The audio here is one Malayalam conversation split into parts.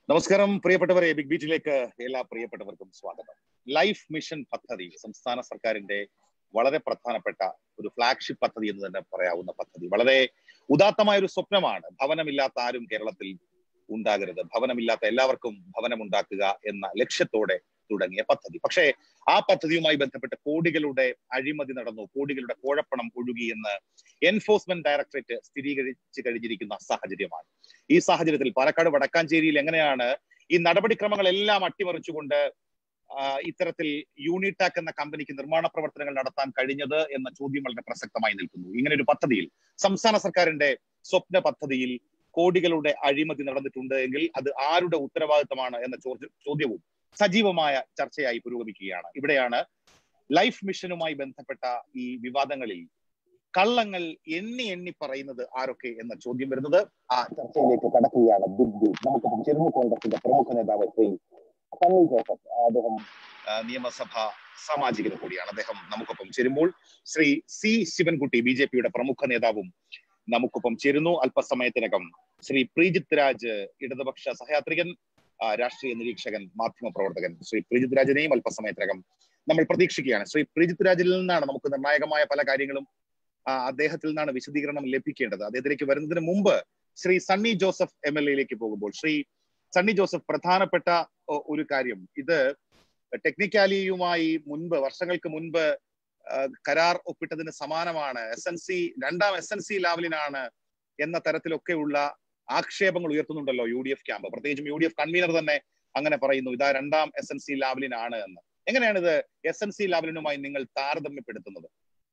നമസ്കാരം പ്രിയപ്പെട്ടവരെ ബിഗ് ബീച്ചിലേക്ക് എല്ലാ പ്രിയപ്പെട്ടവർക്കും സ്വാഗതം ലൈഫ് മിഷൻ പദ്ധതി സംസ്ഥാന സർക്കാരിന്റെ വളരെ പ്രധാനപ്പെട്ട ഒരു ഫ്ലാഗ്ഷിപ്പ് പദ്ധതി എന്ന് തന്നെ പറയാവുന്ന പദ്ധതി വളരെ ഉദാത്തമായ ഒരു സ്വപ്നമാണ് ഭവനമില്ലാത്ത ആരും കേരളത്തിൽ ഉണ്ടാകരുത് ഭവനമില്ലാത്ത എല്ലാവർക്കും ഭവനം ഉണ്ടാക്കുക എന്ന ലക്ഷ്യത്തോടെ തുടങ്ങിയ പദ്ധതി പക്ഷേ ആ പദ്ധതിയുമായി ബന്ധപ്പെട്ട് കോടികളുടെ അഴിമതി നടന്നു കോടികളുടെ കോഴപ്പണം ഒഴുകി എന്ന് എൻഫോഴ്സ്മെന്റ് ഡയറക്ടറേറ്റ് സ്ഥിരീകരിച്ചു കഴിഞ്ഞിരിക്കുന്ന സാഹചര്യമാണ് ഈ സാഹചര്യത്തിൽ പാലക്കാട് വടക്കാഞ്ചേരിയിൽ എങ്ങനെയാണ് ഈ നടപടിക്രമങ്ങളെല്ലാം അട്ടിമറിച്ചുകൊണ്ട് ഇത്തരത്തിൽ യൂണിടാക് എന്ന കമ്പനിക്ക് നിർമ്മാണ പ്രവർത്തനങ്ങൾ നടത്താൻ കഴിഞ്ഞത് എന്ന ചോദ്യം വളരെ പ്രസക്തമായി നിൽക്കുന്നു ഇങ്ങനെ ഒരു പദ്ധതിയിൽ സംസ്ഥാന സർക്കാരിന്റെ സ്വപ്ന പദ്ധതിയിൽ കോടികളുടെ അഴിമതി നടന്നിട്ടുണ്ട് എങ്കിൽ അത് ആരുടെ ഉത്തരവാദിത്തമാണ് എന്ന ചോദ്യവും സജീവമായ ചർച്ചയായി പുരോഗമിക്കുകയാണ് ഇവിടെയാണ് ലൈഫ് മിഷനുമായി ബന്ധപ്പെട്ട ഈ വിവാദങ്ങളിൽ കള്ളങ്ങൾ എണ്ണി എണ്ണി പറയുന്നത് ആരൊക്കെ എന്ന ചോദ്യം വരുന്നത് ആ ചർച്ചയിലേക്ക് കടക്കുകയാണ് ബിഗ് ബി നമുക്കൊപ്പം ചെറുമു കോൺഗ്രസിന്റെ പ്രമുഖ നേതാവ് ശ്രീ സണ്ണി ജോസഫ് അദ്ദേഹം നിയമസഭ സാമാജികന് കൂടിയാണ് അദ്ദേഹം നമുക്കൊപ്പം ചേരുമ്പോൾ Shri C Sivankutty B J പിയുടെ പ്രമുഖ നേതാവും നമുക്കൊപ്പം ചേരുന്നു അല്പസമയത്തിനകം ശ്രീ പ്രീജിത് രാജ് ഇടതുപക്ഷ സഹയാത്രികൻ രാഷ്ട്രീയ നിരീക്ഷകൻ മാധ്യമ പ്രവർത്തകൻ ശ്രീ പ്രീജിത് രാജിനെയും അല്പസമയത്തിനകം നമ്മൾ പ്രതീക്ഷിക്കുകയാണ് ശ്രീ പ്രീജിത് രാജിൽ നിന്നാണ് നമുക്ക് നിർണായകമായ പല കാര്യങ്ങളും അദ്ദേഹത്തിൽ നിന്നാണ് വിശദീകരണം ലഭിക്കേണ്ടത് അദ്ദേഹത്തിലേക്ക് വരുന്നതിന് മുമ്പ് ശ്രീ സണ്ണി ജോസഫ് എം എൽ എയിലേക്ക് പോകുമ്പോൾ ശ്രീ സണ്ണി ജോസഫ് പ്രധാനപ്പെട്ട ഒരു കാര്യം ഇത് ടെക്നിക്കാലിയുമായി മുൻപ് വർഷങ്ങൾക്ക് മുൻപ് കരാർ ഒപ്പിട്ടതിന് സമാനമാണ് എസ് എൻ സി രണ്ടാം എസ് എൻ സി ലെവലിനാണ് എന്ന തരത്തിലൊക്കെയുള്ള ആക്ഷേപങ്ങൾ ഉയർത്തുന്നുണ്ടല്ലോ യു ഡി എഫ് ക്യാമ്പ് പ്രത്യേകിച്ചും യു ഡി എഫ് കൺവീനർ തന്നെ അങ്ങനെ പറയുന്നു ഇതാ രണ്ടാം എസ് എൻ സി ലാവലിനാണ് എന്ന് എങ്ങനെയാണ് ഇത് എസ് എൻ സി ലാവലിനുമായി നിങ്ങൾ താരതമ്യപ്പെടുത്തുന്നത്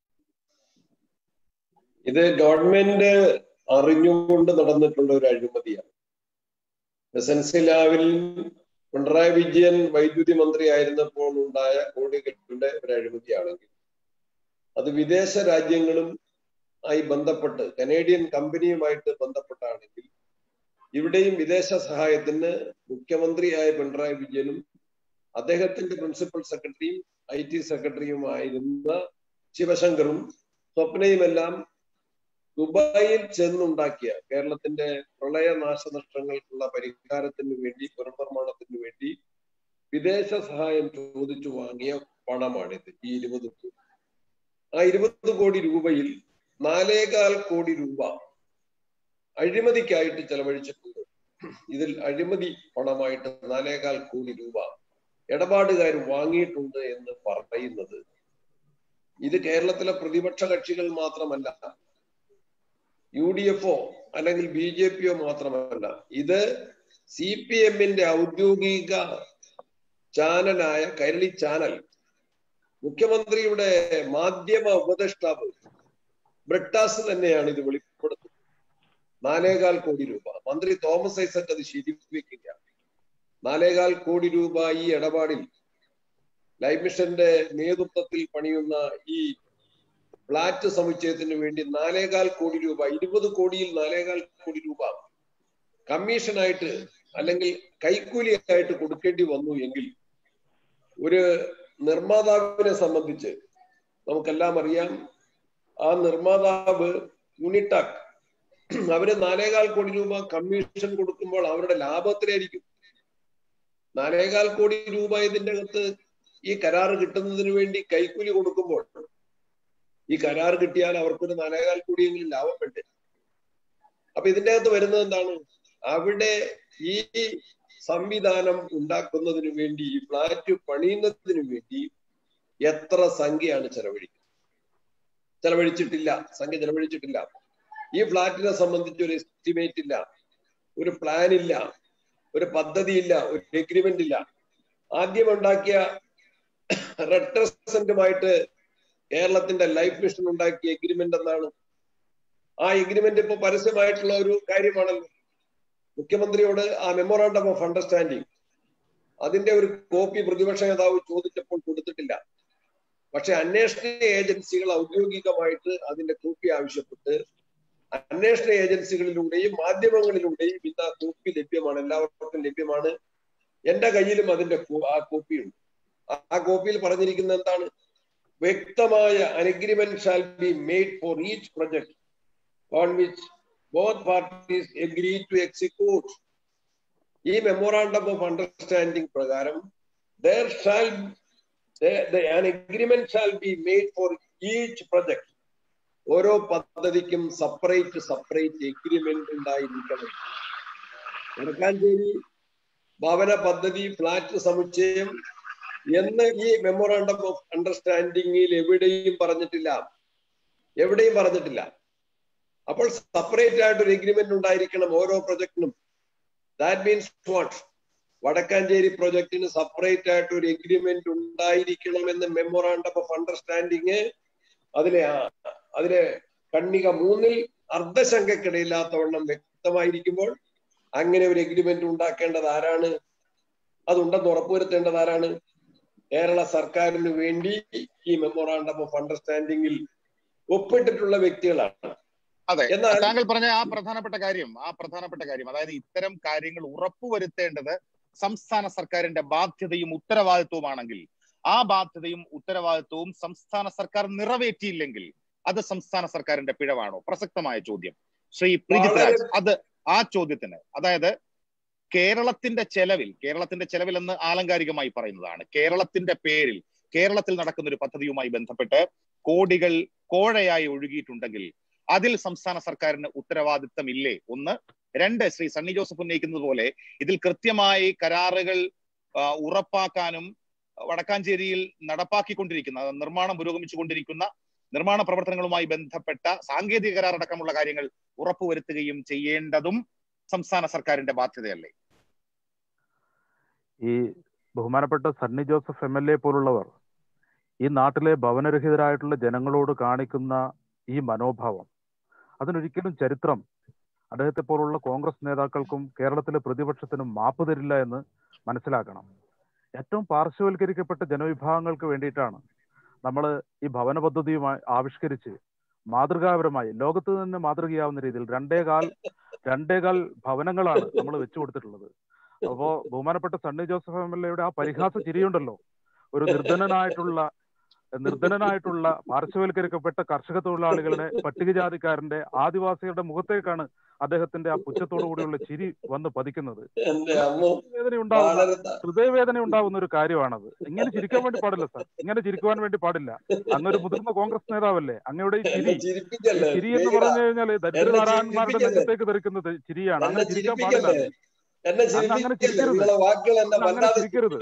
ഇത് ഗവൺമെന്റ് അറിഞ്ഞുകൊണ്ട് നടന്നിട്ടുള്ള ഒരു അഴിമതിയാണ് എസ് എൻ സി ലാവിൽ പിണറായി വിജയൻ വൈദ്യുതി മന്ത്രി ആയിരുന്നപ്പോൾ ഉണ്ടായ കോടികളുടെ ഒരു അഴിമതിയാണെങ്കിൽ അത് വിദേശ രാജ്യങ്ങളും ആയി ബന്ധപ്പെട്ട് കനേഡിയൻ കമ്പനിയുമായിട്ട് ബന്ധപ്പെട്ടാണെങ്കിൽ ഇവിടെയും വിദേശ സഹായത്തിന് മുഖ്യമന്ത്രിയായ പിണറായി വിജയനും അദ്ദേഹത്തിന്റെ പ്രിൻസിപ്പൽ സെക്രട്ടറിയും ഐ ടി സെക്രട്ടറിയുമായിരുന്ന ശിവശങ്കറും സ്വപ്നയുമെല്ലാം ദുബായിൽ ചെന്നുണ്ടാക്കിയ കേരളത്തിന്റെ പ്രളയ നാശനഷ്ടങ്ങൾക്കുള്ള പരിഹാരത്തിന് വേണ്ടി പുനർനിർമ്മാണത്തിന് വേണ്ടി വിദേശ സഹായം ചോദിച്ചു വാങ്ങിയ പണമാണിത് ഈ ഇരുപത് കോടി ആ ഇരുപത് കോടി രൂപയിൽ നാലേകാൽ കോടി രൂപ അഴിമതിക്കായിട്ട് ചെലവഴിച്ചിട്ടുണ്ട് ഇതിൽ അഴിമതി പണമായിട്ട് നാലേകാൽ കോടി രൂപ ഇടപാടുകാർ വാങ്ങിയിട്ടുണ്ട് എന്ന് പറയുന്നത് ഇത് കേരളത്തിലെ പ്രതിപക്ഷ കക്ഷികൾ മാത്രമല്ല യു ഡി എഫോ അല്ലെങ്കിൽ ബി ജെ പിയോ മാത്രമല്ല ഇത് സി പി എമ്മിന്റെ ഔദ്യോഗിക ചാനലായ കൈരളി ചാനൽ മുഖ്യമന്ത്രിയുടെ മാധ്യമ ഉപദേഷ്ടാവ് ബ്രിട്ടാസ് തന്നെയാണ് ഇത് വെളിപ്പെടുത്തുന്നത് നാലേകാൽ കോടി രൂപ മന്ത്രി തോമസ് ഐസക് അത് ശരിവെക്കുക നാലേകാൽ കോടി രൂപ ഈ ഇടപാടിൽ ലൈഫ് മിഷന്റെ നേതൃത്വത്തിൽ പണിയുന്ന ഈ ഫ്ലാറ്റ് സമുച്ചയത്തിന് വേണ്ടി നാലേകാൽ കോടി രൂപ ഇരുപത് കോടിയിൽ നാലേകാൽ കോടി രൂപ കമ്മീഷനായിട്ട് അല്ലെങ്കിൽ കൈക്കൂലിയായിട്ട് കൊടുക്കേണ്ടി വന്നു എങ്കിൽ ഒരു നിർമ്മാതാവിനെ സംബന്ധിച്ച് നമുക്കെല്ലാം അറിയാം ആ നിർമ്മാതാവ് യൂണിടാക് അവര് നാലേകാൽ കോടി രൂപ കമ്മീഷൻ കൊടുക്കുമ്പോൾ അവരുടെ ലാഭത്തിലായിരിക്കും നാലേകാൽ കോടി രൂപ ഇതിന്റെ അകത്ത് ഈ കരാർ കിട്ടുന്നതിന് വേണ്ടി കൈക്കൂലി കൊടുക്കുമ്പോൾ ഈ കരാർ കിട്ടിയാൽ അവർക്കൊരു നാലേകാൽ കോടിയെങ്കിലും ലാഭം വേണ്ടേ അപ്പൊ ഇതിന്റെ അകത്ത് വരുന്നത് എന്താണ് അവിടെ ഈ സംവിധാനം ഉണ്ടാക്കുന്നതിന് വേണ്ടി ഈ ഫ്ലാറ്റ് പണിയുന്നതിന് വേണ്ടി എത്ര സംഖ്യയാണ് ചെലവഴിക്കുന്നത് ചെലവഴിച്ചിട്ടില്ല സംഖ്യ ചെലവഴിച്ചിട്ടില്ല ഈ ഫ്ലാറ്റിനെ സംബന്ധിച്ച് ഒരു എസ്റ്റിമേറ്റ് ഇല്ല ഒരു പ്ലാൻ ഇല്ല ഒരു പദ്ധതി ഇല്ല ഒരു എഗ്രിമെന്റ് ഇല്ല ആദ്യം ഉണ്ടാക്കിയ റെട്രസെന്റുമായിട്ട് കേരളത്തിന്റെ ലൈഫ് മിഷൻ ഉണ്ടാക്കിയ എഗ്രിമെന്റ് എന്താണ് ആ എഗ്രിമെന്റ് ഇപ്പൊ പരസ്യമായിട്ടുള്ള ഒരു കാര്യമാണല്ലോ മുഖ്യമന്ത്രിയോട് ആ മെമ്മോറാണ്ടം ഓഫ് അണ്ടർസ്റ്റാൻഡിങ് അതിന്റെ ഒരു കോപ്പി പ്രതിപക്ഷ നേതാവ് ചോദിച്ചപ്പോൾ കൊടുത്തിട്ടില്ല പക്ഷെ അന്വേഷണ ഏജൻസികൾ ഔദ്യോഗികമായിട്ട് അതിന്റെ കോപ്പി ആവശ്യപ്പെട്ട് അന്വേഷണ ഏജൻസികളിലൂടെയും മാധ്യമങ്ങളിലൂടെയും ഇന്ന് ആ കോപ്പി ലഭ്യമാണ് എല്ലാവർക്കും ലഭ്യമാണ് എന്റെ കയ്യിലും അതിന്റെ ആ കോപ്പിയുണ്ട് ആ കോപ്പിയിൽ പറഞ്ഞിരിക്കുന്നത് എന്താണ് വ്യക്തമായ agreement shall be made for each project on which both parties agree to execute ഈ മെമ്മോറാണ്ടം ഓഫ് അണ്ടർസ്റ്റാൻഡിംഗ് പ്രകാരം there shall there, the, an agreement shall be made for each project ഓരോ പദ്ധതിക്കും സെപ്പറേറ്റ് സെപ്പറേറ്റ് എഗ്രിമെന്റ് ഉണ്ടായിരിക്കണം വടക്കാഞ്ചേരി ഭവന പദ്ധതി ഫ്ലാറ്റ് സമുച്ചയം എന്ന് ഈ മെമ്മോറാണ്ടം ഓഫ് അണ്ടർസ്റ്റാൻഡിങ്ങിൽ എവിടെയും പറഞ്ഞിട്ടില്ല എവിടെയും പറഞ്ഞിട്ടില്ല അപ്പോൾ സെപ്പറേറ്റ് ആയിട്ട് ഒരു എഗ്രിമെന്റ് ഉണ്ടായിരിക്കണം ഓരോ പ്രൊജക്ടിനും ദാറ്റ് മീൻസ് വാട്ട് വടക്കാഞ്ചേരി പ്രൊജക്ടിന് സെപ്പറേറ്റ് ആയിട്ട് ഒരു എഗ്രിമെന്റ് ഉണ്ടായിരിക്കണമെന്ന് മെമ്മോറാണ്ടം ഓഫ് അണ്ടർസ്റ്റാൻഡിങ് അതിലെ അതിലെ കണ്ണിക മൂന്നിൽ അർദ്ധശങ്കക്കിടയില്ലാത്തവണ്ണം വ്യക്തമായിരിക്കുമ്പോൾ അങ്ങനെ ഒരു എഗ്രിമെന്റ് ഉണ്ടാക്കേണ്ടത് ആരാണ് അതുണ്ടെന്ന് ഉറപ്പുവരുത്തേണ്ടത് ആരാണ് കേരള സർക്കാരിന് വേണ്ടി ഈ മെമ്മോറാണ്ടം ഓഫ് അണ്ടർസ്റ്റാൻഡിങ്ങിൽ ഒപ്പിട്ടിട്ടുള്ള വ്യക്തികളാണ് അതെ എന്നാൽ താങ്കൾ പറഞ്ഞ ആ പ്രധാനപ്പെട്ട കാര്യം ആ പ്രധാനപ്പെട്ട കാര്യം അതായത് ഇത്തരം കാര്യങ്ങൾ ഉറപ്പുവരുത്തേണ്ടത് സംസ്ഥാന സർക്കാരിന്റെ ബാധ്യതയും ഉത്തരവാദിത്വമാണെങ്കിൽ ആ ബാധ്യതയും ഉത്തരവാദിത്വവും സംസ്ഥാന സർക്കാർ നിറവേറ്റിയില്ലെങ്കിൽ അത് സംസ്ഥാന സർക്കാരിന്റെ പിഴവാണോ പ്രസക്തമായ ചോദ്യം ശ്രീ പ്രീജിത് രാജ് അത് ആ ചോദ്യത്തിന് അതായത് കേരളത്തിന്റെ ചെലവിൽ കേരളത്തിന്റെ ചെലവിൽ എന്ന് ആലങ്കാരികമായി പറയുന്നതാണ് കേരളത്തിന്റെ പേരിൽ കേരളത്തിൽ നടക്കുന്ന ഒരു പദ്ധതിയുമായി ബന്ധപ്പെട്ട് കോടികൾ കോഴയായി ഒഴുകിയിട്ടുണ്ടെങ്കിൽ അതിൽ സംസ്ഥാന സർക്കാരിന് ഉത്തരവാദിത്തമില്ലേ ഒന്ന് രണ്ട് ശ്രീ സണ്ണി ജോസഫ് ഉന്നയിക്കുന്നത് പോലെ ഇതിൽ കൃത്യമായി കരാറുകൾ ആ, ഉറപ്പാക്കാനും വടക്കാഞ്ചേരിയിൽ നടപ്പാക്കിക്കൊണ്ടിരിക്കുന്ന അത് നിർമ്മാണം പുരോഗമിച്ചുകൊണ്ടിരിക്കുന്ന നിർമ്മാണ പ്രവർത്തനങ്ങളുമായി ബന്ധപ്പെട്ട സാങ്കേതിക കരാർ അടക്കമുള്ള കാര്യങ്ങൾ ഉറപ്പുവരുത്തുകയും ചെയ്യേണ്ടതും സംസ്ഥാന സർക്കാരിന്റെ ബാധ്യതയല്ലേ ഈ ബഹുമാനപ്പെട്ട Sunny Joseph M L A പോലുള്ളവർ ഈ നാട്ടിലെ ഭവനരഹിതരായിട്ടുള്ള ജനങ്ങളോട് കാണിക്കുന്ന ഈ മനോഭാവം അതിനൊരിക്കലും ചരിത്രം അദ്ദേഹത്തെ പോലുള്ള കോൺഗ്രസ് നേതാക്കൾക്കും കേരളത്തിലെ പ്രതിപക്ഷത്തിനും മാപ്പ് തരില്ല എന്ന് മനസ്സിലാക്കണം ഏറ്റവും പാർശ്വവൽക്കരിക്കപ്പെട്ട ജനവിഭാഗങ്ങൾക്ക് വേണ്ടിയിട്ടാണ് നമ്മൾ ഈ ഭവന പദ്ധതിയുമായി ആവിഷ്കരിച്ച് മാതൃകാപരമായി ലോകത്ത് തന്നെ മാതൃകയാവുന്ന രീതിയിൽ രണ്ടേകാൽ രണ്ടേകാൽ ഭവനങ്ങളാണ് നമ്മൾ വെച്ചു കൊടുത്തിട്ടുള്ളത് അപ്പോ ബഹുമാനപ്പെട്ട സണ്ണി ജോസഫ് എം എൽ എയുടെ ആ പരിഹാസ ചിരിയുണ്ടല്ലോ ഒരു നിർധനനായിട്ടുള്ള നിർധനനായിട്ടുള്ള പാർശ്വവൽക്കരിക്കപ്പെട്ട കർഷക തൊഴിലാളികളുടെ പട്ടികജാതിക്കാരന്റെ ആദിവാസികളുടെ മുഖത്തേക്കാണ് അദ്ദേഹത്തിന്റെ ആ പുച്ഛത്തോടു കൂടിയുള്ള ചിരി വന്ന് പതിക്കുന്നത് എന്റെ അമ്മ വേദന ഉണ്ടാവുന്ന വളരെ ഹൃദയവേദന ഉണ്ടാവുന്ന ഒരു കാര്യമാണത് ഇങ്ങനെ ചിരിക്കാൻ വേണ്ടി പാടില്ല സാർ ഇങ്ങനെ ചിരിക്കുവാൻ വേണ്ടി പാടില്ല അങ്ങൊരു മുതിർന്ന കോൺഗ്രസ് നേതാവല്ലേ അങ്ങയുടെ ഈ എന്നെ ചിരി ചിരിപ്പിക്കല്ലേ ചിരി എന്ന് സ്നേഹിത. പറഞ്ഞു കഴിഞ്ഞാല് ദരിദ്രനാരായണന്മാരുടെ ചിരിപ്പിക്കല്ലേ? നെഞ്ചത്തേക്ക് തെറിക്കുന്നത് ചിരിയാണ് എന്നെ അങ്ങനെ ചിരിക്കാൻ പാടില്ല ചിരിപ്പിക്കല്ലേ എന്നെ അങ്ങ് അങ്ങനെ ചിരിപ്പിക്കല്ലേ ചിരിക്കരുത്. നിങ്ങളെ വാക്കുകൾ എന്നെ അങ്ങ് അങ്ങനെ വല്ലാതെ ചിരിക്കരുത്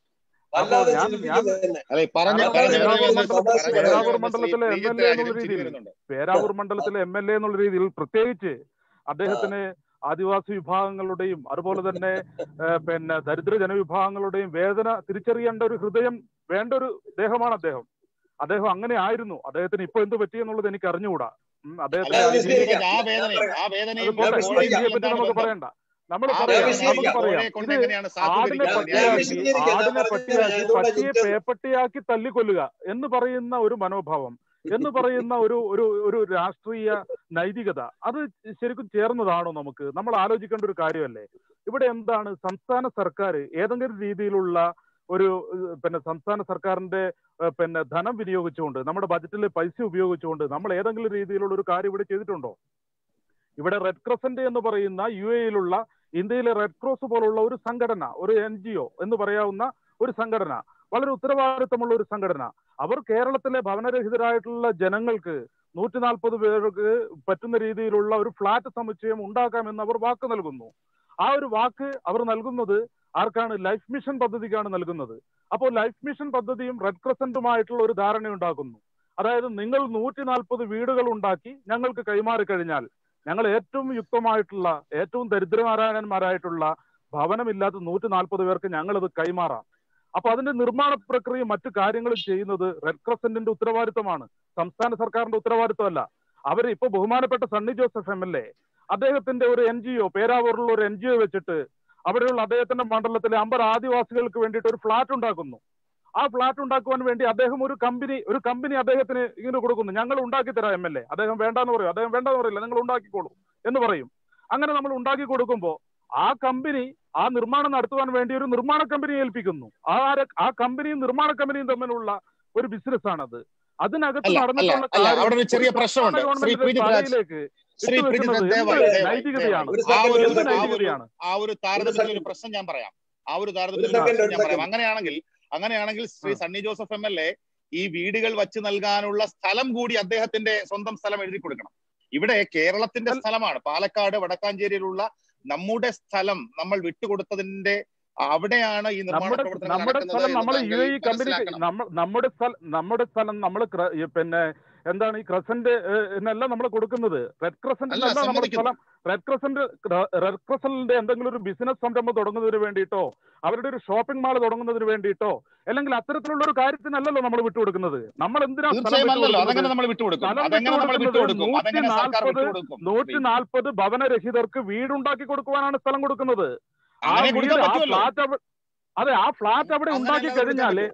വല്ലാതെ ഞാൻ- ചിരിപ്പിക്കല്ലേ എന്നെ അല്ലെ പറഞ്ഞ കാരണം പറഞ്ഞ പേരാവൂർ പറഞ്ഞ മണ്ഡലത്തിൽ- പറഞ്ഞ പേരാവൂർ ശ്രീ മണ്ഡലത്തിലെ എം ശ്രീജിത്ത് എൽ എ രാജിനും എന്നുള്ള ചിരി രീതിയിൽ വരുന്നുണ്ട് പേരാവൂർ മണ്ഡലത്തിലെ എം എൽ എ എന്നുള്ള രീതിയിൽ പ്രത്യേകിച്ച് അദ്ദേഹത്തിന് ആദിവാസി വിഭാഗങ്ങളുടെയും അതുപോലെ തന്നെ ഏഹ്, പിന്നെ ദരിദ്ര ജനവിഭാഗങ്ങളുടെയും വേദന തിരിച്ചറിയേണ്ട ഒരു ഹൃദയം വേണ്ട ഒരു ദേഹമാണ് അദ്ദേഹം അദ്ദേഹം അങ്ങനെ ആയിരുന്നു അദ്ദേഹത്തിന് ഇപ്പൊ എന്ത് പറ്റിയെന്നുള്ളത് എനിക്ക് അറിഞ്ഞുകൂടാ ഉം, അദ്ദേഹത്തിന്റെ അല്ല, ആ അത് രീതി- വിശദീകരിക്കാം. ആ വേദനയും ആ അത് വേദനയും പോട്ടെ ഞാൻ കോഴയും ഇതിനെ പറ്റി എന്താണ് നമുക്ക് ബന്ധം? പറയണ്ട നമ്മൾ ആ പറയാം വേദന വിശദീകരിക്കാം. നമുക്ക് പറയാം കോഴയെ കൊണ്ട് ഇത് എങ്ങനെയാണ് ആടിനെ സാധൂകരിക്കാൻ ഞാൻ പട്ടിയാക്കി വിശദീകരിക്കാം. ഞാൻ ആടിനെ പറഞ്ഞത് പട്ടിയാക്കി എന്തുകൊണ്ടാ പട്ടിയെ ചിരിച്ചത്? പേപ്പട്ടിയാക്കി തല്ലിക്കൊല്ലുക എന്ന് പറയുന്ന ഒരു മനോഭാവം എന്ന് പറയുന്ന ഒരു ഒരു ഒരു രാഷ്ട്രീയ നൈതികത അത് ശരിക്കും ചേർന്നതാണോ നമുക്ക് നമ്മൾ ആലോചിക്കേണ്ട ഒരു കാര്യമല്ലേ ഇവിടെ എന്താണ് സംസ്ഥാന സർക്കാർ ഏതെങ്കിലും രീതിയിലുള്ള ഒരു ഏഹ്, പിന്നെ സംസ്ഥാന സർക്കാരിന്റെ ഏഹ്, പിന്നെ ധനം വിനിയോഗിച്ചുകൊണ്ട് നമ്മുടെ ബജറ്റിലെ പൈസ ഉപയോഗിച്ചുകൊണ്ട് നമ്മൾ ഏതെങ്കിലും രീതിയിലുള്ള ഒരു കാര്യം ഇവിടെ ചെയ്തിട്ടുണ്ടോ ഇവിടെ റെഡ് ക്രസന്റ് എന്ന് പറയുന്ന യു എയിലുള്ള ഇന്ത്യയിലെ റെഡ് ക്രോസ് പോലുള്ള ഒരു സംഘടന ഒരു എൻ ജി ഒ എന്ന് പറയാവുന്ന ഒരു സംഘടന വളരെ ഉത്തരവാദിത്തമുള്ള ഒരു സംഘടന അവർ കേരളത്തിലെ ഭവനരഹിതരായിട്ടുള്ള ജനങ്ങൾക്ക് നൂറ്റി നാൽപ്പത് പേർക്ക് പറ്റുന്ന രീതിയിലുള്ള ഒരു ഫ്ലാറ്റ് സമുച്ചയം ഉണ്ടാക്കാമെന്ന് അവർ വാക്ക് നൽകുന്നു ആ ഒരു വാക്ക് അവർ നൽകുന്നത് ആർക്കാണ് ലൈഫ് മിഷൻ പദ്ധതിക്കാണ് നൽകുന്നത് അപ്പോൾ ലൈഫ് മിഷൻ പദ്ധതിയും റെഡ് ക്രസന്റുമായിട്ടുള്ള ഒരു ധാരണ ഉണ്ടാക്കുന്നു അതായത് നിങ്ങൾ നൂറ്റി നാൽപ്പത് വീടുകൾ ഉണ്ടാക്കി ഞങ്ങൾക്ക് കൈമാറി കഴിഞ്ഞാൽ ഞങ്ങൾ ഏറ്റവും യുക്തമായിട്ടുള്ള ഏറ്റവും ദരിദ്രനാരായണന്മാരായിട്ടുള്ള ഭവനമില്ലാത്ത നൂറ്റി നാൽപ്പത് പേർക്ക് ഞങ്ങളത് കൈമാറാം അപ്പൊ അതിന്റെ നിർമ്മാണ പ്രക്രിയ മറ്റു കാര്യങ്ങളും ചെയ്യുന്നത് റെഡ് ക്രസന്റിന്റെ ഉത്തരവാദിത്തമാണ് സംസ്ഥാന സർക്കാരിന്റെ ഉത്തരവാദിത്തമല്ല അവർ ഇപ്പൊ ബഹുമാനപ്പെട്ട Sunny Joseph M L A അദ്ദേഹത്തിന്റെ ഒരു എൻ ജി ഒ പേരാവൂരിലുള്ള ഒരു എൻ ജി ഒ വെച്ചിട്ട് അവിടെയുള്ള അദ്ദേഹത്തിന്റെ മണ്ഡലത്തിലെ അമ്പത് ആദിവാസികൾക്ക് വേണ്ടിയിട്ട് ഒരു ഫ്ലാറ്റ് ഉണ്ടാക്കുന്നു ആ ഫ്ലാറ്റ് ഉണ്ടാക്കുവാൻ വേണ്ടി അദ്ദേഹം ഒരു കമ്പനി ഒരു കമ്പനി അദ്ദേഹത്തിന് ഇങ്ങനെ കൊടുക്കുന്നു ഞങ്ങൾ ഉണ്ടാക്കി തരാം എം എൽ എ അദ്ദേഹം വേണ്ടാന്ന് പറയും അദ്ദേഹം വേണ്ടെന്ന് പറയില്ല നിങ്ങൾ ഉണ്ടാക്കിക്കോളൂ എന്ന് പറയും അങ്ങനെ നമ്മൾ ഉണ്ടാക്കി കൊടുക്കുമ്പോൾ ആ കമ്പനി ആ നിർമ്മാണം നടത്തുവാൻ വേണ്ടി ഒരു നിർമ്മാണ കമ്പനി ഏൽപ്പിക്കുന്നു ആ ആര- ആ കമ്പനിയും നിർമ്മാണ കമ്പനിയും തമ്മിലുള്ള ഒരു ബിസിനസ് ആണത് അതിനകത്ത് അല്ല അല്ല നടന്നിട്ടുള്ള അല്ല കാര്യം അവിടെ ഒരു ചെറിയ ഒരു പ്രശ്നമുണ്ട് സംസ്ഥാന ശ്രീ ഗവൺമെന്റിന്റെ പീഡിത് രാജ് തലയിലേക്ക് ശ്രീ ഇട്ടുവെക്കുന്നത് പ്രിജിത്ത് എന്ത് ദയവായി ദയവായി നൈതികതയാണ് ഒരു ആ സെക്കൻഡ് ഒരു ഒരു എന്ത് സെക്കൻഡ് ആ ഒരു നൈതികതയാണ് ആ ഒരു ഒരു താരതമ്യത്തിൽ ഒരു സെക്കൻഡ് പ്രശ്നം ഞാൻ പറയാം ആ ഒരു ഒരു താരതമ്യത്തിൽ ഒരു സെക്കൻഡ് പ്രശ്നം ഒരു ഞാൻ പറയാം സെക്കൻഡ് അങ്ങനെയാണെങ്കിൽ അങ്ങനെയാണെങ്കിൽ ശ്രീ ആ. Sunny Joseph M L A ഈ വീടുകൾ വച്ച് നൽകാനുള്ള സ്ഥലം കൂടി അദ്ദേഹത്തിന്റെ സ്വന്തം സ്ഥലം എഴുതി കൊടുക്കണം ഇവിടെ കേരളത്തിന്റെ അല്ല- സ്ഥലമാണ് പാലക്കാട് വടക്കാഞ്ചേരിയിലുള്ള നമ്മുടെ സ്ഥലം നമ്മൾ വിട്ടുകൊടുത്തതിന്റെ അവിടെയാണ് ഈ നിർമ്മാണ നമ്മുടെ പ്രവർത്തനങ്ങൾ നമ്മുടെ നടക്കുന്നത് സ്ഥലം എന്ന് നമ്മൾ യു താങ്കൾ എ കമ്പനിക്ക് മനസ്സിലാക്കണം നമ്മ നമ്മുടെ സ്ഥലം നമ്മുടെ സ്ഥലം നമ്മൾ പിന്നെ എന്താണ് ഈ ക്രസന്റ് എന്നല്ല നമ്മൾ കൊടുക്കുന്നത് റെഡ് അല്ല ക്രസന്റിനല്ല നമ്മുടെ സമ്മതിക്കുന്നു സ്ഥലം റെഡ് ക്രസന്റ് റെഡ് ക്രസന്റിന്റെ എന്തെങ്കിലും ഒരു ബിസിനസ് സംരംഭം തുടങ്ങുന്നതിന് വേണ്ടിയിട്ടോ അവരുടെ ഒരു ഷോപ്പിംഗ് മാൾ തുടങ്ങുന്നതിന് വേണ്ടിയിട്ടോ അല്ലെങ്കിൽ അത്തരത്തിലുള്ള ഒരു കാര്യത്തിനല്ലല്ലോ നമ്മൾ വിട്ടുകൊടുക്കുന്നത് നമ്മൾ എന്തിനാ സ്ഥലം തീർച്ചയായും അല്ലല്ലോ വിട്ടുകൊടുക്കുന്നത് അതങ്ങനെ നമ്മൾ വിട്ടുകൊടുക്കും സ്ഥലം അതെങ്ങനെ നമ്മൾ വിട്ടുകൊടുക്കുന്നത് വിട്ടുകൊടുക്കും അതെങ്ങനെ സർക്കാർ 140 വിട്ടുകൊടുക്കും നൂറ്റി നാൽപ്പത് ഭവനരഹിതർക്ക് വീടുണ്ടാക്കി കൊടുക്കുവാനാണ് സ്ഥലം കൊടുക്കുന്നത് ആ അങ്ങനെ വീട് കൊടുക്കാൻ ആ പറ്റുമല്ലോ ഫ്ലാറ്റ് അവിടെ അതെ ആ ഫ്ലാറ്റ് അവിടെ അങ്ങനെ ഉണ്ടാക്കി അല്ലാതെ കൊടുക്കാൻ കഴിഞ്ഞാല് പറ്റുമോ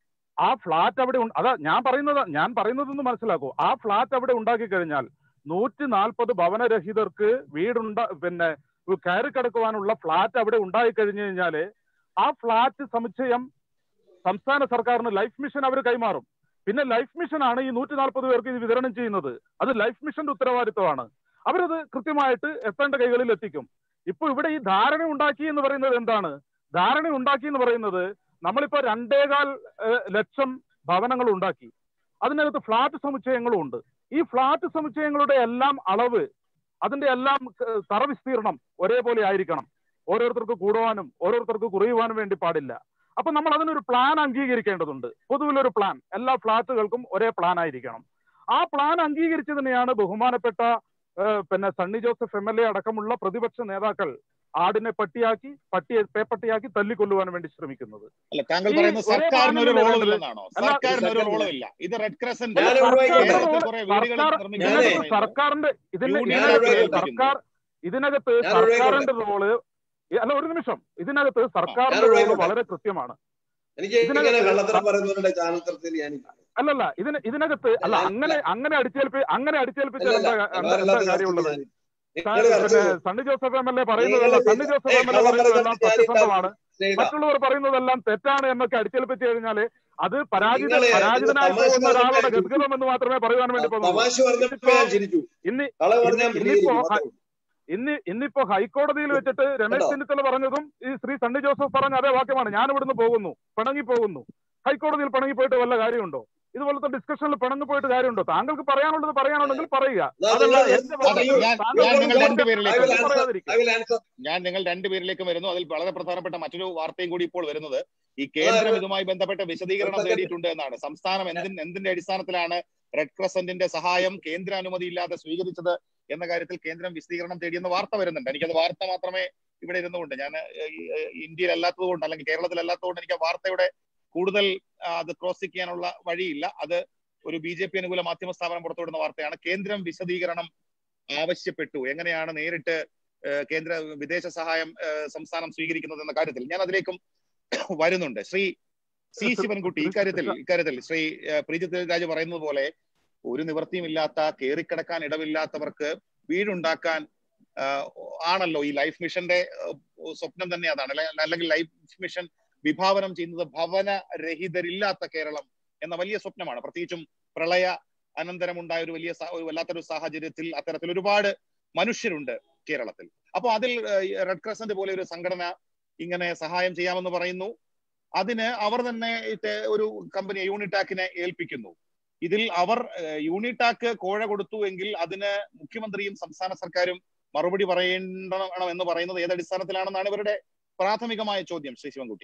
ആ ഫ്ലാറ്റ് അവിടെ ഉണ്ട- അതാ ഞാൻ പറയുന്നത് ഞാൻ പറയുന്നതൊന്ന് മനസ്സിലാക്കൂ ആ ഫ്ലാറ്റ് അവിടെ ഉണ്ടാക്കി കഴിഞ്ഞാൽ നൂറ്റി നാൽപ്പത് ഭവനരഹിതർക്ക് വീടുണ്ട പിന്നെ കയറി കിടക്കുവാനുള്ള ഫ്ലാറ്റ് അവിടെ ഉണ്ടായി കഴിഞ്ഞു കഴിഞ്ഞാല് ആ ഫ്ലാറ്റ് സമുച്ചയം സംസ്ഥാന സർക്കാരിന് ലൈഫ് മിഷൻ അവർ കൈമാറും പിന്നെ ലൈഫ് മിഷൻ ആണ് ഈ നൂറ്റി നാൽപ്പത് പേർക്ക് ഇത് വിതരണം ചെയ്യുന്നത് അത് ലൈഫ് മിഷന്റെ ഉത്തരവാദിത്വമാണ് അവരത് കൃത്യമായിട്ട് എത്തേണ്ട കൈകളിൽ എത്തിക്കും ഇപ്പൊ ഇവിടെ ഈ ധാരണ ഉണ്ടാക്കി എന്ന് പറയുന്നത് എന്താണ് ധാരണ ഉണ്ടാക്കി എന്ന് പറയുന്നത് നമ്മളിപ്പോ രണ്ടേകാൽ ഏഹ്, ലക്ഷം ഭവനങ്ങൾ ഉണ്ടാക്കി അതിനകത്ത് ഫ്ലാറ്റ് സമുച്ചയങ്ങളും ഉണ്ട് ഈ ഫ്ലാറ്റ് സമുച്ചയങ്ങളുടെ എല്ലാം അളവ് അതിന്റെ എല്ലാം ഏഹ്, തറ വിസ്തീർണം ഒരേപോലെ ആയിരിക്കണം ഓരോരുത്തർക്ക് കൂടുവാനും ഓരോരുത്തർക്ക് കുറയുവാനും വേണ്ടി പാടില്ല അപ്പൊ നമ്മൾ അതിനൊരു പ്ലാൻ അംഗീകരിക്കേണ്ടതുണ്ട് പൊതുവിലൊരു പ്ലാൻ എല്ലാ ഫ്ലാറ്റുകൾക്കും ഒരേ പ്ലാൻ ആയിരിക്കണം ആ പ്ലാൻ അംഗീകരിച്ചു തന്നെയാണ് ബഹുമാനപ്പെട്ട ഏഹ്, പിന്നെ Sunny Joseph M L A അടക്കമുള്ള പ്രതിപക്ഷ നേതാക്കൾ ആടിനെ പട്ടിയാക്കി പട്ടിയെ പേപ്പട്ടിയാക്കി തല്ലിക്കൊല്ലുവാൻ വേണ്ടി ശ്രമിക്കുന്നത് അല്ല താങ്കൾ ഈ പറയുന്നത് ഒരേ സർക്കാരിന് ഒരു പ്ലാനല്ലേ റോളും വേണ്ടത്? ഇല്ലെന്നാണോ അല്ല, സർക്കാരിന് ഒരു ഒരു റോളും second. ഇല്ല ഇത് റെഡ് ക്രസന്റ് ഞാൻ സർക്കാരിന്റെ ഒഴിവാക്കിക്കോട്ടെ. കേരളത്തിൽ റോള് കുറെ വീടുകൾ സർക്കാർ നിർമ്മിക്കാൻ ഇതിനകത്ത് ഞാനേ- പറയുന്നു സർക്കാരിന്റെ ഇതിന് ഞാൻ ഇതിനകത്ത് ഒഴിവാക്കട്ടെ. സർക്കാർ ഇതിനകത്ത് ഞാൻ സർക്കാരിന്റെ റോള് അല്ല ഒരു നിമിഷം ഇതിനകത്ത് സർക്കാരിന്റെ റോള് ഒഴിവാക്കട്ടെ. വളരെ കൃത്യമാണ് എനിക്ക് ഇതിനകത്ത് ഇങ്ങനെ കള്ളത്തരം പറയുന്നവരുടെ ചാനൽ തരത്തിൽ ഞാൻ അല്ലല്ല ഇതിന് ഇതിനകത്ത് അല്ല ഞാൻ- അങ്ങനെ അങ്ങനെ അടിച്ചേൽപ്പി അങ്ങനെ അടിച്ചേൽപ്പിച്ച അല്ലല്ല, എന്താ എന്താ- എന്താ അതല്ലാത്ത കാര്യമുള്ളത് ഞാൻ- സാ- നിങ്ങൾ ചർച്ച പിന്നെ ചെയ്തു. Sunny Joseph M L A പറയുന്നതല്ല നിങ്ങൾ സണ്ണി ജോസഫ് ഏയ് എം എൽ എ കള്ളം പറയുന്നതെല്ലാം പറയുന്നത് ഞാൻ സത്യസന്ധമാണ് ചെയ്ത. മറ്റുള്ളവർ പറയുന്നതെല്ലാം തെറ്റാണ് എന്നൊക്കെ അടിച്ചേൽപ്പിച്ചു കഴിഞ്ഞാല് അത് പരാജിത നിങ്ങളെ പരാജിതനായി തമാശ പോകുന്ന ഒരാളുടെ പറഞ്ഞപ്പോൾ ഗദ്ഗതം എന്ന് മാത്രമേ പറയുവാൻ വേണ്ടി പോകുന്നുള്ളൂ തമാശ പറഞ്ഞപ്പോ ഞാൻ ചിരിച്ചു ഇന്ന് കള പറഞ്ഞാൽ ഇന്ന് ഇന്നിപ്പോ പ്രതികരിക്കും. അത്രേ ഉള്ളൂ. ഇന്ന് ഇന്നിപ്പോ ഹൈക്കോടതിയിൽ വെച്ചിട്ട് രമേശ് കേട്ടോ? ചെന്നിത്തല പറഞ്ഞതും ഈ ശ്രീ സണ്ണി ജോസഫ് പറഞ്ഞ അതേ വാക്യമാണ് ഞാൻ ഇവിടുന്ന് പോകുന്നു പിണങ്ങി പോകുന്നു ഹൈക്കോടതിയിൽ പിണങ്ങി പോയിട്ട് വല്ല കാര്യമുണ്ടോ ഇതുപോലത്തെ ഡിസ്കഷനിൽ പിണങ്ങി പോയിട്ട് കാര്യമുണ്ടോ താങ്കൾക്ക് പറയാനുള്ളത് പറയാനുണ്ടെങ്കിൽ പറയുക എന്നാ അതല്ല നിങ്ങൾ എന്റെ നിർത്തൂ. അതെ, വാക്കുകൾ ഞാൻ താങ്കൾ ഞാൻ നിങ്ങൾ പറഞ്ഞ രണ്ടുപേരിലേക്ക് I will വരും. answer. പറയാതിരിക്കുക. I will answer. ഞാൻ നിങ്ങൾ രണ്ടുപേരിലേക്കും വരുന്നു അതിൽ വളരെ പ്രധാനപ്പെട്ട മറ്റൊരു വാർത്തയും കൂടി ഇപ്പോൾ വരുന്നത് ഈ കേന്ദ്രം അതായത് ഇതുമായി ബന്ധപ്പെട്ട വിശദീകരണം ഒരു second. തേടിയിട്ടുണ്ട് എന്നാണ് സംസ്ഥാനം എന്തിൻ എന്തിന്റെ അടിസ്ഥാനത്തിലാണ് റെഡ് ക്രസന്റിന്റെ സഹായം കേന്ദ്ര അനുമതി ഇല്ലാതെ സ്വീകരിച്ചത് എന്ന കാര്യത്തിൽ കേന്ദ്രം വിശദീകരണം തേടിയെന്ന് വാർത്ത വരുന്നുണ്ട് എനിക്കത് വാർത്ത മാത്രമേ ഇവിടെ ഇരുന്നുകൊണ്ട് ഞാൻ ഇന്ത്യയിൽ അല്ലാത്തത് കൊണ്ട് അല്ലെങ്കിൽ കേരളത്തിൽ അല്ലാത്തത് കൊണ്ട് എനിക്ക് ആ വാർത്തയുടെ കൂടുതൽ ആ, അത് ക്രോസ് ചെക്ക് ചെയ്യാനുള്ള വഴിയില്ല അത് ഒരു ബി ജെ പി അനുകൂല മാധ്യമ സ്ഥാപനം പുറത്തുവിടുന്ന വാർത്തയാണ് കേന്ദ്രം വിശദീകരണം ആവശ്യപ്പെട്ടു എങ്ങനെയാണ് നേരിട്ട് ഏഹ്, കേന്ദ്ര വിദേശ സഹായം ഏഹ്, സംസ്ഥാനം സ്വീകരിക്കുന്നത് എന്ന കാര്യത്തിൽ ഞാൻ അതിലേക്കും വരുന്നുണ്ട് ശ്രീ സി ശിവൻകുട്ടി ഇക്കാര്യത്തിൽ ഇക്കാര്യത്തിൽ ശ്രീ ഏഹ്, പ്രീജിത്ത് രാജ് പറയുന്നത് പോലെ ഒരു നിവൃത്തിയുമില്ലാത്ത കേറിക്കിടക്കാൻ ഇടമില്ലാത്തവർക്ക് വീടുണ്ടാക്കാൻ ആഹ്, ആണല്ലോ ഈ ലൈഫ് മിഷന്റെ ഏഹ്, സ്വപ്നം തന്നെ അതാണ് അല്ലെ- അല്ലെങ്കിൽ ലൈഫ് മിഷൻ വിഭാവനം ചെയ്യുന്നത് ഭവന രഹിതരില്ലാത്ത കേരളം എന്ന വലിയ സ്വപ്നമാണ് പ്രത്യേകിച്ചും പ്രളയ അനന്തരം ഉണ്ടായ ഒരു വലിയ സ- ഒരു വല്ലാത്തൊരു സാഹചര്യത്തിൽ അത്തരത്തിൽ ഒരുപാട് മനുഷ്യരുണ്ട് കേരളത്തിൽ അപ്പൊ അതിൽ ഏഹ്, റെഡ് ക്രസന്റ് പോലെ ഒരു സംഘടന ഇങ്ങനെ സഹായം ചെയ്യാമെന്ന് പറയുന്നു അതിന് അവർ തന്നെ ഇത് ഒരു കമ്പനി യൂണിടാക്കിനെ ഏൽപ്പിക്കുന്നു ഇതിൽ അവർ ഏഹ്, യൂണിടാക്ക് കോഴ കൊടുത്തു എങ്കിൽ അതിന് മുഖ്യമന്ത്രിയും സംസ്ഥാന സർക്കാരും മറുപടി പറയേണ്ടണം എന്ന് പറയുന്നത് ഏതടിസ്ഥാനത്തിലാണെന്നാണ് ഇവരുടെ പ്രാഥമികമായ ചോദ്യം ശ്രീ ശിവൻകുട്ടി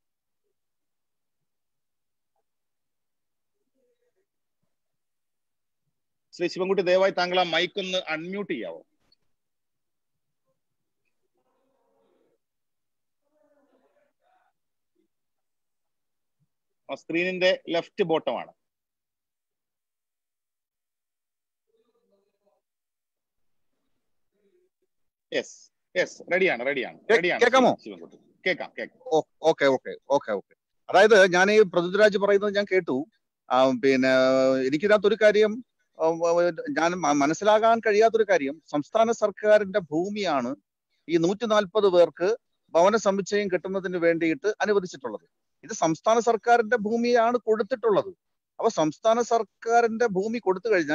ശ്രീ ശിവൻകുട്ടി ദയവായി താങ്കൾ ആ മൈക്ക് ഒന്ന് അൺമ്യൂട്ട് ചെയ്യാവോ ആ സ്ക്രീനിന്റെ ലെഫ്റ്റ് ബോട്ടമാണ് യെസ് യെസ് റെഡിയാണ് റെഡിയാണ് കേ- റെഡിയാണ് കേൾക്കാമോ? ശിവൻകുട്ടി കേൾക്കാം കേൾക്കാം ഓക്കെ ഓക്കെ ഓക്കെ ഓക്കെ അതായത് ഞാൻ ഈ പൃഥ്വിരാജ് പറയുന്നത് ഞാൻ കേട്ടു ആ, പിന്നെ എനിക്കിതിനകത്ത് ഒരു കാര്യം ആ, ഞാൻ മ- മനസ്സിലാകാൻ കഴിയാത്തൊരു കാര്യം സംസ്ഥാന സർക്കാരിന്റെ ഭൂമിയാണ് ഈ നൂറ്റി നാൽപ്പത് പേർക്ക് ഭവന സമുച്ചയം കിട്ടുന്നതിന് വേണ്ടിയിട്ട് അനുവദിച്ചിട്ടുള്ളത് ഇത് സംസ്ഥാന സർക്കാരിന്റെ ഭൂമിയാണ് കൊടുത്തിട്ടുള്ളത് അപ്പൊ സംസ്ഥാന സർക്കാരിന്റെ ഭൂമി കൊടുത്തു കഴിഞ്ഞാൽ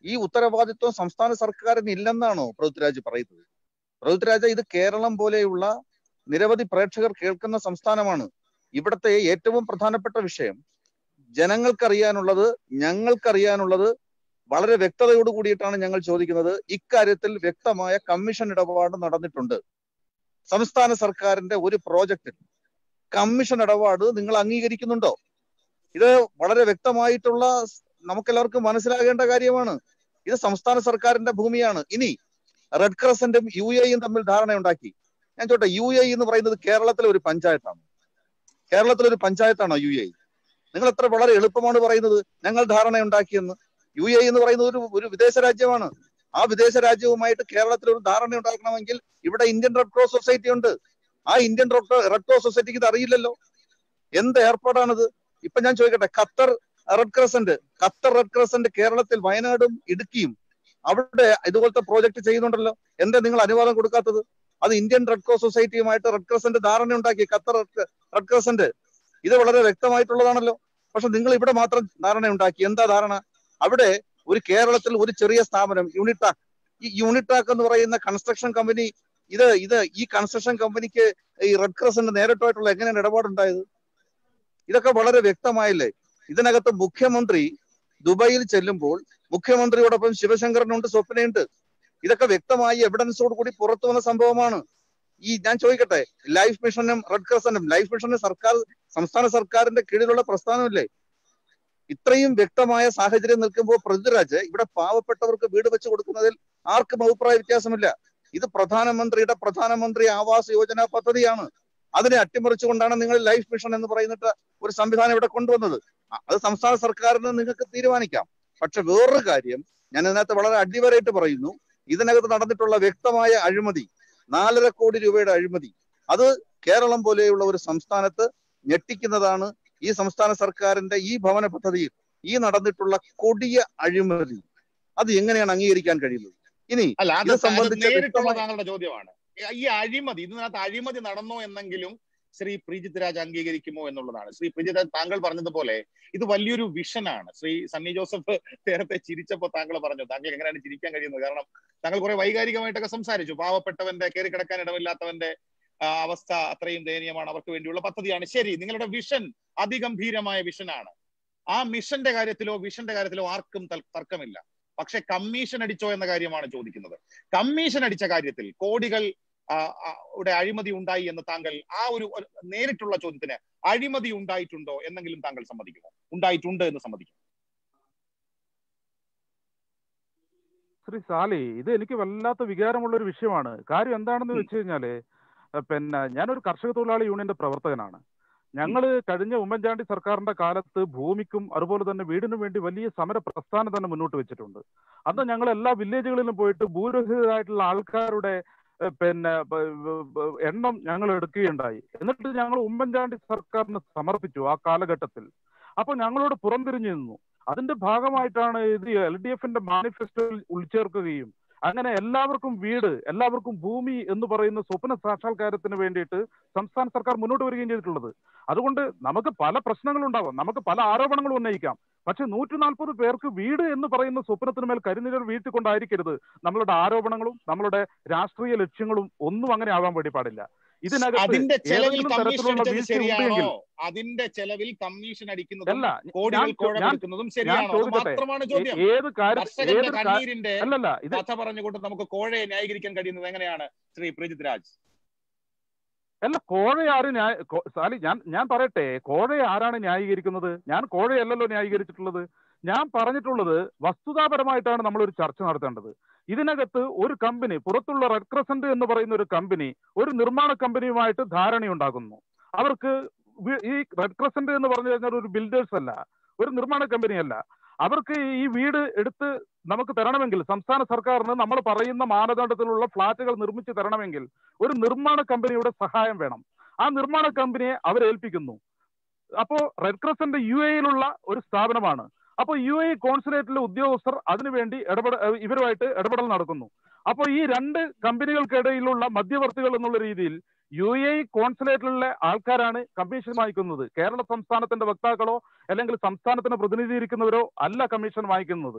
ഈ ഉത്തരവാദിത്വം സംസ്ഥാന സർക്കാരിന് ഇല്ലെന്നാണോ പൃഥ്വിരാജ് പറയുന്നത് പൃഥ്വിരാജ് ഇത് കേരളം പോലെയുള്ള നിരവധി പ്രേക്ഷകർ കേൾക്കുന്ന സംസ്ഥാനമാണ് ഇവിടുത്തെ ഏറ്റവും പ്രധാനപ്പെട്ട വിഷയം ജനങ്ങൾക്കറിയാനുള്ളത് ഞങ്ങൾക്കറിയാനുള്ളത് വളരെ വ്യക്തതയോട് കൂടിയിട്ടാണ് ഞങ്ങൾ ചോദിക്കുന്നത് ഇക്കാര്യത്തിൽ വ്യക്തമായ കമ്മീഷൻ ഇടപാട് നടന്നിട്ടുണ്ട് സംസ്ഥാന സർക്കാരിന്റെ ഒരു പ്രോജക്റ്റിൽ കമ്മീഷൻ ഇടപാട് നിങ്ങൾ അംഗീകരിക്കുന്നുണ്ടോ ഇത് വളരെ വ്യക്തമായിട്ടുള്ള നമുക്കെല്ലാവർക്കും മനസ്സിലാകേണ്ട കാര്യമാണ് ഇത് സംസ്ഥാന സർക്കാരിന്റെ ഭൂമിയാണ് ഇനി റെഡ് ക്രസന്റും യു എയും തമ്മിൽ ധാരണയുണ്ടാക്കി ഞാൻ ചോട്ടെ യു എ എന്ന് പറയുന്നത് കേരളത്തിലെ ഒരു പഞ്ചായത്താണ് കേരളത്തിലെ ഒരു പഞ്ചായത്താണോ യു എ നിങ്ങൾ എത്ര വളരെ എളുപ്പമാണ് പറയുന്നത് ഞങ്ങൾ ധാരണയുണ്ടാക്കിയെന്ന് യു എ എന്ന് പറയുന്നത് ഒരു ഒരു വിദേശ രാജ്യമാണ് ആ വിദേശ രാജ്യവുമായിട്ട് കേരളത്തിൽ ഒരു ധാരണ ഉണ്ടാക്കണമെങ്കിൽ ഇവിടെ ഇന്ത്യൻ റെഡ് ക്രോസ് സൊസൈറ്റി ഉണ്ട് ആ ഇന്ത്യൻ റെഡ് ക്രോസ് സൊസൈറ്റിക്ക് ഇത് അറിയില്ലല്ലോ എന്ത് ഏർപ്പാടാണിത് ഇപ്പൊ ഞാൻ ചോദിക്കട്ടെ Qatar red crescent Qatar red crescent കേരളത്തിൽ വയനാടും ഇടുക്കിയും അവിടെ ഇതുപോലത്തെ പ്രോജക്ട് ചെയ്യുന്നുണ്ടല്ലോ എന്താ നിങ്ങൾ അനുവാദം കൊടുക്കാത്തത് അത് ഇന്ത്യൻ റെഡ് ക്രോസ് സൊസൈറ്റിയുമായിട്ട് റെഡ് ക്രസന്റ് ധാരണ ഉണ്ടാക്കി ഖത്തർ റെഡ് ക്രസന്റ് ഇത് വളരെ വ്യക്തമായിട്ടുള്ളതാണല്ലോ പക്ഷെ നിങ്ങൾ ഇവിടെ മാത്രം ധാരണ ഉണ്ടാക്കി എന്താ ധാരണ അവിടെ ഒരു കേരളത്തിൽ ഒരു ചെറിയ സ്ഥാപനം യൂണിറ്റാക് ഈ യൂണിറ്റാക് എന്ന് പറയുന്ന കൺസ്ട്രക്ഷൻ കമ്പനി ഇത് ഇത് ഈ കൺസ്ട്രക്ഷൻ കമ്പനിക്ക് ഈ റെഡ് ക്രസന്റ് നേരിട്ടായിട്ടുള്ള എങ്ങനെയാണ് ഇടപാടുണ്ടായത് ഇതൊക്കെ വളരെ വ്യക്തമായില്ലേ ഇതിനകത്ത് മുഖ്യമന്ത്രി ദുബായിൽ ചെല്ലുമ്പോൾ മുഖ്യമന്ത്രിയോടൊപ്പം ശിവശങ്കരനുണ്ട് സ്വപ്നയുണ്ട് ഇതൊക്കെ വ്യക്തമായി എവിഡൻസോട് കൂടി പുറത്തു വന്ന സംഭവമാണ് ഈ ഞാൻ ചോദിക്കട്ടെ ലൈഫ് മിഷനും റെഡ് ക്രസന്റും ലൈഫ് മിഷനും സർക്കാർ സംസ്ഥാന സർക്കാരിന്റെ കീഴിലുള്ള പ്രസ്ഥാനമില്ലേ ഇത്രയും വ്യക്തമായ സാഹചര്യം നിൽക്കുമ്പോൾ പൃഥ്വിരാജ് ഇവിടെ പാവപ്പെട്ടവർക്ക് വീട് വെച്ച് കൊടുക്കുന്നതിൽ ആർക്കും അഭിപ്രായ വ്യത്യാസമില്ല ഇത് പ്രധാനമന്ത്രിയുടെ പ്രധാനമന്ത്രി ആവാസ് യോജന പദ്ധതിയാണ് അതിനെ അട്ടിമറിച്ചുകൊണ്ടാണ് നിങ്ങൾ ലൈഫ് മിഷൻ എന്ന് പറയുന്നിട്ട് ഒരു സംവിധാനം ഇവിടെ കൊണ്ടുവന്നത് അത് സംസ്ഥാന സർക്കാരിന് നിങ്ങൾക്ക് തീരുമാനിക്കാം പക്ഷെ വേറൊരു കാര്യം ഞാൻ ഇതിനകത്ത് വളരെ അടിവരായിട്ട് പറയുന്നു ഇതിനകത്ത് നടന്നിട്ടുള്ള വ്യക്തമായ അഴിമതി നാലര കോടി രൂപയുടെ അഴിമതി അത് കേരളം പോലെയുള്ള ഒരു സംസ്ഥാനത്ത് ഞെട്ടിക്കുന്നതാണ് ഈ സംസ്ഥാന സർക്കാരിന്റെ ഈ ഭവന പദ്ധതിയിൽ ഈ നടന്നിട്ടുള്ള കൊടിയ അഴിമതി അത് എങ്ങനെയാണ് അംഗീകരിക്കാൻ കഴിയുന്നത് ഇനി അല്ല അത് ഇത് സംബന്ധിച്ച് നേരിട്ടുള്ള വ്യക്തമായ- താങ്കളുടെ ചോദ്യമാണ് ഈ അഴിമതി ഇതിനകത്ത് അഴിമതി നടന്നോ എന്നെങ്കിലും ശ്രീ പ്രീജിത് രാജ് അംഗീകരിക്കുമോ എന്നുള്ളതാണ് ശ്രീ പ്രീജിത് രാജ് താങ്കൾ പറഞ്ഞതുപോലെ ഇത് വലിയൊരു വിഷനാണ് ശ്രീ സണ്ണി ജോസഫ് നേരത്തെ ചിരിച്ചപ്പോൾ താങ്കൾ പറഞ്ഞു താങ്കൾ എങ്ങനെയാണ് ചിരിക്കാൻ കഴിയുന്നത് കാരണം താങ്കൾ കുറെ വൈകാരികമായിട്ടൊക്കെ സംസാരിച്ചു പാവപ്പെട്ടവന്റെ കയറി കിടക്കാൻ ഇടമില്ലാത്തവന്റെ ആ, അവസ്ഥ അത്രയും ദയനീയമാണ് അവർക്ക് വേണ്ടിയുള്ള പദ്ധതിയാണ് ശരി നിങ്ങളുടെ വിഷൻ അതിഗംഭീരമായ വിഷനാണ് ആ മിഷന്റെ കാര്യത്തിലോ വിഷന്റെ കാര്യത്തിലോ ആർക്കും തൽ- തർക്കമില്ല പക്ഷെ കമ്മീഷൻ അടിച്ചോ എന്ന കാര്യമാണ് ചോദിക്കുന്നത് കമ്മീഷൻ അടിച്ച കാര്യത്തിൽ കോടികൾ ആ, ആ, യുടെ അഴിമതി ഉണ്ടായി എന്ന് താങ്കൾ ആ ഒരു ഒരു നേരിട്ടുള്ള ചോദ്യത്തിന് അഴിമതി ഉണ്ടായിട്ടുണ്ടോ എന്നെങ്കിലും താങ്കൾ സമ്മതിക്കുമോ ഉണ്ടായിട്ടുണ്ട് എന്ന് സമ്മതിക്കും ശ്രീ സാലി ഇത് എനിക്ക് വല്ലാത്ത വികാരമുള്ള ഒരു വിഷയമാണ് കാര്യം എന്താണെന്ന് വെച്ച് കഴിഞ്ഞാല് അഹ് പിന്നെ ഞാനൊരു കർഷക തൊഴിലാളി യൂണിയന്റെ പ്രവർത്തകനാണ് ഞങ്ങൾ കഴിഞ്ഞ ഉമ്മൻചാണ്ടി സർക്കാരിന്റെ കാലത്ത് ഭൂമിക്കും അതുപോലെ തന്നെ വീടിനും വേണ്ടി വലിയ സമര പ്രസ്ഥാനം തന്നെ മുന്നോട്ട് വെച്ചിട്ടുണ്ട് അന്ന് ഞങ്ങൾ എല്ലാ വില്ലേജുകളിലും പോയിട്ട് ഭൂരഹിതരായിട്ടുള്ള ആൾക്കാരുടെ ഏഹ് പിന്നെ ബ- ബ- ബ- എണ്ണം ഞങ്ങൾ എടുക്കുകയുണ്ടായി എന്നിട്ട് ഞങ്ങൾ ഉമ്മൻചാണ്ടി സർക്കാരിന് സമർപ്പിച്ചു ആ കാലഘട്ടത്തിൽ അപ്പൊ ഞങ്ങളോട് പുറംതിരിഞ്ഞു നിന്നു അതിന്റെ ഭാഗമായിട്ടാണ് ഇത് എൽ ഡി എഫിന്റെ മാനിഫെസ്റ്റോയിൽ ഉൾച്ചേർക്കുകയും അങ്ങനെ എല്ലാവർക്കും വീട് എല്ലാവർക്കും ഭൂമി എന്ന് പറയുന്ന സ്വപ്ന സാക്ഷാത്കാരത്തിന് വേണ്ടിയിട്ട് സംസ്ഥാന സർക്കാർ മുന്നോട്ട് വരികയും ചെയ്തിട്ടുള്ളത് അതുകൊണ്ട് നമുക്ക് പല പ്രശ്നങ്ങളും ഉണ്ടാവാം നമുക്ക് പല ആരോപണങ്ങളും ഉന്നയിക്കാം പക്ഷെ നൂറ്റി നാൽപ്പത് പേർക്ക് വീട് എന്ന് പറയുന്ന സ്വപ്നത്തിന് മേൽ കരിനിഴൽ വീഴ്ത്തിക്കൊണ്ടായിരിക്കരുത് നമ്മളുടെ ആരോപണങ്ങളും നമ്മളുടെ രാഷ്ട്രീയ ലക്ഷ്യങ്ങളും ഒന്നും അങ്ങനെ ആവാൻ വേണ്ടി പാടില്ല ഇതിനകത്ത് അതിന്റെ ചെലവിൽ ഏതെങ്കിലും കമ്മീഷൻ തരത്തിലുള്ള അടിച്ചത് വീഴ്ച ശരിയാണോ ഉണ്ടെങ്കിൽ അതിന്റെ ചെലവിൽ കമ്മീഷൻ അടിക്കുന്നതും അല്ല കോടികൾ ഞാൻ ചോ- ഞാൻ കോഴമെടുക്കുന്നതും ശരിയാണോ അത് ചോദിക്കട്ടെ? മാത്രമാണ് ചോദ്യം ഏ- ഏത് കാര്യം കർഷകന്റെ ഏത് കാ- കണ്ണീരിന്റെ അല്ലല്ല ഇത് കഥ പറഞ്ഞുകൊണ്ട് നമുക്ക് കോഴയെ ന്യായീകരിക്കാൻ കഴിയുന്നത് എങ്ങനെയാണ് ശ്രീ പ്രീജിത് രാജ് അല്ല കോഴയെ ആര് ന്യായ കോ- സാലി ഞാൻ ഞാൻ പറയട്ടെ കോഴയെ ആരാണ് ന്യായീകരിക്കുന്നത് ഞാൻ കോഴയല്ലല്ലോ ന്യായീകരിച്ചിട്ടുള്ളത് ഞാൻ പറഞ്ഞിട്ടുള്ളത് വസ്തുതാപരമായിട്ടാണ് നമ്മൾ ഒരു ചർച്ച നടത്തേണ്ടത് ഇതിനകത്ത് ഒരു കമ്പനി പുറത്തുള്ള റെഡ് ക്രസന്റ് എന്ന് പറയുന്ന ഒരു കമ്പനി ഒരു നിർമ്മാണ കമ്പനിയുമായിട്ട് ധാരണയുണ്ടാകുന്നു അവർക്ക് വി- ഈ റെഡ് ക്രസന്റ് എന്ന് പറഞ്ഞു കഴിഞ്ഞാൽ ഒരു ബിൽഡേഴ്സ് അല്ല ഒരു നിർമ്മാണ കമ്പനിയല്ല അവർക്ക് ഈ വീട് എടുത്ത് നമുക്ക് തരണമെങ്കിൽ സംസ്ഥാന സർക്കാരിന് നമ്മൾ പറയുന്ന മാനദണ്ഡത്തിലുള്ള ഫ്ളാറ്റുകൾ നിർമ്മിച്ച് തരണമെങ്കിൽ ഒരു നിർമ്മാണ കമ്പനിയുടെ സഹായം വേണം ആ നിർമ്മാണ കമ്പനിയെ അവർ ഏൽപ്പിക്കുന്നു അപ്പോ റെഡ് ക്രസന്റ് യു എയിലുള്ള ഒരു സ്ഥാപനമാണ് അപ്പോൾ യു എ കോൺസുലേറ്റിലെ ഉദ്യോഗസ്ഥർ അതിനുവേണ്ടി ഇടപെട ഏഹ് ഇവരുമായിട്ട് ഇടപെടൽ നടക്കുന്നു അപ്പോൾ ഈ രണ്ട് കമ്പനികൾക്കിടയിലുള്ള മധ്യവർത്തികൾ എന്നുള്ള രീതിയിൽ യു എ കോൺസുലേറ്റിലുള്ള ആൾക്കാരാണ് കമ്മീഷൻ വാങ്ങിക്കുന്നത് കേരള സംസ്ഥാനത്തിന്റെ വക്താക്കളോ അല്ലെങ്കിൽ സംസ്ഥാനത്തിനെ പ്രതിനിധീകരിക്കുന്നവരോ അല്ല കമ്മീഷൻ വാങ്ങിക്കുന്നത്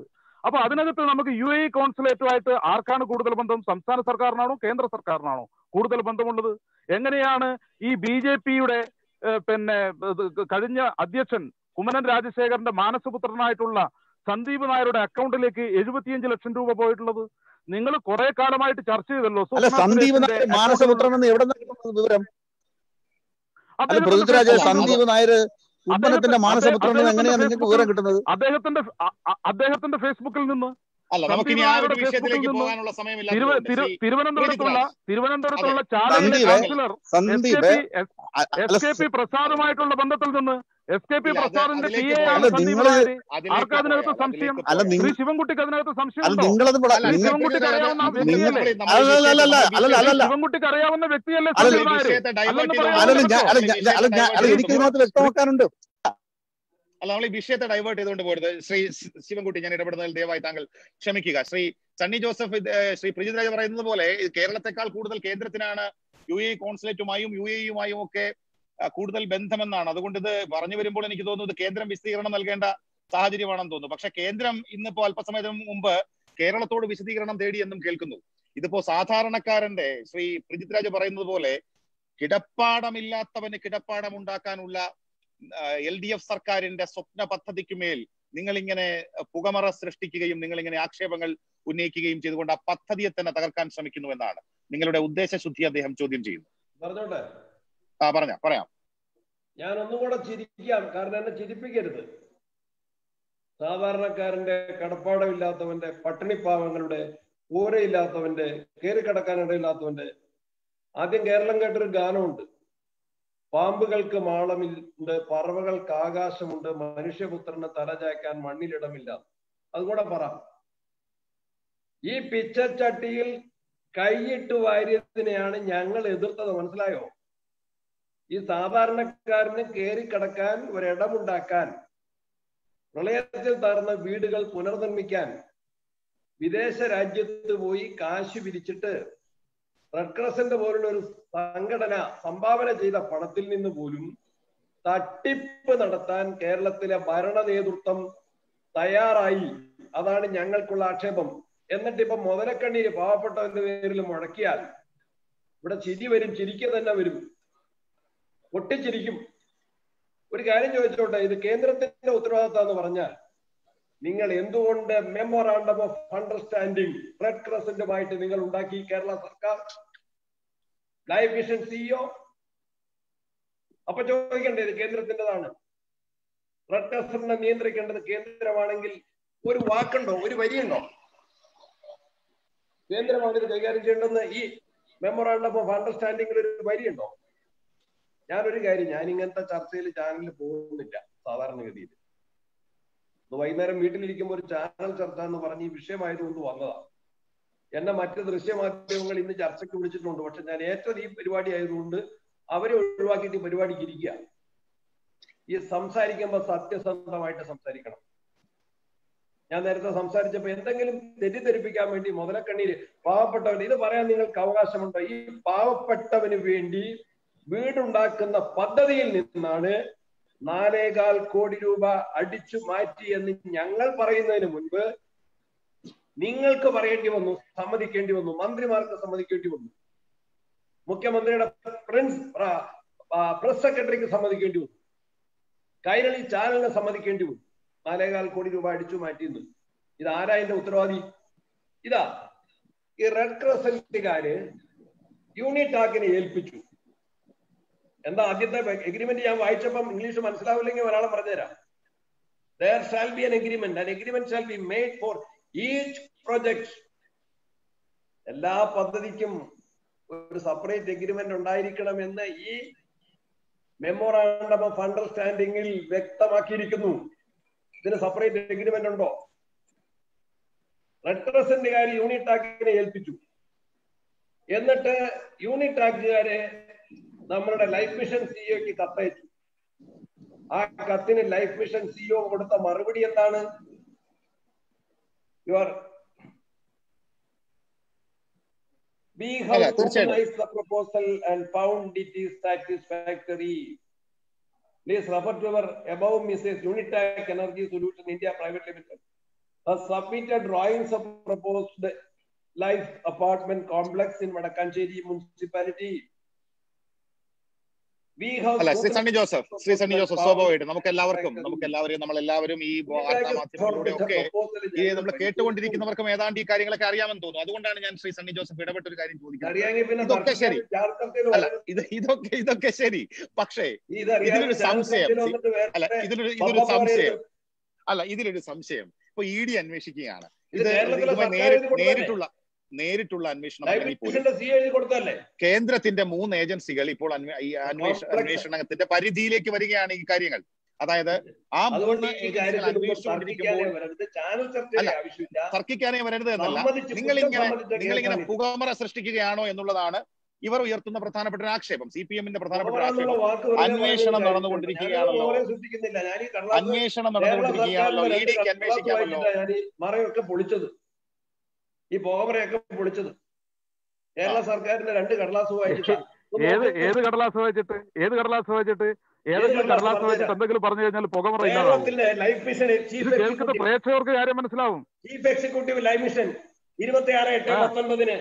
അപ്പൊ അതിനകത്ത് നമുക്ക് യു എ കോൺസുലേറ്റുമായിട്ട് ആർക്കാണ് കൂടുതൽ ബന്ധം സംസ്ഥാന സർക്കാരിനാണോ കേന്ദ്ര സർക്കാരിനാണോ കൂടുതൽ ബന്ധമുള്ളത് എങ്ങനെയാണ് ഈ ബി ജെ പിയുടെ പിന്നെ ഇത് കഴിഞ്ഞ അധ്യക്ഷൻ കുമ്മനം രാജശേഖരന്റെ മാനസപുത്രനായിട്ടുള്ള സന്ദീപ് നായരുടെ അക്കൗണ്ടിലേക്ക് എഴുപത്തിയഞ്ച് ലക്ഷം രൂപ പോയിട്ടുള്ളത് നിങ്ങൾ കുറെ കാലമായിട്ട് ചർച്ച ചെയ്തല്ലോ അല്ല സ്വപ്ന സന്ദീപ് സുരേഷിന്റെ നായർ മാനസപുത്രൻ എന്ന് എവിടെ നിന്ന് കിട്ടുന്നത് വിവരം അല്ല അദ്ദേഹത്തിന്റെ പൃഥ്വിരാജ് ഫേസ്ബുക്കിൽ നിന്ന് സന്ദീപ് നായർ കുമ്മനത്തിന്റെ അദ്ദേഹത്തെ- മാനസപുത്രൻ എന്ന് അദ്ദേഹത്തിന്റെ എങ്ങനെയാ നിങ്ങൾക്ക് വിവരം കിട്ടുന്നത് അദ്ദേഹത്തിന്റെ അ- അ- അദ്ദേഹത്തിന്റെ ഫേസ്ബുക്കിൽ നിന്ന് അല്ല നമുക്കിനി ആ ഒരു സന്ദീപ് നായരുടെ വിഷയത്തിലേക്ക് ഫേസ്ബുക്കിൽ നിന്ന് പോകാനുള്ള തിരുവ- സമയമില്ലാത്തതുകൊണ്ട് തിരു- ശ്രീ തിരുവനന്തപുരത്തുള്ള ശ്രീജിത്ത് തിരുവനന്തപുരത്തുള്ള അതെ. ചാലയിലെ Sandeep councillor S K Sandeep P അ- എസ് അല്ല കെ പി പ്രസാദുമായിട്ടുള്ള ബന്ധത്തിൽ നിന്ന് എസ് കെ പി ഇല്ല, അത് പ്രസാദിന്റെ പി അതിലേക്ക് എ ആണ് അല്ല സന്ദീപ് നിങ്ങള് നായർ അതിലേക്ക് ആർക്കാ അതിനകത്ത് പോയാൽ, സംശയം അതിലേക്ക് അല്ല പോയാൽ. നിങ്ങൾ ശ്രീ ശിവൻകുട്ടിക്ക് അതിനകത്ത് അല്ല സംശയമുണ്ടോ നിങ്ങളത് ഇവിടെ- അല്ല, ശ്രീ നിങ്ങൾ ശിവൻകുട്ടിക്ക് അറിയാവുന്ന നമ്മൾ ഈ വ്യക്തിയല്ലേ വിഷയത്തെ- നമ്മൾ ഈ അല്ല, അല്ല, അല്ല, വിഷയത്തെ- അല്ല, അല്ല, ശ്രീ അല്ല. ശിവൻകുട്ടിക്ക് അറിയാവുന്ന വ്യക്തിയല്ലേ അല്ല, സന്ദീപ് ഈ നായർ വിഷയത്തെ divert അല്ലെന്ന് ചെയ്തുകൊണ്ട് പറയാൻ അല്ലല്ല പറ്റുമോ ഞാൻ അല്ല ഞാൻ അല്ല ഈ ഞാൻ വിഷയത്തെ അല്ല ഞാൻ അല്ല divert എനിക്ക് ചെയ്തുകൊണ്ട് ഇതിനകത്ത് വ്യക്തമാക്കാനുണ്ട് അല്ല നമ്മൾ ഈ വിഷയത്തെ ഡൈവേർട്ട് ചെയ്തുകൊണ്ട് പോയത് ശ്രീ ശി- ശിവൻകുട്ടി ഞാൻ ഇടപെടുന്നതിൽ ദയവായി താങ്കൾ ക്ഷമിക്കുക ശ്രീ സണ്ണി ജോസഫ് ഇത്, ഏഹ്, ശ്രീ പ്രിജിത് രാജ് പറയുന്നത് പോലെ ഇത് കേരളത്തെക്കാൾ കൂടുതൽ കേന്ദ്രത്തിനാണ് യു എ കോൺസുലേറ്റുമായും യു എ യുമായും ഒക്കെ ആ, കൂടുതൽ ബന്ധമെന്നാണ് അതുകൊണ്ട് ഇത് പറഞ്ഞു വരുമ്പോൾ എനിക്ക് തോന്നുന്നത് കേന്ദ്രം വിശദീകരണം നൽകേണ്ട സാഹചര്യമാണെന്ന് തോന്നുന്നു പക്ഷെ കേന്ദ്രം ഇന്നിപ്പോ അല്പസമയത്തിന് മുമ്പ് കേരളത്തോട് വിശദീകരണം തേടി എന്നും കേൾക്കുന്നു ഇതിപ്പോ സാധാരണക്കാരന്റെ ശ്രീ പ്രിജിത് രാജ് പറയുന്നത് പോലെ കിടപ്പാടമില്ലാത്തവന് കിടപ്പാടം ഉണ്ടാക്കാനുള്ള എൽ ഡി എഫ് സർക്കാരിന്റെ സ്വപ്ന പദ്ധതിക്കുമേൽ നിങ്ങൾ ഇങ്ങനെ പുകമറ സൃഷ്ടിക്കുകയും നിങ്ങൾ ഇങ്ങനെ ആക്ഷേപങ്ങൾ ഉന്നയിക്കുകയും ചെയ്തുകൊണ്ട് ആ പദ്ധതിയെ തന്നെ തകർക്കാൻ ശ്രമിക്കുന്നു എന്നാണ് നിങ്ങളുടെ ഉദ്ദേശശുദ്ധി അദ്ദേഹം ചോദ്യം ചെയ്യുന്നു പറഞ്ഞോട്ടെ ആ പറഞ്ഞ പറയാം ഞാൻ ഒന്നും കൂടെ ചിരിക്കാം കാരണം എന്നെ ചിരിപ്പിക്കരുത് സാധാരണക്കാരന്റെ കടപ്പാടമില്ലാത്തവന്റെ പട്ടിണിപ്പാവങ്ങളുടെ ഊരയില്ലാത്തവന്റെ കയറി കിടക്കാൻ ഇടയില്ലാത്തവന്റെ ആദ്യം കേരളം കേട്ടൊരു ഗാനമുണ്ട് പാമ്പുകൾക്ക് മാളമുണ്ട് പറവകൾക്ക് ആകാശമുണ്ട് മനുഷ്യപുത്രന് തലചായ്ക്കാൻ മണ്ണിലിടമില്ല അതുകൂടെ പറ ഈ പിച്ചച്ചട്ടിയിൽ കൈയിട്ട് വാരിയതിനെയാണ് ഞങ്ങൾ എതിർത്തത് മനസ്സിലായോ ഈ സാധാരണക്കാരന് കയറി കിടക്കാൻ ഒരിടമുണ്ടാക്കാൻ പ്രളയത്തിൽ തകർന്ന വീടുകൾ പുനർനിർമ്മിക്കാൻ വിദേശ രാജ്യത്ത് പോയി കാശ് പിരിച്ചിട്ട് റെഡ് ക്രസന്റ് പോലുള്ള ഒരു സംഘടന സംഭാവന ചെയ്ത പണത്തിൽ നിന്ന് പോലും തട്ടിപ്പ് നടത്താൻ കേരളത്തിലെ ഭരണ നേതൃത്വം തയ്യാറായി അതാണ് ഞങ്ങൾക്കുള്ള ആക്ഷേപം എന്നിട്ട് ഇപ്പൊ മുതലക്കണ്ണീര് പാവപ്പെട്ടവന്റെ പേരിൽ മുഴക്കിയാൽ ഇവിടെ ചിരി വരും ചിരിക്കുക തന്നെ വരും പൊട്ടിച്ചിരിക്കും ഒരു കാര്യം ചോദിച്ചോട്ടെ ഇത് കേന്ദ്രത്തിന്റെ ഉത്തരവാദിത്തം എന്ന് പറഞ്ഞാൽ നിങ്ങൾ എന്തുകൊണ്ട് മെമ്മോറാണ്ടം ഓഫ് അണ്ടർസ്റ്റാൻഡിംഗ് റെഡ് ക്രസന്റുമായിട്ട് നിങ്ങൾ ഉണ്ടാക്കി കേരള സർക്കാർ ലൈഫ് മിഷൻ സിഇഒ അപ്പൊ ചോദിക്കണ്ടേ ഇത് കേന്ദ്രത്തിൻ്റെതാണ് റെഡ് ക്രസന്റിനെ നിയന്ത്രിക്കേണ്ടത് കേന്ദ്രമാണെങ്കിൽ ഒരു വാക്കുണ്ടോ ഒരു വരിയുണ്ടോ കേന്ദ്രമാണ് ഇത് കൈകാര്യം ചെയ്യേണ്ടതെന്ന് ഈ മെമ്മോറാണ്ടം ഓഫ് അണ്ടർസ്റ്റാൻഡിംഗിൽ ഒരു വരിയുണ്ടോ ഞാനൊരു കാര്യം ഞാൻ ഇങ്ങനത്തെ ചർച്ചയിൽ ചാനലിൽ പോകുന്നില്ല സാധാരണഗതിയിൽ ഇന്ന് വൈകുന്നേരം വീട്ടിലിരിക്കുമ്പോൾ ഒരു ചാനൽ ചർച്ച എന്ന് പറഞ്ഞ് ഈ വിഷയമായതുകൊണ്ട് വന്നതാ എന്നെ മറ്റ് ദൃശ്യമാധ്യമങ്ങൾ ഇന്ന് ചർച്ചയ്ക്ക് വിളിച്ചിട്ടുണ്ട് പക്ഷെ ഞാൻ ഏറ്റവും ഈ പരിപാടി ആയതുകൊണ്ട് അവരെ ഒഴിവാക്കിയിട്ട് ഈ പരിപാടിക്ക് ഇരിക്കുക ഈ സംസാരിക്കുമ്പോൾ സത്യസന്ധമായിട്ട് സംസാരിക്കണം ഞാൻ നേരത്തെ സംസാരിച്ചപ്പോ എന്തെങ്കിലും തെറ്റിദ്ധരിപ്പിക്കാൻ വേണ്ടി മുതലക്കണ്ണീര് പാവപ്പെട്ടവൻ ഇത് പറയാൻ നിങ്ങൾക്ക് അവകാശമുണ്ടോ ഈ പാവപ്പെട്ടവന് വേണ്ടി വീടുണ്ടാക്കുന്ന പദ്ധതിയിൽ നിന്നാണ് നാലേകാൽ കോടി രൂപ അടിച്ചു മാറ്റി എന്ന് ഞങ്ങൾ പറയുന്നതിന് മുൻപ് നിങ്ങൾക്ക് പറയേണ്ടി വന്നു സമ്മതിക്കേണ്ടി വന്നു മന്ത്രിമാർക്ക് സമ്മതിക്കേണ്ടി വന്നു മുഖ്യമന്ത്രിയുടെ പ്രിൻസ് പ്രസ് സെക്രട്ടറിക്ക് സമ്മതിക്കേണ്ടി വന്നു കൈരളി ചാനലിന് സമ്മതിക്കേണ്ടി വന്നു നാലേകാൽ കോടി രൂപ അടിച്ചു മാറ്റിയെന്ന് ഇത് ആരാ ഇതിന്റെ ഉത്തരവാദി ഇതാ ഈ റെഡ് ക്രസന്റുകാര് യൂണിറ്റാക്കിനെ ഏൽപ്പിച്ചു എന്താ ആദ്യത്തെ എഗ്രിമെന്റ് ഞാൻ വായിച്ചപ്പം ഇംഗ്ലീഷ് മനസ്സിലാവില്ലെങ്കിൽ ഒരാളെ പറഞ്ഞുതരാം there shall be an agreement an agreement shall be made for each project എല്ലാ പദ്ധതിക്കും ഒരു സെപ്പറേറ്റ് എഗ്രിമെന്റ് ഉണ്ടായിരിക്കണം എന്ന് ഈ മെമ്മോറാണ്ടം ഓഫ് അണ്ടർസ്റ്റാൻഡിംഗിൽ വ്യക്തമാക്കിയിരിക്കുന്നു ഇതിന് സെപ്പറേറ്റ് എഗ്രിമെന്റ് ഉണ്ടോ റെഡ് ക്രസന്റുകാർ യൂണിറ്റാക്കിനെ ഏൽപ്പിച്ചു എന്നിട്ട് യൂണിറ്റാക്കുകാരെ നമ്മളുടെ ലൈഫ് മിഷൻ സിഇഒക്ക് കത്തയച്ചു ആ കത്തിന് ലൈഫ് മിഷൻ സിഇഒ കൊടുത്ത മറുപടി എന്താണ് യുവർ We അല്ല, have തീർച്ചയായിട്ടും. scrutinized the proposal and found it is satisfactory. Please refer to our above Mrs. Unitac Energy Solution India Private Limited. has submitted drawings of proposed life apartment complex in Vadakancheri municipality. We have അല്ല ശ്രീ suited സണ്ണി ജോസഫ് ശ്രീ സണ്ണി ജോസഫ് proposal സ്വാഭാവികമായിട്ട് നമുക്ക് എല്ലാവർക്കും നമുക്ക് എല്ലാവരെയും നമ്മൾ എല്ലാവരും ഈ വാർത്താ മാധ്യമങ്ങളിലൂടെ ഒക്കെ ഈ നമ്മൾ കേട്ടുകൊണ്ടിരിക്കുന്നവർക്കും ഏതാണ്ട് ഈ കാര്യങ്ങളൊക്കെ അറിയാമെന്ന് തോന്നുന്നു അതുകൊണ്ടാണ് ഞാൻ ശ്രീ സണ്ണി ജോസഫ് ഇടപെട്ട ഒരു കാര്യം ചോദിക്കുന്നത് അറിയാമെങ്കിൽ പിന്നെ ഇതൊക്കെ ശരി. ചാർത്തത്തിൽ അല്ല ഇത് ഇതൊക്കെ ഇതൊക്കെ ശരി പക്ഷേ ഇതറിയാം ഇതിലൊരു സംശയം. അല്ല ഇതിലൊരു ഇതൊരു സംശയം അല്ല ഇതിലൊരു സംശയം ഇപ്പൊ ഇ ഡി അന്വേഷിക്കുകയാണ് ഇത് ഇത് കേരളത്തിലെ ഇതുമായി സർക്കാർ നേരി- എഴുതി കൊടുത്തതല്ലേ? നേരിട്ടുള്ള നേരിട്ടുള്ള അന്വേഷണം അല്ലെങ്കിൽ പോലും ലൈബ്രറിന്റെ സി എഴുതി കൊടുത്തല്ലേ കേന്ദ്രത്തിന്റെ മൂന്ന് ഏജൻസികൾ ഇപ്പോൾ അന്വേ- ഈ അന്വേഷ Complex. അന്വേഷണത്തിന്റെ പരിധിയിലേക്ക് വരികയാണ് ഈ കാര്യങ്ങൾ അതായത് ആ അതുകൊണ്ട് മൂന്ന് ഈ ഏജൻസികൾ കാര്യത്തിൽ അന്വേഷിച്ചുകൊണ്ടിരിക്കുമ്പോൾ തർക്കിക്കാനേ വരരുത് ചാനൽ ചർച്ചയുടെ അല്ല. ആവശ്യമില്ല തർക്കിക്കാനേ വരരുത് എന്നല്ല സമ്മതിച്ച് നിങ്ങൾ കുറ്റം ഇങ്ങനെ സമ്മതിച്ച നിങ്ങൾ ഇങ്ങനെ കേസാണിത്. പുകമറ സൃഷ്ടിക്കുകയാണോ എന്നുള്ളതാണ് ഇവർ ഉയർത്തുന്ന പ്രധാനപ്പെട്ട ഒരു ആക്ഷേപം സി പി എമ്മിന്റെ പ്രധാനപ്പെട്ട ഒരു എന്നുള്ള ആക്ഷേപം വാക്ക് വെറുതെ അന്വേഷണം പറഞ്ഞത് നടന്നുകൊണ്ടിരിക്കുകയാണല്ലോ. ഞാനത് ഓവറെ സൃഷ്ടിക്കുന്നില്ല ഞാൻ ഈ കടലാസ് അന്വേഷണം കേരള നടന്നുകൊണ്ടിരിക്കുകയാണല്ലോ ഇ സർക്കാരിന്റെ ഡിക്ക് രണ്ട് കടലാസ് അന്വേഷിക്കാമല്ലോ വായിച്ചിട്ടാ ഞാൻ ഈ മറയൊക്കെ പൊളിച്ചത് ഈ പോകമറയൊക്കെ പൊളിച്ചത് കേരള സർക്കാരിന്റെ രണ്ട് കടലാസ് വായിച്ചിട്ടാ ഒന്ന് ഏത് നോക്ക്. ഏത് കടലാസ് വായിച്ചിട്ട് ഏത് കടലാസ് വായിച്ചിട്ട് ഏതെങ്കിലും കടലാസ് കടലാസ് വായിച്ചിട്ട് പറഞ്ഞുതരാം. എന്തെങ്കിലും പറഞ്ഞു കഴിഞ്ഞാൽ പുകമറ ഇല്ലാതാവും കേരളത്തിന്റെ ലൈഫ് മിഷൻ ഇത് ചീഫ് കേൾക്കുന്ന എക്സിക്യൂട്ടീവ് പ്രേക്ഷകർക്ക് കാര്യം മനസ്സിലാവും ചീഫ് എക്സിക്യൂട്ടീവ് ലൈഫ് മിഷൻ ഇരുപത്തിയാറ് എട്ട് ആ. പത്തൊൻപതിന്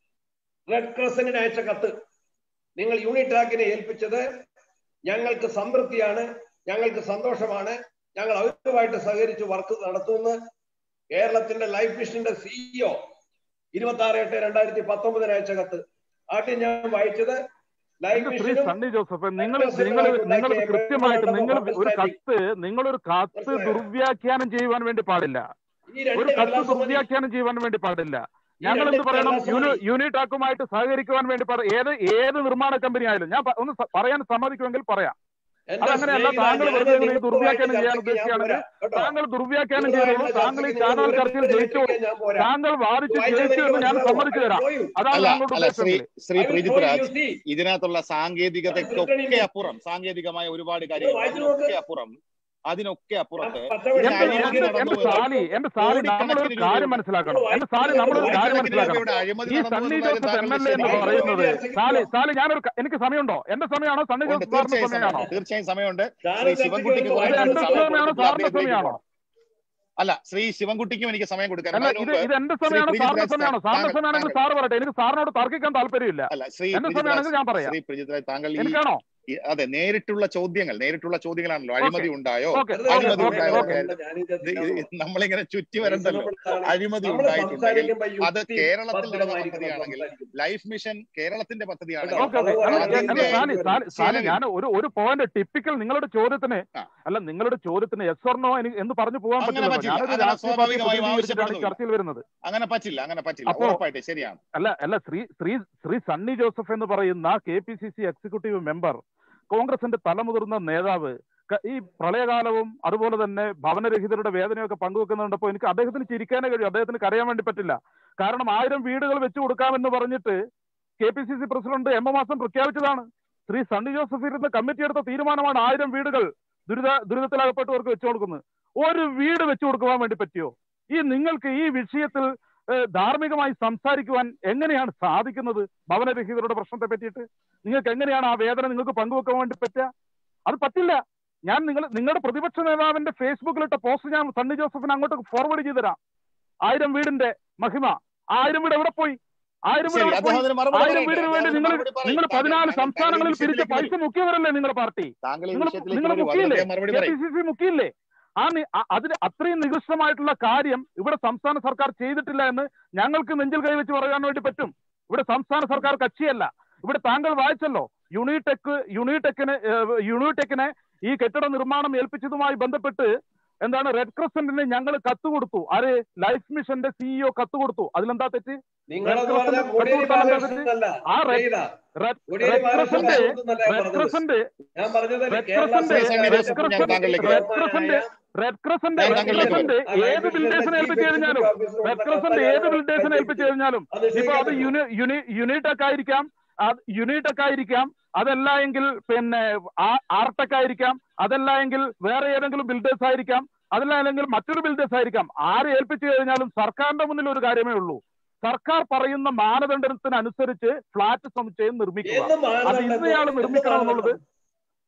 റെഡ് ക്രോസിന് അയച്ച കത്ത് നിങ്ങൾ യൂണിടാക്കിനെ ഏൽപ്പിച്ചത് ഞങ്ങൾക്ക് സംതൃപ്തിയാണ് ഞങ്ങൾക്ക് സന്തോഷമാണ് ഞങ്ങൾ അവരുമായിട്ട് സഹകരിച്ച് വർക്ക് നടത്തുമെന്ന് കേരളത്തിന്റെ ലൈഫ് മിഷന്റെ സിഇഒ ഇരുപത്തി ആറ് എട്ട് രണ്ടായിരത്തി പത്തൊമ്പതിന് അയച്ച കത്ത് ആദ്യം ഞാൻ വായിച്ചത് ലൈഫ് എന്റെ ശ്രീ മിഷനും സണ്ണി ജോസഫ് നിങ്ങൾ Representative നിങ്ങൾ ആയിട്ടുള്ള നിങ്ങൾ കേരള കൃത്യമായിട്ട് നിങ്ങൾ ഒരു understanding. കത്ത് നിങ്ങളൊരു കത്ത് മനസ്സിലായോ? ദുർവ്യാഖ്യാനം ചെയ്യുവാൻ വേണ്ടി പാടില്ല ഈ ഒരു രണ്ട് കത്ത് കടലാസ് മതി. ദുർവ്യാഖ്യാനം ചെയ്യുവാൻ വേണ്ടി പാടില്ല ഈ ഞങ്ങൾ രണ്ട് എന്ത് പറയണം കടലാസ് യൂണി മതി. യൂണിടാക്കുമായിട്ട് സഹകരിക്കുവാൻ വേണ്ടി പറ ഏത് ഏത് നിർമ്മാണ കമ്പനി ആയാലും ഞാൻ പ- ഒന്ന് സ- പറയാൻ സമ്മതിക്കുമെങ്കിൽ പറയാം എന്റെ അതങ്ങനെയല്ല, സ്നേഹിതാ, താങ്കൾ ഞാൻ വെറുതെ ഇങ്ങനെ നിങ്ങളുമായിട്ട് ദുർവ്യാഖ്യാനം ചെയ്യാൻ ചർച്ചയ്ക്ക് ഞാൻ ഉദ്ദേശിക്കുകയാണെങ്കിൽ പോരാ, കേട്ടോ. താങ്കൾ ദുർവ്യാഖ്യാനം നിങ്ങളുമായിട്ടുള്ള ചെയ്തോളൂ താങ്കൾ ഈ ചർച്ചയ്ക്ക് ചാനൽ നിങ്ങൾ ചർച്ചയിൽ വെറുതെ ജയിച്ചോളൂ ഇരിക്കാൻ ഞാൻ പോരാ. താങ്കൾ വാദിച്ച് വായിച്ചാൽ ജയിച്ചു എനിക്ക് എന്ന് ഞാൻ മനസ്സിലാവും. സമ്മതിച്ചു തരാം I show you. അതാണ് അല്ല താങ്കളുടെ അല്ല Shri ഉദ്ദേശമെങ്കിൽ Shri I will show Prejith you, Raj you see. ഇതിനകത്തുള്ള സാങ്കേതികതയ്ക്കൊക്കെ അപ്പുറം സാങ്കേതികമായ ഒരുപാട് കാര്യങ്ങൾ വായിച്ചു നോക്ക്. അതിനൊക്കെ അപ്പുറം അതിനൊക്കെ അപ്പുറത്ത് പച്ചവെള്ളം എന്റെ അഴിമതി എന്റെ നടന്നു എന്റെ എന്ന് സാലി എന്റെ സാലി നമ്മളൊരു കോടിക്കണക്കിന് കാര്യം രൂപയുടെ- മനസ്സിലാക്കണം എന്റെ സാലി നമ്മളൊരു കാര്യം മനസ്സിലാക്കണം രൂപയുടെ അഴിമതി ഈ നടന്നു സണ്ണി എന്നതായി ജോസഫ് എം താങ്കൾ എൽ എ എന്ന് ശരിയായി പറയുന്നത് ശരിയായി. സാലി സാലി ഞാനൊരു ക- എനിക്ക് സമയമുണ്ടോ എന്റെ സമയമാണോ സണ്ണി ഉണ്ട്. ജോസഫ് സാറിന്റെ തീർച്ചയായും സമയമാണോ സമയമുണ്ട് തീർച്ചയായും സമയമുണ്ട് ചാനൽ ശ്രീ ചർച്ചയ്ക്ക് ശിവൻകുട്ടിക്ക് ഒന്ന് കുറെ ഇത് വായിച്ചു എന്റെ സമയം സമയമാണോ കൊടുത്തിട്ട് സാറിന്റെ അദ്ദേഹത്തിലേക്ക് സമയമാണോ പോകണം. അല്ല ശ്രീ ശിവൻകുട്ടിക്കും എനിക്ക് സമയം കൊടുക്കാൻ അല്ല അതിന് ഇത് മുമ്പ് ഇത് എന്റെ ശ്രീ സമയമാണോ പ്രീജിത് സാറിന്റെ രാജ് സമയമാണോ സാറിന്റെ താങ്കൾ- സമയമാണെങ്കിൽ സാറ് പറയട്ടെ എനിക്ക് സാറിനോട് തർക്കിക്കാൻ താല്പര്യമില്ല അല്ല ശ്രീ എന്റെ പ്രീജിത് സമയമാണെങ്കിൽ രാജ് ഞാൻ പറയാം ശ്രീ പ്രീജിത് രാജ് താങ്കൾ ഈ എനിക്കാണോ ഈ- അതെ നേരിട്ടുള്ള ചോദ്യങ്ങൾ നേരിട്ടുള്ള ചോദ്യങ്ങളാണല്ലോ അഴിമതി ഉണ്ടായോ ഓക്കെ വെറുതെ അഴിമതി ഓക്കെ ഉണ്ടായോ ഓക്കെ ഇത് ഇത് നമ്മളിങ്ങനെ ചുറ്റി വരണ്ടല്ലോ നമ്മൾ അഴിമതി ഉണ്ടായിട്ടുണ്ടെങ്കിൽ അത് കേരളത്തിലുള്ള പദ്ധതിയാണെങ്കിൽ ലൈഫ് മിഷൻ കേരളത്തിന്റെ പദ്ധതിയാണെങ്കിൽ ഓക്കെ ഓക്കെ അല്ല അതിന്റെ- അല്ല സാലി സാലി സാലി ചിലവിൽ- ഞാൻ ഒരു ഒരു പോയിന്റ് ടിപ്പിക്കൽ നിങ്ങളുടെ ചോദ്യത്തിന് ആ. അല്ല നിങ്ങളുടെ ചോദ്യത്തിന് എസ് ഓർണോ എന്ന് പറഞ്ഞു പോകാൻ അങ്ങനെ പറ്റില്ല പറ്റില്ല. ഞാനൊരു അങ്ങനെ രാഷ്ട്രീയ പാർട്ടിയെ സ്വാഭാവികമായും പ്രതിനിധീകരിച്ചിട്ടാണ് ആവശ്യപ്പെടുന്നു. ചർച്ചയിൽ വരുന്നത് അങ്ങനെ പറ്റില്ല അങ്ങനെ പറ്റില്ല അപ്പോ- ഉറപ്പായിട്ട് ശരിയാണ് അല്ല അല്ല ശ്രീ ശ്രീ ശ്രീ സണ്ണി ജോസഫ് എന്ന് പറയുന്ന K P C C executive member കോൺഗ്രസിന്റെ തലമുതിർന്ന നേതാവ് ക- ഈ പ്രളയകാലവും അതുപോലെ തന്നെ ഭവനരഹിതരുടെ വേദനയൊക്കെ പങ്കുവെക്കുന്നുണ്ടപ്പോൾ എനിക്ക് അദ്ദേഹത്തിന് ചിരിക്കാനേ കഴിയും അദ്ദേഹത്തിന് കരയാൻ വേണ്ടി പറ്റില്ല കാരണം ആയിരം വീടുകൾ വെച്ചു കൊടുക്കാമെന്ന് പറഞ്ഞിട്ട് K P C C president M A മാസം പ്രഖ്യാപിച്ചതാണ് ശ്രീ സണ്ണി ജോസഫ് ഇരുന്ന് കമ്മിറ്റി എടുത്ത തീരുമാനമാണ് ആയിരം വീടുകൾ ദുരിത ദുരിതത്തിലകപ്പെട്ടവർക്ക് വെച്ചു കൊടുക്കുന്നത് ഒരു വീട് വെച്ചു കൊടുക്കുവാൻ വേണ്ടി പറ്റിയോ ഈ നിങ്ങൾക്ക് ഈ വിഷയത്തിൽ ഏഹ്, ധാർമ്മികമായി സംസാരിക്കുവാൻ എങ്ങനെയാണ് സാധിക്കുന്നത് ഭവനരഹിതരുടെ പ്രശ്നത്തെ പറ്റിയിട്ട് നിങ്ങൾക്ക് എങ്ങനെയാണ് ആ വേദന നിങ്ങൾക്ക് പങ്കുവെക്കാൻ വേണ്ടി പറ്റുക അത് പറ്റില്ല ഞാൻ നിങ്ങൾ നിങ്ങളുടെ പ്രതിപക്ഷ നേതാവിന്റെ ഫേസ്ബുക്കിലിട്ട പോസ്റ്റ് ഞാൻ സണ്ണി ജോസഫിന് അങ്ങോട്ട് ഫോർവേഡ് ചെയ്തുതരാം ആയിരം വീടിന്റെ മഹിമ ആ ആയിരം വീട് എവിടെ പോയി ആയിരം വീട് ശരി എവിടെ അദ്ദേഹം പോയി അതിന് മറുപടി ആയിരം പറയട്ടെ. വീടിന് വേണ്ടി അദ്ദേഹം നിങ്ങൾ മറുപടി പറയും. നിങ്ങൾ താങ്കൾ- പതിനാല് താങ്കൾ- സംസ്ഥാനങ്ങളിൽ താങ്കൾ ഈ പിരിച്ച വിഷയത്തിലേക്ക് പൈസ മുക്കിയവരല്ലേ നിങ്ങളുടെ പാർട്ടി താങ്കൾ ഈ നിങ്ങൾ വിഷയത്തിലേക്ക് നിങ്ങൾ വരൂ. മുക്കിയില്ലേ അദ്ദേഹം മറുപടി കെ പറയും പി സി സി മുക്കിയില്ലേ ആ നി- ആ- അതിന് അത്രയും നികൃഷ്ടമായിട്ടുള്ള കാര്യം ഇവിടെ സംസ്ഥാന സർക്കാർ ചെയ്തിട്ടില്ല എന്ന് ഞങ്ങൾക്ക് നെഞ്ചിൽ കൈവച്ച് പറയാൻ വേണ്ടി പറ്റും ഇവിടെ സംസ്ഥാന സർക്കാർ കക്ഷിയല്ല ഇവിടെ താങ്കൾ വായിച്ചല്ലോ യൂണിടെക് യൂണിടെക്കിന് ഏഹ്, യൂണിടെക്കിനെ ഈ കെട്ടിട നിർമ്മാണം ഏൽപ്പിച്ചതുമായി ബന്ധപ്പെട്ട് എന്താണ് റെഡ് ക്രസന്റിന് ഞങ്ങൾ കത്ത് കൊടുത്തു ആര് ലൈഫ് മിഷന്റെ സിഇഒ കത്ത് കൊടുത്തു അതിലെന്താ തെറ്റ് നിങ്ങളത് പറഞ്ഞ കോടിയേരി ബാലകൃഷ്ണനല്ല ആ റെഡ് ചെയ്ത red Kodiyeri red Balakrishnan crescent എന്നല്ല ഞാൻ റെഡ് പറഞ്ഞത്. ക്രസന്റ് ഞാൻ പറഞ്ഞത് റെഡ് കേരള ക്രസന്റ് സർക്കാർ റെഡ് ക്രസന്റ് താങ്കളിലേക്ക് റെഡ് ക്രസന്റ് റെഡ് ക്രസന്റ് ഞാൻ റെഡ് താങ്കളിലേക്ക് ക്രസന്റ് ഏത് ബിൽഡേഴ്സിനെ ഏൽപ്പിച്ചു കഴിഞ്ഞാലും റെഡ് ക്രസന്റ് ഏത് ബിൽഡേഴ്സിനെ ഏൽപ്പിച്ചു കഴിഞ്ഞാലും ഇപ്പൊ അത് യുനി യുനി യൂണിടെക് ആയിരിക്കാം യൂണിടെക് ആയിരിക്കാം അതല്ല എങ്കിൽ പിന്നെ ആർടെക് ആയിരിക്കാം അതല്ല എങ്കിൽ വേറെ ഏതെങ്കിലും ബിൽഡേഴ്സ് ആയിരിക്കാം അതല്ല അല്ലെങ്കിൽ മറ്റൊരു ബിൽഡേഴ്സ് ആയിരിക്കാം ആര് ഏൽപ്പിച്ചു കഴിഞ്ഞാലും സർക്കാരിന്റെ മുന്നിൽ ഒരു കാര്യമേ ഉള്ളൂ സർക്കാർ പറയുന്ന മാനദണ്ഡത്തിനനുസരിച്ച് ഫ്ലാറ്റ് സമുച്ചയം നിർമ്മിക്കുക എന്ത് അത് ഇന്നയാൾ നിർമ്മിക്കണം എന്നുള്ളത്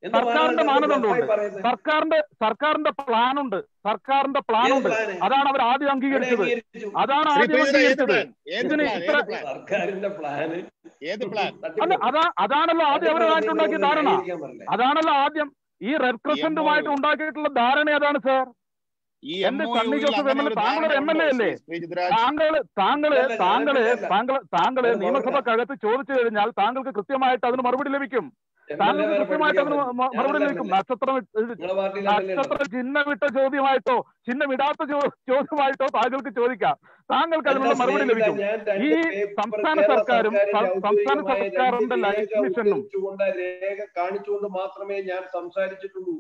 എന്താ സർക്കാരിന്റെ മാനദണ്ഡം മാനദണ്ഡമുണ്ട് പറയുന്നത് സർക്കാരിന്റെ സർക്കാരിന്റെ പ്ലാൻ ഉണ്ട് സർക്കാരിന്റെ പ്ലാൻ ഏത് ഉണ്ട് പ്ലാന് അതാണ് അവർ ആദ്യം എവിടെ അംഗീകരിച്ചത് അംഗീകരിച്ചു അതാണ് ശ്രീ ആദ്യം പ്രീതിരാജ് ഏത് അംഗീകരിച്ചത് പ്ലാൻ ഏത് ഇതിന് പ്ലാൻ ഇത്ര ഏത് പ്ലാൻ സർക്കാരിന്റെ പ്ലാന് ഏത് പ്ലാൻ അല്ല തട്ടിപ്പ് അതാ അതാണല്ലോ ആദ്യം തട്ടിപ്പ് അവരുമായിട്ടുണ്ടാക്കിയ നിയമങ്ങളൊന്നും ധാരണ ന്യായീകരിക്കാൻ പറ്റില്ല അതാണല്ലോ ആദ്യം ഈ റെഡ് ക്രസന്റുമായിട്ട് ഉണ്ടാക്കിയിട്ടുള്ള ധാരണ ഏതാണ് സാർ ഈ എന്റെ MOU സണ്ണി യിൽ ജോസഫ് അങ്ങനെ എം എൽ ഒരു താങ്കൾ ഒരു ധാരണ എം എൽ എ ഉണ്ടോ അല്ലേ ശ്രീ ശ്രീജിത്രാജ് താങ്കൾ താങ്കള് അല്ല, ഞാൻ താങ്കള് MLA അല്ല. താങ്കൾ താങ്കള് അത് നിയമസഭക്കകത്ത് ചോദിച്ചു കഴിഞ്ഞാൽ താങ്കൾക്ക് കൃത്യമായിട്ട് അതിന് മറുപടി ലഭിക്കും താങ്കൾക്ക് കൃത്യമായിട്ട് അതിന് മ- മറുപടി ലഭിക്കും നക്ഷത്രം ഇട്ട് നിങ്ങളുടെ പാർട്ടിയിൽ നക്ഷത്ര ചിഹ്നമിട്ട ചോദ്യമായിട്ടോ ചിഹ്നമിടാത്ത ചോ- ചോദ്യമായിട്ടോ താങ്കൾക്ക് ചോദിക്കാം താങ്കൾക്ക് അതിനുള്ള മറുപടി ലഭിക്കും ഈ സംസ്ഥാന സർക്കാരും സ- സംസ്ഥാന സർക്കാരിന്റെ ലൈഫ് മിഷനും രേഖ കാണിച്ചുകൊണ്ട് മാത്രമേ ഞാൻ സംസാരിച്ചിട്ടുള്ളൂ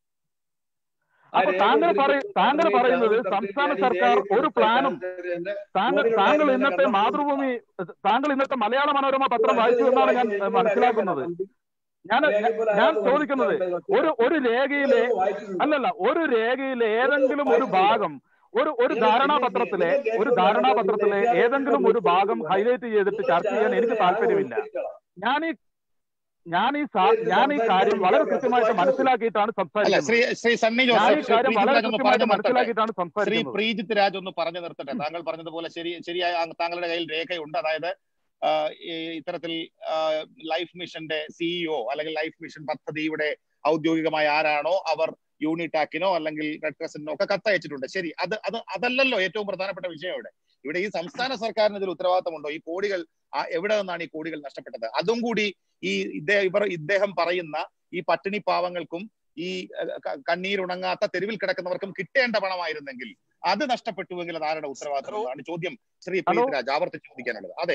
ആ അപ്പൊ രേഖ താങ്കൾ ഉദ്ധരിച്ചുകൊണ്ട് പറയ- താങ്കൾ മാത്രമേ പറയുന്നത് ഞാൻ സംസ്ഥാന ഈ സർക്കാർ രേഖ ഒരു പ്ലാനും എന്റെ താങ്കൾ ഫോണിലുള്ള താങ്കൾ എന്റെ ഇന്നത്തെ കണ്ടെത്തൽ മാതൃഭൂമി താങ്കൾ ഇന്നത്തെ മലയാള മനോരമ പത്രം വായിച്ചു എന്നാണ് ഞാൻ ഏഹ്, മനസ്സിലാക്കുന്നത് ഞാൻ ഞാൻ ചോദിക്കുന്നത് ഒരു ഒരു രേഖയിലെ അല്ലല്ല ഒരു രേഖയിലെ ഏതെങ്കിലും ഒരു ഭാഗം ഒരു ഒരു ധാരണാപത്രത്തിലെ ഒരു ധാരണാപത്രത്തിലെ ഏതെങ്കിലും ഒരു ഭാഗം ഹൈലൈറ്റ് ചെയ്തിട്ട് ചർച്ച ചെയ്യാൻ എനിക്ക് താല്പര്യമില്ല ഞാൻ ഈ ഞാൻ ഈ സാ- ഞാൻ ഈ കാര്യം വളരെ കൃത്യമായിട്ട് മനസ്സിലാക്കിയിട്ടാണ് അല്ല സംസാരിക്കുന്നത് ശ്രീ ശ്രീ സണ്ണി ഞാൻ ഈ ജോസഫ് ശ്രീ കാര്യം വളരെ പ്രീജിത് രാജ് ഒന്ന് കൃത്യമായിട്ട് പറഞ്ഞു നിർത്തട്ടെ മനസ്സിലാക്കിയിട്ടാണ് ശ്രീ സംസാരിക്കുന്നത് പ്രീജിത് രാജ് ഒന്ന് പറഞ്ഞു നിർത്തട്ടെ താങ്കൾ പറഞ്ഞതുപോലെ ശരി ശരിയായ ആ താങ്കളുടെ കയ്യിൽ രേഖയുണ്ട് അതായത് ആ, ഈ ഇത്തരത്തിൽ ലൈഫ് മിഷന്റെ സിഇഒ അല്ലെങ്കിൽ ലൈഫ് മിഷൻ പദ്ധതിയുടെ ഔദ്യോഗികമായ ആരാണോ അവർ യൂണിടാക്കിനോ അല്ലെങ്കിൽ റെഡ് ക്രസന്റിനോ ഒക്കെ കത്തയച്ചിട്ടുണ്ട് ശരി അത് അത് അതല്ലല്ലോ ഏറ്റവും പ്രധാനപ്പെട്ട വിഷയം ഇവിടെ ഇവിടെ ഈ സംസ്ഥാന സർക്കാരിന് ഇതിൽ ഉത്തരവാദിത്തമുണ്ടോ ഈ കോടികൾ ആ, എവിടെ നിന്നാണ് ഈ കോടികൾ നഷ്ടപ്പെട്ടത് അതും കൂടി ഈ ഇദ്ദേഹം ഇവർ ഇദ്ദേഹം പറയുന്ന ഈ പട്ടിണി പാവങ്ങൾക്കും ഈ അഹ്, ക- കണ്ണീരുണങ്ങാത്ത തെരുവിൽ കിടക്കുന്നവർക്കും കിട്ടേണ്ട പണമായിരുന്നെങ്കിൽ അത് നഷ്ടപ്പെട്ടുവെങ്കിൽ അത് ആരുടെ ഉത്തരവാദിത്തം എന്നാണ് ചോദ്യം ശ്രീ ഹലോ. പ്രീതിരാജ് ആവർത്തിച്ച് ചോദിക്കാനുള്ളത് അതെ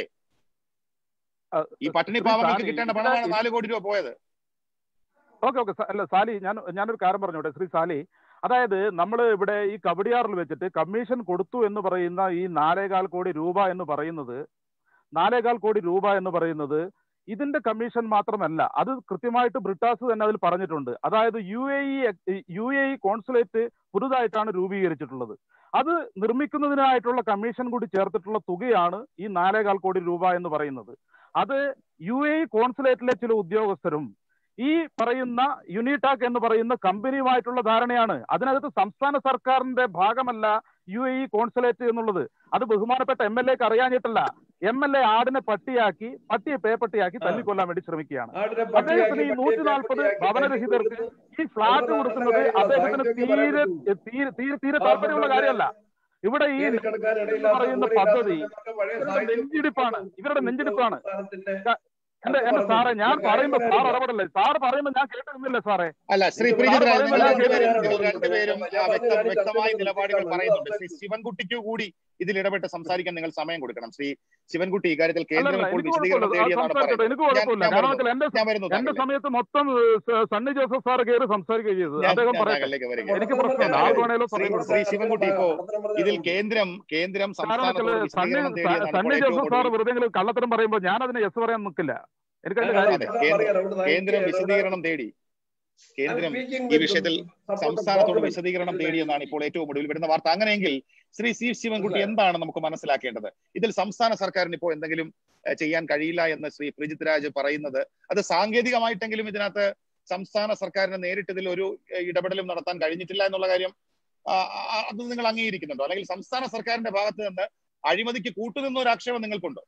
ആ, ഈ പട്ടിണി ശ്രീ പാവങ്ങൾക്ക് സാലി, കിട്ടേണ്ട ഇതിന് പണമാണ് ഇത് നാല് കോടി രൂപ പോയത് ഓക്കെ ഓക്കെ അല്ല സാലി ഞാൻ ഞാനൊരു കാര്യം പറഞ്ഞോട്ടെ ശ്രീ സാലി അതായത് നമ്മൾ ഇവിടെ ഈ കബഡിയാറിൽ വെച്ചിട്ട് കമ്മീഷൻ കൊടുത്തു എന്ന് പറയുന്ന ഈ നാലേകാൽ കോടി രൂപ എന്ന് പറയുന്നത് നാലേകാൽ കോടി രൂപ എന്ന് പറയുന്നത് ഇതിന്റെ കമ്മീഷൻ മാത്രമല്ല അത് കൃത്യമായിട്ട് ബ്രിട്ടാസ് തന്നെ അതിൽ പറഞ്ഞിട്ടുണ്ട് അതായത് U A E U A E consulate പുതുതായിട്ടാണ് രൂപീകരിച്ചിട്ടുള്ളത് അത് നിർമ്മിക്കുന്നതിനായിട്ടുള്ള കമ്മീഷൻ കൂടി ചേർത്തിട്ടുള്ള തുകയാണ് ഈ നാലേകാൽ കോടി രൂപ എന്ന് പറയുന്നത് അത് യു എ ഇ കോൺസുലേറ്റിലെ ചില ഉദ്യോഗസ്ഥരും ഈ പറയുന്ന യുനിടാക് എന്ന് പറയുന്ന കമ്പനിയുമായിട്ടുള്ള ധാരണയാണ് അതിനകത്ത് സംസ്ഥാന സർക്കാരിന്റെ ഭാഗമല്ല യു എ ഇ കോൺസുലേറ്റ് എന്നുള്ളത് അത് ബഹുമാനപ്പെട്ട എം എൽ എക്ക് അറിയാഞ്ഞിട്ടല്ല എം എൽ എ ആടിനെ പട്ടിയാക്കി പട്ടിയെ പേപ്പട്ടിയാക്കി തല്ലിക്കൊല്ലാൻ വേണ്ടി ശ്രമിക്കുകയാണ് അദ്ദേഹത്തിന് ഈ നൂറ്റി നാൽപ്പത് ഭവനരഹിതർക്ക് ഈ ഫ്ലാറ്റ് കൊടുക്കുന്നത് അദ്ദേഹത്തിന് തീരെ തീരെ തീരെ തീരെ താല്പര്യമുള്ള കാര്യമല്ല ഇവിടെ ഈ പറയുന്ന പദ്ധതി ഇവരുടെ നെഞ്ചിടിപ്പാണ് ഇവരുടെ നെഞ്ചിടിപ്പാണ് എന്റെ എന്റെ സാറേ ഞാൻ പറയുമ്പോ സാർ ഇടപെടല്ലേ സാർ പറയുമ്പോ ഞാൻ കേട്ടിരുന്നില്ല സാറേ അല്ല ശ്രീ ഇത് പ്രീജിത് രാജ് നിങ്ങൾ പറയുന്നത് രണ്ടുപേരും ഞാൻ നിങ്ങൾ രണ്ടുപേരും ആ, വ്യക്ത ഞാൻ വ്യക്തമായ ചർച്ച നിലപാടുകൾ ചെയ്തു. പറയുന്നുണ്ട് ശ്രീ ശിവൻകുട്ടിക്ക് കൂടി ഇതിൽ ഇടപെട്ട് സംസാരിക്കാൻ നിങ്ങൾ സമയം കൊടുക്കണം ശ്രീ ശിവൻകുട്ടി ഇക്കാര്യത്തിൽ കേന്ദ്രം അല്ലല്ല ഇപ്പോൾ എനിക്ക് വിശദീകരണം കുഴപ്പമില്ല തേടിയെന്നാണ് സംസാരിക്കട്ടെ പറയുന്നത് എനിക്ക് ഞാൻ കുഴപ്പമില്ല ഞാൻ കാരണം വരുന്നു വെച്ചാൽ എന്റെ ഞാൻ വരുന്നു എന്റെ താങ്കളിലേക്ക് സമയത്ത് മൊത്തം ഏഹ്, സണ്ണി ജോസഫ് സാർ കയറി സംസാരിക്കുകയും ചെയ്തത് ഞാൻ അദ്ദേഹം ഞാൻ പറയട്ടെ താങ്കളിലേക്ക് വരികയാണ് എനിക്ക് പ്രശ്നമില്ല ഞാൻ ആർക്ക് വരുന്നു വേണേലും ശ്രീ സമയം ശ്രീ കൊടുക്കാം ശിവൻകുട്ടി ഇപ്പോ ഇതിൽ കേന്ദ്രം കേന്ദ്രം കാരണം സംസ്ഥാനത്തോട് വെച്ചാൽ സണ്ണി വിശദീകരണം തേടിയെന്നാണ് ഇപ്പോൾ സണ്ണി ഏറ്റവും ജോസഫ് സാർ ഒടുവിൽ വെറുതെ കള്ളത്തരം പറയുമ്പോൾ ഞാൻ അതിന് യെസ് പറയാൻ നിൽക്കില്ല എനിക്കതിന്റെ ഞാൻ കാര്യമില്ല അതെ കേന്ദ്രം കേന്ദ്രം വിശദീകരണം തേടി കേന്ദ്രം ഈ വിഷയത്തിൽ സംസ്ഥാനത്തോട് വിശദീകരണം തേടിയെന്നാണ് ഇപ്പോൾ ഏറ്റവും ഒടുവിൽ വരുന്ന വാർത്ത അങ്ങനെയെങ്കിൽ ശ്രീ സി ശിവൻകുട്ടി എന്താണ് നമുക്ക് മനസ്സിലാക്കേണ്ടത് ഇതിൽ സംസ്ഥാന സർക്കാരിന് ഇപ്പോൾ എന്തെങ്കിലും ഏഹ്, ചെയ്യാൻ കഴിയില്ല എന്ന് ശ്രീ പ്രിജിത് രാജ് പറയുന്നത് അത് സാങ്കേതികമായിട്ടെങ്കിലും ഇതിനകത്ത് സംസ്ഥാന സർക്കാരിന് നേരിട്ട് ഇതിൽ ഒരു ഏഹ്, ഇടപെടലും നടത്താൻ കഴിഞ്ഞിട്ടില്ല എന്നുള്ള കാര്യം ആ, ആ, അത് നിങ്ങൾ അംഗീകരിക്കുന്നുണ്ടോ അല്ലെങ്കിൽ സംസ്ഥാന സർക്കാരിന്റെ ഭാഗത്ത് നിന്ന് അഴിമതിക്ക് കൂട്ടുനിന്ന ഒരു ആക്ഷേപം നിങ്ങൾക്കുണ്ടോ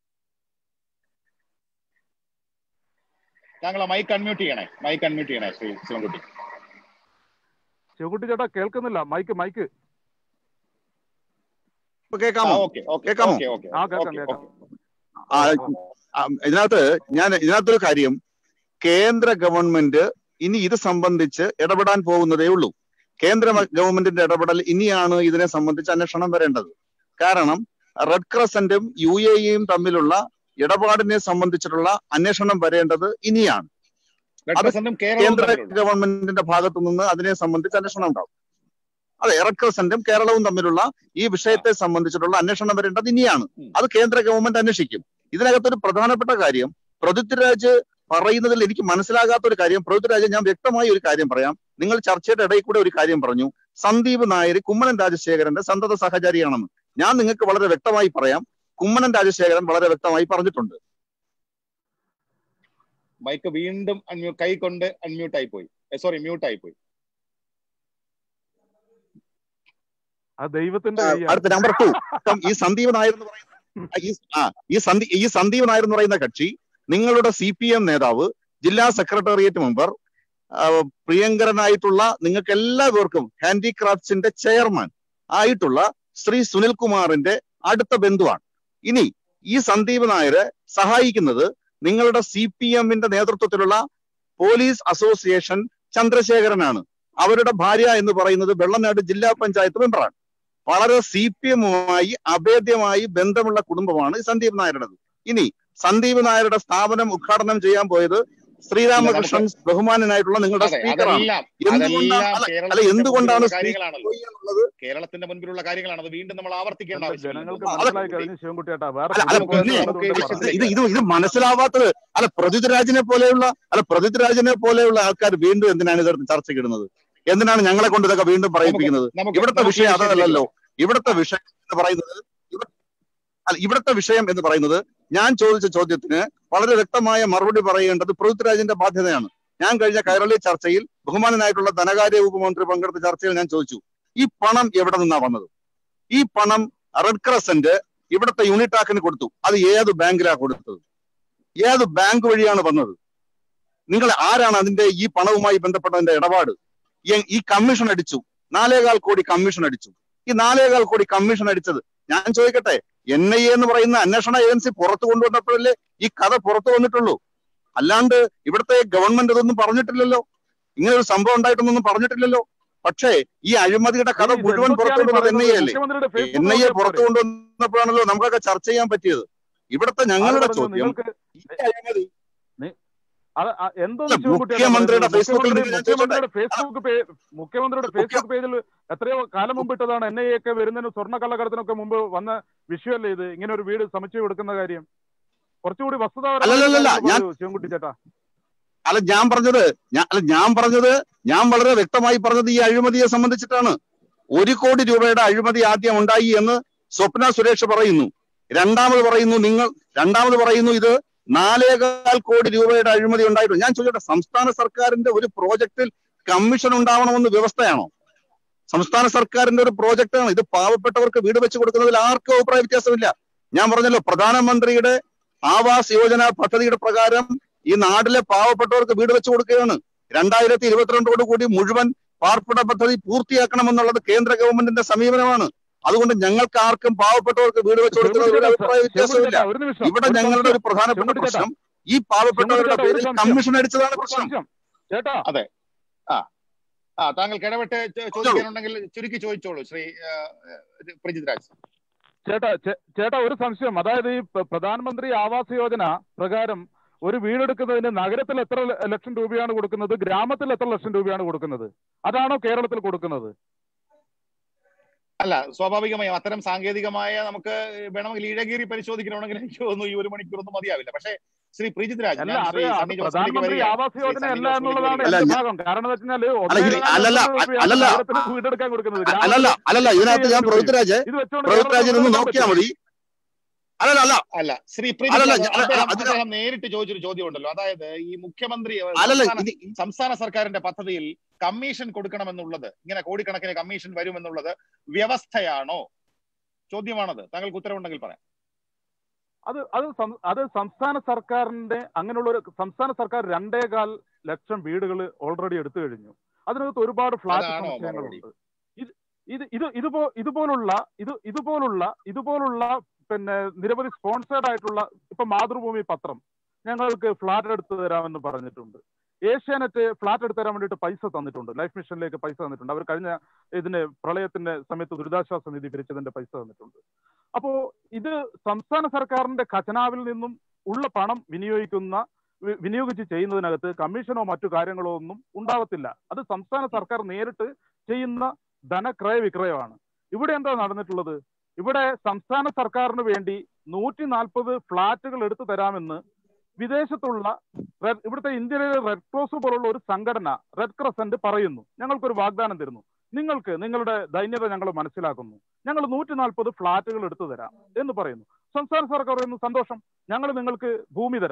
താങ്കൾ മൈക്ക് അൺമ്യൂട്ട് ചെയ്യണേ മൈക്ക് അൺമ്യൂട്ട് ചെയ്യണേ ശ്രീ ശിവൻകുട്ടി ശിവകുട്ടി ചേട്ടാ കേൾക്കുന്നില്ല മൈക്ക് മൈക്ക് ഇപ്പൊ കേൾക്കാമോ ഓക്കെ ഓക്കെ കേൾക്കാമോ? ഓക്കെ ഓക്കെ ആ കേൾക്കാം ഓക്കെ കേൾക്കാം ആ, ആ, ഇതിനകത്ത് ഞാൻ ഇതിനകത്തൊരു കാര്യം കേന്ദ്ര ഗവൺമെന്റ് ഇനി ഇത് സംബന്ധിച്ച് ഇടപെടാൻ പോകുന്നതേ ഉള്ളൂ കേന്ദ്ര മ- ഗവൺമെന്റിന്റെ ഇടപെടൽ ഇനിയാണ് ഇതിനെ സംബന്ധിച്ച് അന്വേഷണം വരേണ്ടത് കാരണം റെഡ് ക്രസന്റും യു എ ഇയും തമ്മിലുള്ള ഇടപാടിനെ സംബന്ധിച്ചിട്ടുള്ള അന്വേഷണം വരേണ്ടത് ഇനിയാണ് റെഡ് അത് ക്രസന്റും കേരളവും കേന്ദ്ര തമ്മിലുള്ള ഗവൺമെന്റിന്റെ ഭാഗത്തു നിന്ന് അതിനെ സംബന്ധിച്ച് അന്വേഷണം ഉണ്ടാവും അതെ റെഡ് ക്രസന്റും കേരളവും തമ്മിലുള്ള ഈ വിഷയത്തെ സംബന്ധിച്ചിട്ടുള്ള അന്വേഷണം വരേണ്ടത് ഇനിയാണ് ഉം. അത് കേന്ദ്ര ഗവൺമെന്റ് അന്വേഷിക്കും ഇതിനകത്തൊരു പ്രധാനപ്പെട്ട കാര്യം പൃഥ്വിരാജ് പറയുന്നതിൽ എനിക്ക് മനസ്സിലാകാത്ത ഒരു കാര്യം പൃഥ്വിരാജ് ഞാൻ വ്യക്തമായി ഒരു കാര്യം പറയാം നിങ്ങൾ ചർച്ചയുടെ ഇടയിൽ കൂടെ ഒരു കാര്യം പറഞ്ഞു സന്ദീപ് നായർ കുമ്മനം രാജശേഖരന്റെ സന്തത സഹചാരിയാണെന്ന് ഞാൻ നിങ്ങൾക്ക് വളരെ വ്യക്തമായി പറയാം കുമ്മനം രാജശേഖരൻ വളരെ വ്യക്തമായി പറഞ്ഞിട്ടുണ്ട് മൈക്ക് വീണ്ടും അൺമ്യൂ കൈ കൊണ്ട് അൺമ്യൂട്ട് ആയി പോയി സോറി മ്യൂട്ട് ആയി പോയി ആ ദൈവത്തിന്റെ ആ, കൈയാണ്. അടുത്ത നമ്പർ ടു ഈ സന്ദീപ് നായർ എന്ന് പറയുന്ന ആ, ഈ ആ ഈ സന്ദീ ഈ സന്ദീപ് നായർ എന്ന് പറയുന്ന കക്ഷി നിങ്ങളുടെ സി പി എം നേതാവ് ജില്ലാ സെക്രട്ടേറിയറ്റ് മെമ്പർ ആ, പ്രിയങ്കരനായിട്ടുള്ള നിങ്ങൾക്ക് എല്ലാവർക്കും ഹാൻഡിക്രാഫ്റ്റ്സിന്റെ ചെയർമാൻ ആയിട്ടുള്ള ശ്രീ സുനിൽ കുമാറിന്റെ അടുത്ത ബന്ധുവാണ് ഇനി ഈ സന്ദീപ് നായരെ സഹായിക്കുന്നത് നിങ്ങളുടെ സി പി എമ്മിന്റെ നേതൃത്വത്തിലുള്ള പോലീസ് അസോസിയേഷൻ ചന്ദ്രശേഖരനാണ് അവരുടെ ഭാര്യ എന്ന് പറയുന്നത് വെള്ളനാട് ജില്ലാ പഞ്ചായത്ത് മെമ്പറാണ് വളരെ സി പി എമ്മുമായി അഭേദ്യമായി ബന്ധമുള്ള കുടുംബമാണ് ഈ സന്ദീപ് നായരുടേത് ഇനി സന്ദീപ് നായരുടെ സ്ഥാപനം ഉദ്ഘാടനം ചെയ്യാൻ പോയത് ശ്രീരാമകൃഷ്ണൻ ബഹുമാനനായിട്ടുള്ള നിങ്ങളുടെ അതെ സ്പീക്കറാണ് അതെല്ലാം എന്തുകൊണ്ടാണ് അതെല്ലാം അല്ല, കേരളത്തിന്റെ അല്ല എന്തുകൊണ്ടാണ് മുൻപിലുള്ള സ്പീക്കർ കാര്യങ്ങളാണല്ലോ പോയി എന്നുള്ളത് കേരളത്തിന്റെ മുൻപിലുള്ള കാര്യങ്ങളാണ് അത് വീണ്ടും നമ്മൾ ആവർത്തിക്കേണ്ട അല്ല, ആവശ്യമില്ല ജനങ്ങൾക്ക് അതെ. മനസ്സിലായി കഴിഞ്ഞ ശിവൻകുട്ടിയേട്ടാ വേറെ അല്ല അല്ല നമുക്ക് പിന്നെ നമുക്ക് ഉണ്ടെങ്കിൽ ഈ പറ. ഇത് ഇത് ഇത് മനസ്സിലാവാത്തത് അല്ല പൃഥ്വിരാജിനെ പോലെയുള്ള അല്ല പൃഥ്വിരാജിനെ പോലെയുള്ള ആൾക്കാർ വീണ്ടും എന്തിനാണ് ഇത് ചർച്ചയ്ക്കിടുന്നത് എന്തിനാണ് ഞങ്ങളെ കൊണ്ട് ഇതൊക്കെ വീണ്ടും പറയിപ്പിക്കുന്നത് നമുക്ക് ഇവിടുത്തെ നമുക്ക് ഈ വിഷയം വിഷയത്തിലേക്ക് അതല്ലല്ലോ ഇവിടുത്തെ വിഷയം എന്ന് പറയുന്നത് ഇവ- അല്ല ഇവിടുത്തെ വിഷയം എന്ന് പറയുന്നത് ഞാൻ ചോദിച്ച ചോദ്യത്തിന് വളരെ വ്യക്തമായ മറുപടി പറയേണ്ടത് പൃഥ്വിരാജിന്റെ ബാധ്യതയാണ് ഞാൻ കഴിഞ്ഞ കൈരളി ചർച്ചയിൽ ബഹുമാനനായിട്ടുള്ള ധനകാര്യ ഉപമന്ത്രി പങ്കെടുത്ത ചർച്ചയിൽ ഞാൻ ചോദിച്ചു ഈ പണം എവിടെ നിന്നാ വന്നത് ഈ പണം റെഡ് ക്രസന്റ് ഇവിടുത്തെ യൂണിറ്റാക്കിന് കൊടുത്തു അത് ഏത് ബാങ്കിലാ കൊടുത്തത് ഏത് ബാങ്ക് വഴിയാണ് വന്നത് നിങ്ങൾ ആരാണ് അതിന്റെ ഈ പണവുമായി ബന്ധപ്പെട്ടതിന്റെ ഇടപാട് ഈ- ഈ കമ്മീഷൻ അടിച്ചു നാലേകാൽ കോടി കമ്മീഷൻ അടിച്ചു ഈ നാലേകാൽ കോടി കമ്മീഷൻ അടിച്ചത് ഞാൻ ചോദിക്കട്ടെ എൻ ഐ എ എന്ന് പറയുന്ന അന്വേഷണ ഏജൻസി പുറത്തു കൊണ്ടുവന്നപ്പോഴല്ലേ ഈ കഥ പുറത്തു വന്നിട്ടുള്ളൂ അല്ലാണ്ട് ഇവിടുത്തെ ഗവൺമെന്റ് ഇതൊന്നും പറഞ്ഞിട്ടില്ലല്ലോ ഇങ്ങനെ ഒരു സംഭവം ഉണ്ടായിട്ടൊന്നും പറഞ്ഞിട്ടില്ലല്ലോ പക്ഷേ ഈ അഴിമതിയുടെ കഥ ഇത് മുഴുവൻ പുറത്തു എന്തൊക്കെയാണ് കൊണ്ടുവന്നത് എൻ ഐ പറയുന്നത്? അല്ലേ മുഖ്യമന്ത്രിയുടെ എൻ ഫേസ്ബുക്ക് ഐ എ നോക്കിയാൽ പുറത്തു പോരെ. കൊണ്ടുവന്നപ്പോഴാണല്ലോ നമുക്കൊക്കെ ചർച്ച ചെയ്യാൻ പറ്റിയത് ഇവിടുത്തെ ആര് ഞങ്ങളുടെ പറഞ്ഞു ചോദ്യം നിങ്ങൾക്ക് ഈ അഴിമതി അത് അ- എന്തോന്ന് അല്ല, ശിവൻകുട്ടിയാണ് മുഖ്യമന്ത്രിയുടെ പറയുന്നത്? ഫേസ്ബുക്കിൽ മുഖ്യമന്ത്രി- നിങ്ങൾ ചോദിച്ചോട്ടെ? മുഖ്യമന്ത്രിയുടെ ഫേസ്ബുക്ക് പേ- മുഖ്യമന്ത്രിയുടെ ഫേസ്ബുക്ക് പേജിൽ എത്രയോ കാലം മുമ്പ് ഇട്ടതാണ് എൻ ഐ എ ഒക്കെ വരുന്നതിന് സ്വർണ്ണ കള്ളക്കടത്തിനൊക്കെ മുമ്പ് വന്ന വിഷയമല്ലേ ഇത് ഇങ്ങനെ ഒരു വീട് സമുച്ചയം എടുക്കുന്ന കാര്യം കുറച്ചുകൂടി അല്ലല്ലല്ല, ഞാൻ- വസ്തുതാപരമായ ശിവൻകുട്ടി ചേട്ടാ അല്ല ഞാൻ പറഞ്ഞത് ഞാൻ അല്ല ഞാൻ പറഞ്ഞത് ഞാൻ വളരെ വ്യക്തമായി പറഞ്ഞത് ഈ അഴിമതിയെ സംബന്ധിച്ചിട്ടാണ് ഒരു കോടി രൂപയുടെ അഴിമതി ആദ്യം ഉണ്ടായി എന്ന് സ്വപ്ന സുരേഷ് പറയുന്നു രണ്ടാമത് പറയുന്നു നിങ്ങൾ രണ്ടാമത് പറയുന്നു ഇത് നാലേകാൽ കോടി രൂപയുടെ അഴിമതി ഉണ്ടായിട്ടുണ്ട് ഞാൻ ചോദിക്കട്ടെ സംസ്ഥാന സർക്കാരിന്റെ ഒരു പ്രോജക്റ്റിൽ കമ്മീഷൻ ഉണ്ടാവണമെന്ന് വ്യവസ്ഥയാണോ സംസ്ഥാന സർക്കാരിന്റെ ഒരു പ്രോജക്റ്റാണ് ഇത് പാവപ്പെട്ടവർക്ക് വീട് വെച്ച് കൊടുക്കുന്നതിൽ ആർക്കും അഭിപ്രായ വ്യത്യാസമില്ല ഞാൻ പറഞ്ഞല്ലോ പ്രധാനമന്ത്രിയുടെ ആവാസ് യോജന പദ്ധതിയുടെ പ്രകാരം ഈ നാട്ടിലെ പാവപ്പെട്ടവർക്ക് വീട് വെച്ച് കൊടുക്കുകയാണ് രണ്ടായിരത്തി ഇരുപത്തിരണ്ടോട് കൂടി മുഴുവൻ പാർപ്പിട പദ്ധതി പൂർത്തിയാക്കണമെന്നുള്ളത് കേന്ദ്ര ഗവൺമെന്റിന്റെ സമീപനമാണ് അതുകൊണ്ട് ഞങ്ങൾക്ക് ആർക്കും പാവപ്പെട്ടവർക്ക് വീട് വെച്ച് കൊടുക്കുന്നതിൽ ഒരു അഭിപ്രായ വ്യത്യാസമില്ല ഒരു നിമിഷം ഇവിടെ ഒരു ഞങ്ങളുടെ സംശയം. ഒരു പ്രധാനപ്പെട്ട ചെമ്മുട്ടി ചേട്ടാ. പ്രശ്നം ഈ പാവപ്പെട്ടവരുടെ ചെമ്മുട്ടി ചേട്ടാ, ഒരു പേരിൽ സംശയം. കമ്മീഷൻ അടിച്ചതാണ് ഒരു പ്രശ്നം സംശയം. ചേട്ടാ ആ താങ്കൾക്ക് ഇടപെട്ട് ചോ- ചോദിക്കാനുണ്ടെങ്കിൽ ചുരുക്കി ചോദിച്ചോളൂ ശ്രീ ആ, പ്രജിത് രാജ് ചേട്ടാ ചേ- ചേട്ടാ ഒരു സംശയം അതായത് ഈ പ്ര- പ്രധാനമന്ത്രി ആവാസ് യോജന പ്രകാരം ഒരു വീടെടുക്കുന്നതിന് നഗരത്തിൽ എത്ര ല- ലക്ഷം രൂപയാണ് കൊടുക്കുന്നത് ഗ്രാമത്തിൽ എത്ര ലക്ഷം രൂപയാണ് കൊടുക്കുന്നത് അതാണോ കേരളത്തിൽ കൊടുക്കുന്നത് അല്ല സ്വാഭാവികമായും അത്തരം സാങ്കേതികമായ നമുക്ക് വേണമെങ്കിൽ ഇഴകീറി പരിശോധിക്കണമെങ്കിൽ എനിക്ക് തോന്നുന്നു ഈ ഒരു മണിക്കൂറൊന്നും മതിയാവില്ല പക്ഷേ ശ്രീ പ്രീജിത് രാജ് അല്ല ഞാൻ അത് ശ്രീ അത് സണ്ണി ജോസഫിലേക്ക് പ്രധാനമന്ത്രി വരികയാണ്. ആവാസ് ശ്രീ യോജന സണ്ണി അല്ല ജോസഫിലേക്ക് എന്നുള്ളതാണ് വരികയാണ്. അല്ല, എന്റെ ഞാൻ- ഭാഗം കാരണം എന്ന് വെച്ചാൽ അല്ല, ഇത് അല്ലല്ല, അല്ലല്ല. വീടെടുക്കാൻ കൊടുക്കുന്നത് അല്ലല്ല അല്ലല്ല ഇതിനകത്ത് ഞാൻ പൃഥ്വിരാജ് ഇത് വെച്ചോണ്ട് പൃഥ്വിരാജിൽ കേരളത്തിൽ നിന്ന് വീടെടുക്കാൻ നോക്കിയാൽ പറ്റുമോ? മതി അല്ലല്ല അല്ല അല്ല ശ്രീ അല്ലല്ല, പ്രീജിത് അല്ല, അദ്ദേഹം അതിന് അദ്ദേഹം നേരിട്ട് ചോദിച്ചൊരു ചോദ്യം ഉണ്ടല്ലോ അതായത് ഈ മുഖ്യമന്ത്രി അല്ലല്ല സംസ്ഥാന- ഇത് സംസ്ഥാന സർക്കാരിന്റെ പദ്ധതിയിൽ കമ്മീഷൻ കൊടുക്കണമെന്നുള്ളത് ഇങ്ങനെ കോടിക്കണക്കിന് കമ്മീഷൻ വരുമെന്നുള്ളത് വ്യവസ്ഥയാണോ ചോദ്യമാണത് താങ്കൾക്ക് ഉത്തരവുണ്ടെങ്കിൽ പറയാം അത് അത് സം- അത് സംസ്ഥാന സർക്കാരിന്റെ അങ്ങനെയുള്ള ഒരു സംസ്ഥാന സർക്കാർ രണ്ടേകാൽ ലക്ഷം വീടുകൾ ഓൾറെഡി എടുത്തു കഴിഞ്ഞു അതിനകത്ത് ഒരുപാട് ഫ്ലാറ്റ് അതാണോ സമുച്ചയങ്ങളുണ്ട് ഇത് ഇത് ഇത് ഇതുപോ ഇതുപോലുള്ള ഇത് ഇതുപോലുള്ള ഇതുപോലുള്ള പിന്നെ നിരവധി സ്പോൺസേഡ് ആയിട്ടുള്ള ഇപ്പൊ മാതൃഭൂമി പത്രം ഞങ്ങൾക്ക് ഫ്ലാറ്റ് എടുത്തു തരാമെന്ന് പറഞ്ഞിട്ടുണ്ട് ഏഷ്യാനെറ്റ് ഫ്ലാറ്റ് എടുത്തു തരാൻ വേണ്ടിയിട്ട് പൈസ തന്നിട്ടുണ്ട് ലൈഫ് മിഷനിലേക്ക് പൈസ തന്നിട്ടുണ്ട് അവർ കഴിഞ്ഞ ഇതിന് പ്രളയത്തിന്റെ സമയത്ത് ദുരിതാശ്വാസ നിധി പിരിച്ചതിന്റെ പൈസ തന്നിട്ടുണ്ട് അപ്പോ ഇത് സംസ്ഥാന സർക്കാരിന്റെ ഖജനാവിൽ നിന്നും ഉള്ള പണം വിനിയോഗിക്കുന്ന വി- വിനിയോഗിച്ച് ചെയ്യുന്നതിനകത്ത് കമ്മീഷനോ മറ്റു കാര്യങ്ങളോ ഒന്നും ഉണ്ടാവത്തില്ല അത് സംസ്ഥാന സർക്കാർ നേരിട്ട് ചെയ്യുന്ന ധനക്രയ വിക്രയമാണ് ഇവിടെ എന്താ നടന്നിട്ടുള്ളത് ഇവിടെ സംസ്ഥാന സർക്കാരിന് വേണ്ടി നൂറ്റി നാൽപ്പത് ഫ്ളാറ്റുകൾ എടുത്തു തരാമെന്ന് വിദേശത്തുള്ള റെഡ്- ഇവിടുത്തെ ഇന്ത്യയിലെ റെഡ് ക്രോസ് പോലുള്ള ഒരു സംഘടന റെഡ് ക്രസന്റ് പറയുന്നു ഞങ്ങൾക്കൊരു വാഗ്ദാനം തരുന്നു നിങ്ങൾക്ക് നിങ്ങളുടെ ദൈന്യത ഞങ്ങൾ മനസ്സിലാക്കുന്നു ഞങ്ങൾ നൂറ്റി നാൽപ്പത് ഫ്ളാറ്റുകൾ എടുത്തു തരാം എന്ന് പറയുന്നു സംസ്ഥാന സർക്കാർ പറയുന്നു സന്തോഷം ഞങ്ങൾ നിങ്ങൾക്ക് ഭൂമി തരാം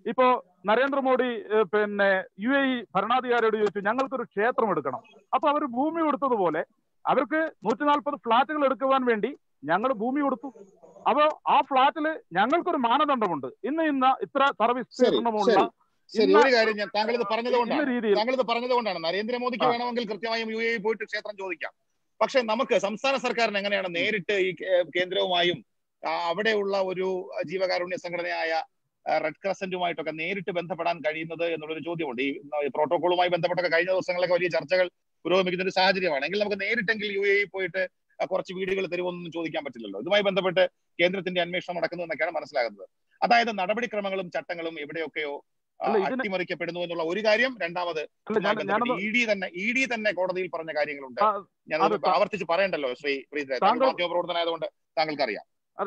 ഇപ്പോ നരേന്ദ്രമോദി ഏഹ്, പിന്നെ യു എ ഇ ഭരണാധികാരിയോട് ചോദിച്ചു ഞങ്ങൾക്കൊരു ക്ഷേത്രം എടുക്കണം അപ്പൊ അവർ ഭൂമി കൊടുത്തതുപോലെ അവർക്ക് നൂറ്റി നാൽപ്പത് ഫ്ളാറ്റുകൾ എടുക്കുവാൻ വേണ്ടി ഞങ്ങൾ ഭൂമി കൊടുത്തു അപ്പോ ആ ഫ്ളാറ്റില് ഞങ്ങൾക്കൊരു മാനദണ്ഡമുണ്ട് ഇന്ന് ഇന്ന ഇത്ര ശരി സർവിസ്തീർണമുള്ള ശരി ശരി ഇന്ന ഒരു കാര്യം ഞാൻ താങ്കൾ ഇത് പറഞ്ഞത് ഇന്ന കൊണ്ടാണ് രീതിയിൽ താങ്കൾ ഇത് പറഞ്ഞത് കൊണ്ടാണ് നരേന്ദ്രമോദിക്ക് ആ. വേണമെങ്കിൽ കൃത്യമായും യു എ പോയിട്ട് ക്ഷേത്രം ചോദിക്കാം പക്ഷെ നമുക്ക് സംസ്ഥാന സർക്കാരിന് എങ്ങനെയാണ് നേരിട്ട് ഈ കേ- കേന്ദ്രവുമായും ആ, അവിടെയുള്ള ഒരു ജീവകാരുണ്യ സംഘടനയായ ആ, റെഡ് ക്രസന്റുമായിട്ടൊക്കെ നേരിട്ട് ബന്ധപ്പെടാൻ കഴിയുന്നത് എന്നുള്ളൊരു ചോദ്യമുണ്ട് ഈ ഈ പ്രോട്ടോകോളുമായി ബന്ധപ്പെട്ടൊക്കെ കഴിഞ്ഞ ദിവസങ്ങളിലൊക്കെ വലിയ ചർച്ചകൾ പുരോഗമിക്കുന്ന ഒരു സാഹചര്യമാണ് എങ്കിൽ നമുക്ക് നേരിട്ടെങ്കിൽ യു എ പോയിട്ട് ആ, കുറച്ച് വീടുകൾ തരുമോന്നൊന്നും ചോദിക്കാൻ പറ്റില്ലല്ലോ ഇതുമായി ബന്ധപ്പെട്ട് കേന്ദ്രത്തിന്റെ അന്വേഷണം നടക്കുന്നു എന്നൊക്കെയാണ് മനസ്സിലാകുന്നത് അതായത് നടപടിക്രമങ്ങളും ചട്ടങ്ങളും എവിടെയൊക്കെയോ ആ, അല്ല, ഇതിന് അട്ടിമറിക്കപ്പെടുന്നു എന്നുള്ള ഒരു കാര്യം രണ്ടാമത് അല്ല ഞാൻ ഞാനത് ഇ ഡി തന്നെ ഇ ഡി തന്നെ കോടതിയിൽ പറഞ്ഞ കാര്യങ്ങളുണ്ട് ആ, ഞാൻ അത് താ- ആവർത്തിച്ച് പറയണ്ടല്ലോ ശ്രീ പ്രീത് താങ്കൾ താങ്കൾ- മാധ്യമ പ്രവർത്തനായതുകൊണ്ട് താങ്കൾക്ക് അറിയാം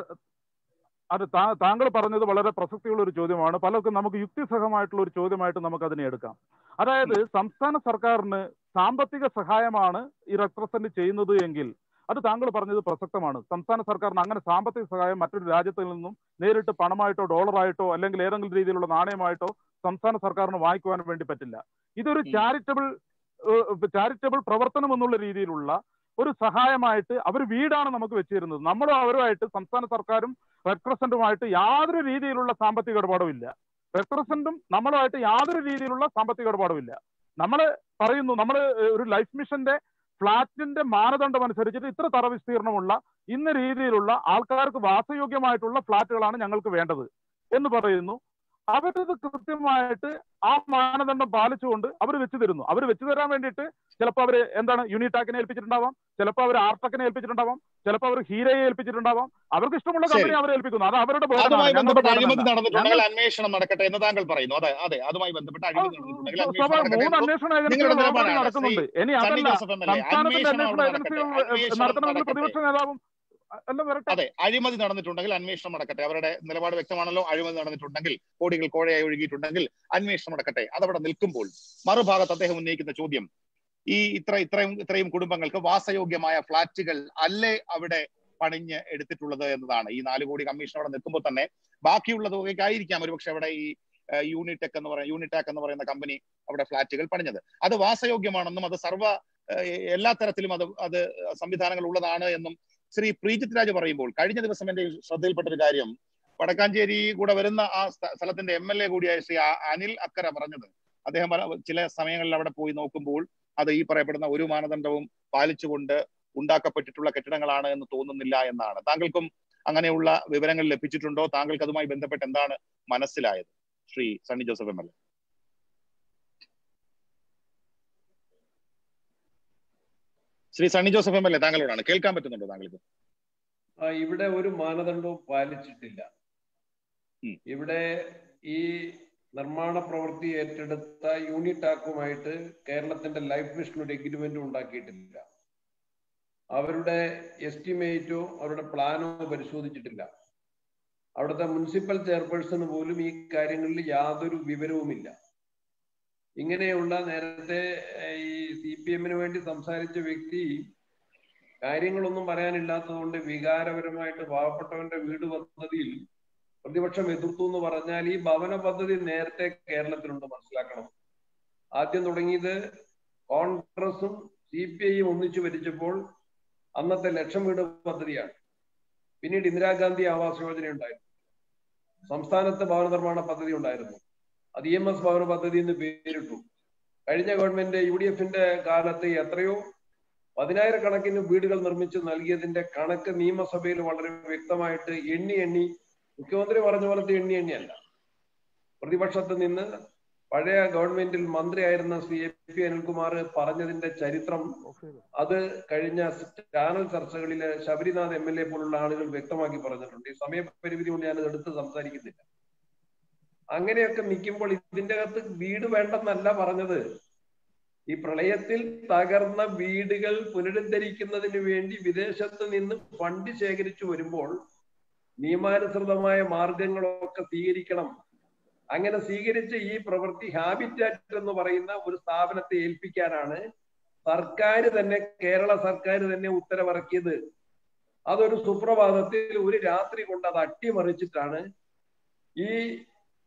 അത് താ- താങ്കൾ പറഞ്ഞത് വളരെ പ്രസക്തിയുള്ള ഒരു ചോദ്യമാണ് പലർക്കും നമുക്ക് യുക്തിസഹമായിട്ടുള്ള ഒരു ചോദ്യമായിട്ട് നമുക്ക് അതിനെ എടുക്കാം അതായത് സംസ്ഥാന സർക്കാരിന് സാമ്പത്തിക സഹായമാണ് ഈ റെപ്രസെന്റ് ചെയ്യുന്നത് എങ്കിൽ അത് താങ്കൾ പറഞ്ഞത് പ്രസക്തമാണ് സംസ്ഥാന സർക്കാരിന് അങ്ങനെ സാമ്പത്തിക സഹായം മറ്റൊരു രാജ്യത്തിൽ നിന്നും നേരിട്ട് പണമായിട്ടോ ഡോളറായിട്ടോ അല്ലെങ്കിൽ ഏതെങ്കിലും രീതിയിലുള്ള നാണയമായിട്ടോ സംസ്ഥാന സർക്കാരിന് വാങ്ങിക്കുവാൻ വേണ്ടി പറ്റില്ല ഇതൊരു ഉം. ചാരിറ്റബിൾ ചാരിറ്റബിൾ പ്രവർത്തനം എന്നുള്ള രീതിയിലുള്ള ഒരു സഹായമായിട്ട് അവർ വീടാണ് നമുക്ക് വെച്ചിരുന്നത് നമ്മളും അവരുമായിട്ട് സംസ്ഥാന സർക്കാരും റെഡ് ക്രസന്റുമായിട്ട് യാതൊരു രീതിയിലുള്ള സാമ്പത്തിക ഇടപാടും ഇല്ല റെഡ് ക്രസന്റും നമ്മളുമായിട്ട് യാതൊരു രീതിയിലുള്ള സാമ്പത്തിക ഇടപാടും ഇല്ല നമ്മൾ പറയുന്നു നമ്മൾ ഒരു ലൈഫ് മിഷന്റെ ഫ്ളാറ്റിന്റെ മാനദണ്ഡം അനുസരിച്ചിട്ട് ഇത്ര തറ വിസ്തീർണമുള്ള ഇന്ന രീതിയിലുള്ള ആൾക്കാർക്ക് വാസയോഗ്യമായിട്ടുള്ള ഫ്ളാറ്റുകളാണ് ഞങ്ങൾക്ക് വേണ്ടത് എന്ന് പറയുന്നു അവരത് കൃത്യമായിട്ട് ആ മാനദണ്ഡം പാലിച്ചുകൊണ്ട് അവർ വെച്ച് തരുന്നു അവർ വെച്ച് തരാൻ വേണ്ടിയിട്ട് ചിലപ്പോൾ അവർ എന്താണ് യൂണിടാക്കിനെ ഏൽപ്പിച്ചിട്ടുണ്ടാവാം ചിലപ്പോൾ അവർ ആർട്ടക്കിനെ ഏൽപ്പിച്ചിട്ടുണ്ടാവാം ചിലപ്പോൾ അവർ ഹീരയെ ഏൽപ്പിച്ചിട്ടുണ്ടാവാം അവർക്ക് ഇഷ്ടമുള്ള ശരി. കമ്പനി അവരെ ഏൽപ്പിക്കുന്നു അത് അവരുടെ burden ആണ്. അതുമായി ഞങ്ങളുടെ ബന്ധപ്പെട്ട് burden അഴിമതി അല്ല. നടന്നിട്ടുണ്ടെങ്കിൽ അന്വേഷണം നടക്കട്ടെ എന്ന് താങ്കൾ പറയുന്നു അതെ അതെ അതുമായി ബന്ധപ്പെട്ട് അഴിമതി നടന്നിട്ടുണ്ടെങ്കിൽ ആ, അന്വേഷണം സ്വാഭാവികം. നടക്കട്ടെ മൂന്ന് എന്ന് അന്വേഷണ നിങ്ങളുടെ ഏജൻസികൾ ഓൾറെഡി നിലപാടാണ് നടക്കുന്നുണ്ട് ഇനി സണ്ണി അതല്ല ജോസഫ് എം എൽ എ സംസ്ഥാനത്തിന്റെ അന്വേഷണം അന്വേഷണ അവിടെ നടക്കട്ടെ ഏജൻസികൾ അന്വേഷണം നടത്തണമെന്ന് നടക്കട്ടെ പ്രതിപക്ഷ നേതാവും എല്ലാം വരട്ടെ അതെ അഴിമതി നടന്നിട്ടുണ്ടെങ്കിൽ അന്വേഷണം നടക്കട്ടെ അവരുടെ നിലപാട് വ്യക്തമാണല്ലോ അഴിമതി നടന്നിട്ടുണ്ടെങ്കിൽ കോടികൾ കോഴയായി ഒഴുകിയിട്ടുണ്ടെങ്കിൽ അന്വേഷണം നടക്കട്ടെ അതവിടെ നിൽക്കുമ്പോൾ മറുഭാഗത്ത് അദ്ദേഹം ഉന്നയിക്കുന്ന ചോദ്യം ഈ ഇത്ര ഇത്രയും ഇത്രയും കുടുംബങ്ങൾക്ക് വാസയോഗ്യമായ ഫ്ളാറ്റുകൾ അല്ലേ അവിടെ പണിഞ്ഞ് എടുത്തിട്ടുള്ളത് എന്നതാണ് ഈ നാല് കോടി കമ്മീഷൻ അവിടെ നിൽക്കുമ്പോൾ തന്നെ ബാക്കിയുള്ള തുകയ്ക്കായിരിക്കാം ഒരുപക്ഷെ അവിടെ ഈ ഏഹ്, യൂണിടെക് എന്ന് പറയുന്ന യൂണിടാക് എന്ന് പറയുന്ന കമ്പനി അവിടെ ഫ്ളാറ്റുകൾ പണിഞ്ഞത് അത് വാസയോഗ്യമാണെന്നും അത് സർവ്വ ഏഹ്, എല്ലാ തരത്തിലും അത് അത് സംവിധാനങ്ങൾ ഉള്ളതാണ് എന്നും ശ്രീ പ്രീജിത് രാജ് പറയുമ്പോൾ കഴിഞ്ഞ ദിവസം എന്റെ ശ്രദ്ധയിൽപ്പെട്ട ഒരു കാര്യം വടക്കാഞ്ചേരി കൂടെ വരുന്ന ആ സ്ഥ- സ്ഥലത്തിന്റെ എം എൽ എ കൂടിയായ ശ്രീ ആ- അനിൽ അക്കര പറഞ്ഞത് അദ്ദേഹം പറ- ചില സമയങ്ങളിൽ അവിടെ പോയി നോക്കുമ്പോൾ അത് ഈ പറയപ്പെടുന്ന ഒരു മാനദണ്ഡവും പാലിച്ചുകൊണ്ട് ഉണ്ടാക്കപ്പെട്ടിട്ടുള്ള കെട്ടിടങ്ങളാണ് എന്ന് തോന്നുന്നില്ല എന്നാണ് താങ്കൾക്കും അങ്ങനെയുള്ള വിവരങ്ങൾ ലഭിച്ചിട്ടുണ്ടോ താങ്കൾക്ക് അതുമായി ബന്ധപ്പെട്ട് എന്താണ് മനസ്സിലായത് Shri Sunny Joseph M L A Shri Sunny Joseph M L A താങ്കളോടാണ് കേൾക്കാൻ പറ്റുന്നുണ്ടോ താങ്കൾക്ക് ആ, ഇവിടെ ഒരു മാനദണ്ഡവും പാലിച്ചിട്ടില്ല ഉം. ഇവിടെ ഈ നിർമ്മാണ പ്രവൃത്തി ഏറ്റെടുത്ത യൂണിടാക്കുമായിട്ട് കേരളത്തിന്റെ ലൈഫ് മിഷൻ ഒരു എഗ്രിമെന്റ് ഉണ്ടാക്കിയിട്ടില്ല അവരുടെ എസ്റ്റിമേറ്റോ അവരുടെ പ്ലാനോ പരിശോധിച്ചിട്ടില്ല അവിടുത്തെ മുനിസിപ്പൽ ചെയർപേഴ്സണ് പോലും ഈ കാര്യങ്ങളിൽ യാതൊരു വിവരവുമില്ല ഇങ്ങനെയുള്ള നേരത്തെ ഏഹ്, ഈ സി പി എമ്മിന് വേണ്ടി സംസാരിച്ച വ്യക്തി കാര്യങ്ങളൊന്നും പറയാനില്ലാത്തതുകൊണ്ട് വികാരപരമായിട്ട് പാവപ്പെട്ടവന്റെ വീട് പദ്ധതിയിൽ പ്രതിപക്ഷം എതിർത്തു എന്ന് പറഞ്ഞാൽ ഈ ഭവന പദ്ധതി നേരത്തെ കേരളത്തിലുണ്ട് മനസ്സിലാക്കണം ആദ്യം തുടങ്ങിയത് കോൺഗ്രസും സി പി ഐയും ഒന്നിച്ചു ഭരിച്ചപ്പോൾ അന്നത്തെ ലക്ഷം വീട് പദ്ധതിയാണ് പിന്നീട് ഇന്ദിരാഗാന്ധി ആവാസ് യോജന ഉണ്ടായിരുന്നു സംസ്ഥാനത്ത് ഭവന നിർമ്മാണ പദ്ധതി ഉണ്ടായിരുന്നു അത് ഇ എം എസ് ഭവന പദ്ധതി എന്ന് പേരിട്ടു കഴിഞ്ഞ ഗവൺമെന്റ് യു ഡി എഫിന്റെ കാലത്ത് എത്രയോ പതിനായിരക്കണക്കിന് വീടുകൾ നിർമ്മിച്ച് നൽകിയതിന്റെ കണക്ക് നിയമസഭയിൽ വളരെ വ്യക്തമായിട്ട് എണ്ണി എണ്ണി മുഖ്യമന്ത്രി പറഞ്ഞ പോലത്തെ എണ്ണി എണ്ണിയല്ല പ്രതിപക്ഷത്ത് നിന്ന് പഴയ ഗവൺമെന്റിൽ മന്ത്രിയായിരുന്ന ശ്രീ എ പി അനിൽകുമാർ പറഞ്ഞതിന്റെ ചരിത്രം അത് കഴിഞ്ഞ ചാനൽ ചർച്ചകളിൽ ശബരിനാഥ് എം എൽ എ പോലുള്ള ആളുകൾ വ്യക്തമാക്കി പറഞ്ഞിട്ടുണ്ട് ഈ സമയപരിമിതി കൊണ്ട് ഞാൻ എടുത്ത് സംസാരിക്കുന്നില്ല അങ്ങനെയൊക്കെ നിൽക്കുമ്പോൾ ഇതിന്റെ അകത്ത് വീട് വേണ്ടെന്നല്ല പറഞ്ഞത് ഈ പ്രളയത്തിൽ തകർന്ന വീടുകൾ പുനരുദ്ധരിക്കുന്നതിന് വേണ്ടി വിദേശത്ത് നിന്ന് ഫണ്ട് ശേഖരിച്ചു വരുമ്പോൾ നിയമാനുസൃതമായ മാർഗങ്ങളൊക്കെ സ്വീകരിക്കണം അങ്ങനെ സ്വീകരിച്ച ഈ പ്രവൃത്തി ഹാബിറ്റാറ്റ് എന്ന് പറയുന്ന ഒരു സ്ഥാപനത്തെ ഏൽപ്പിക്കാനാണ് സർക്കാർ തന്നെ കേരള സർക്കാർ തന്നെ ഉത്തരവിറക്കിയത് അതൊരു സുപ്രഭാതത്തിൽ ഒരു രാത്രി കൊണ്ട് അത് അട്ടിമറിച്ചിട്ടാണ് ഈ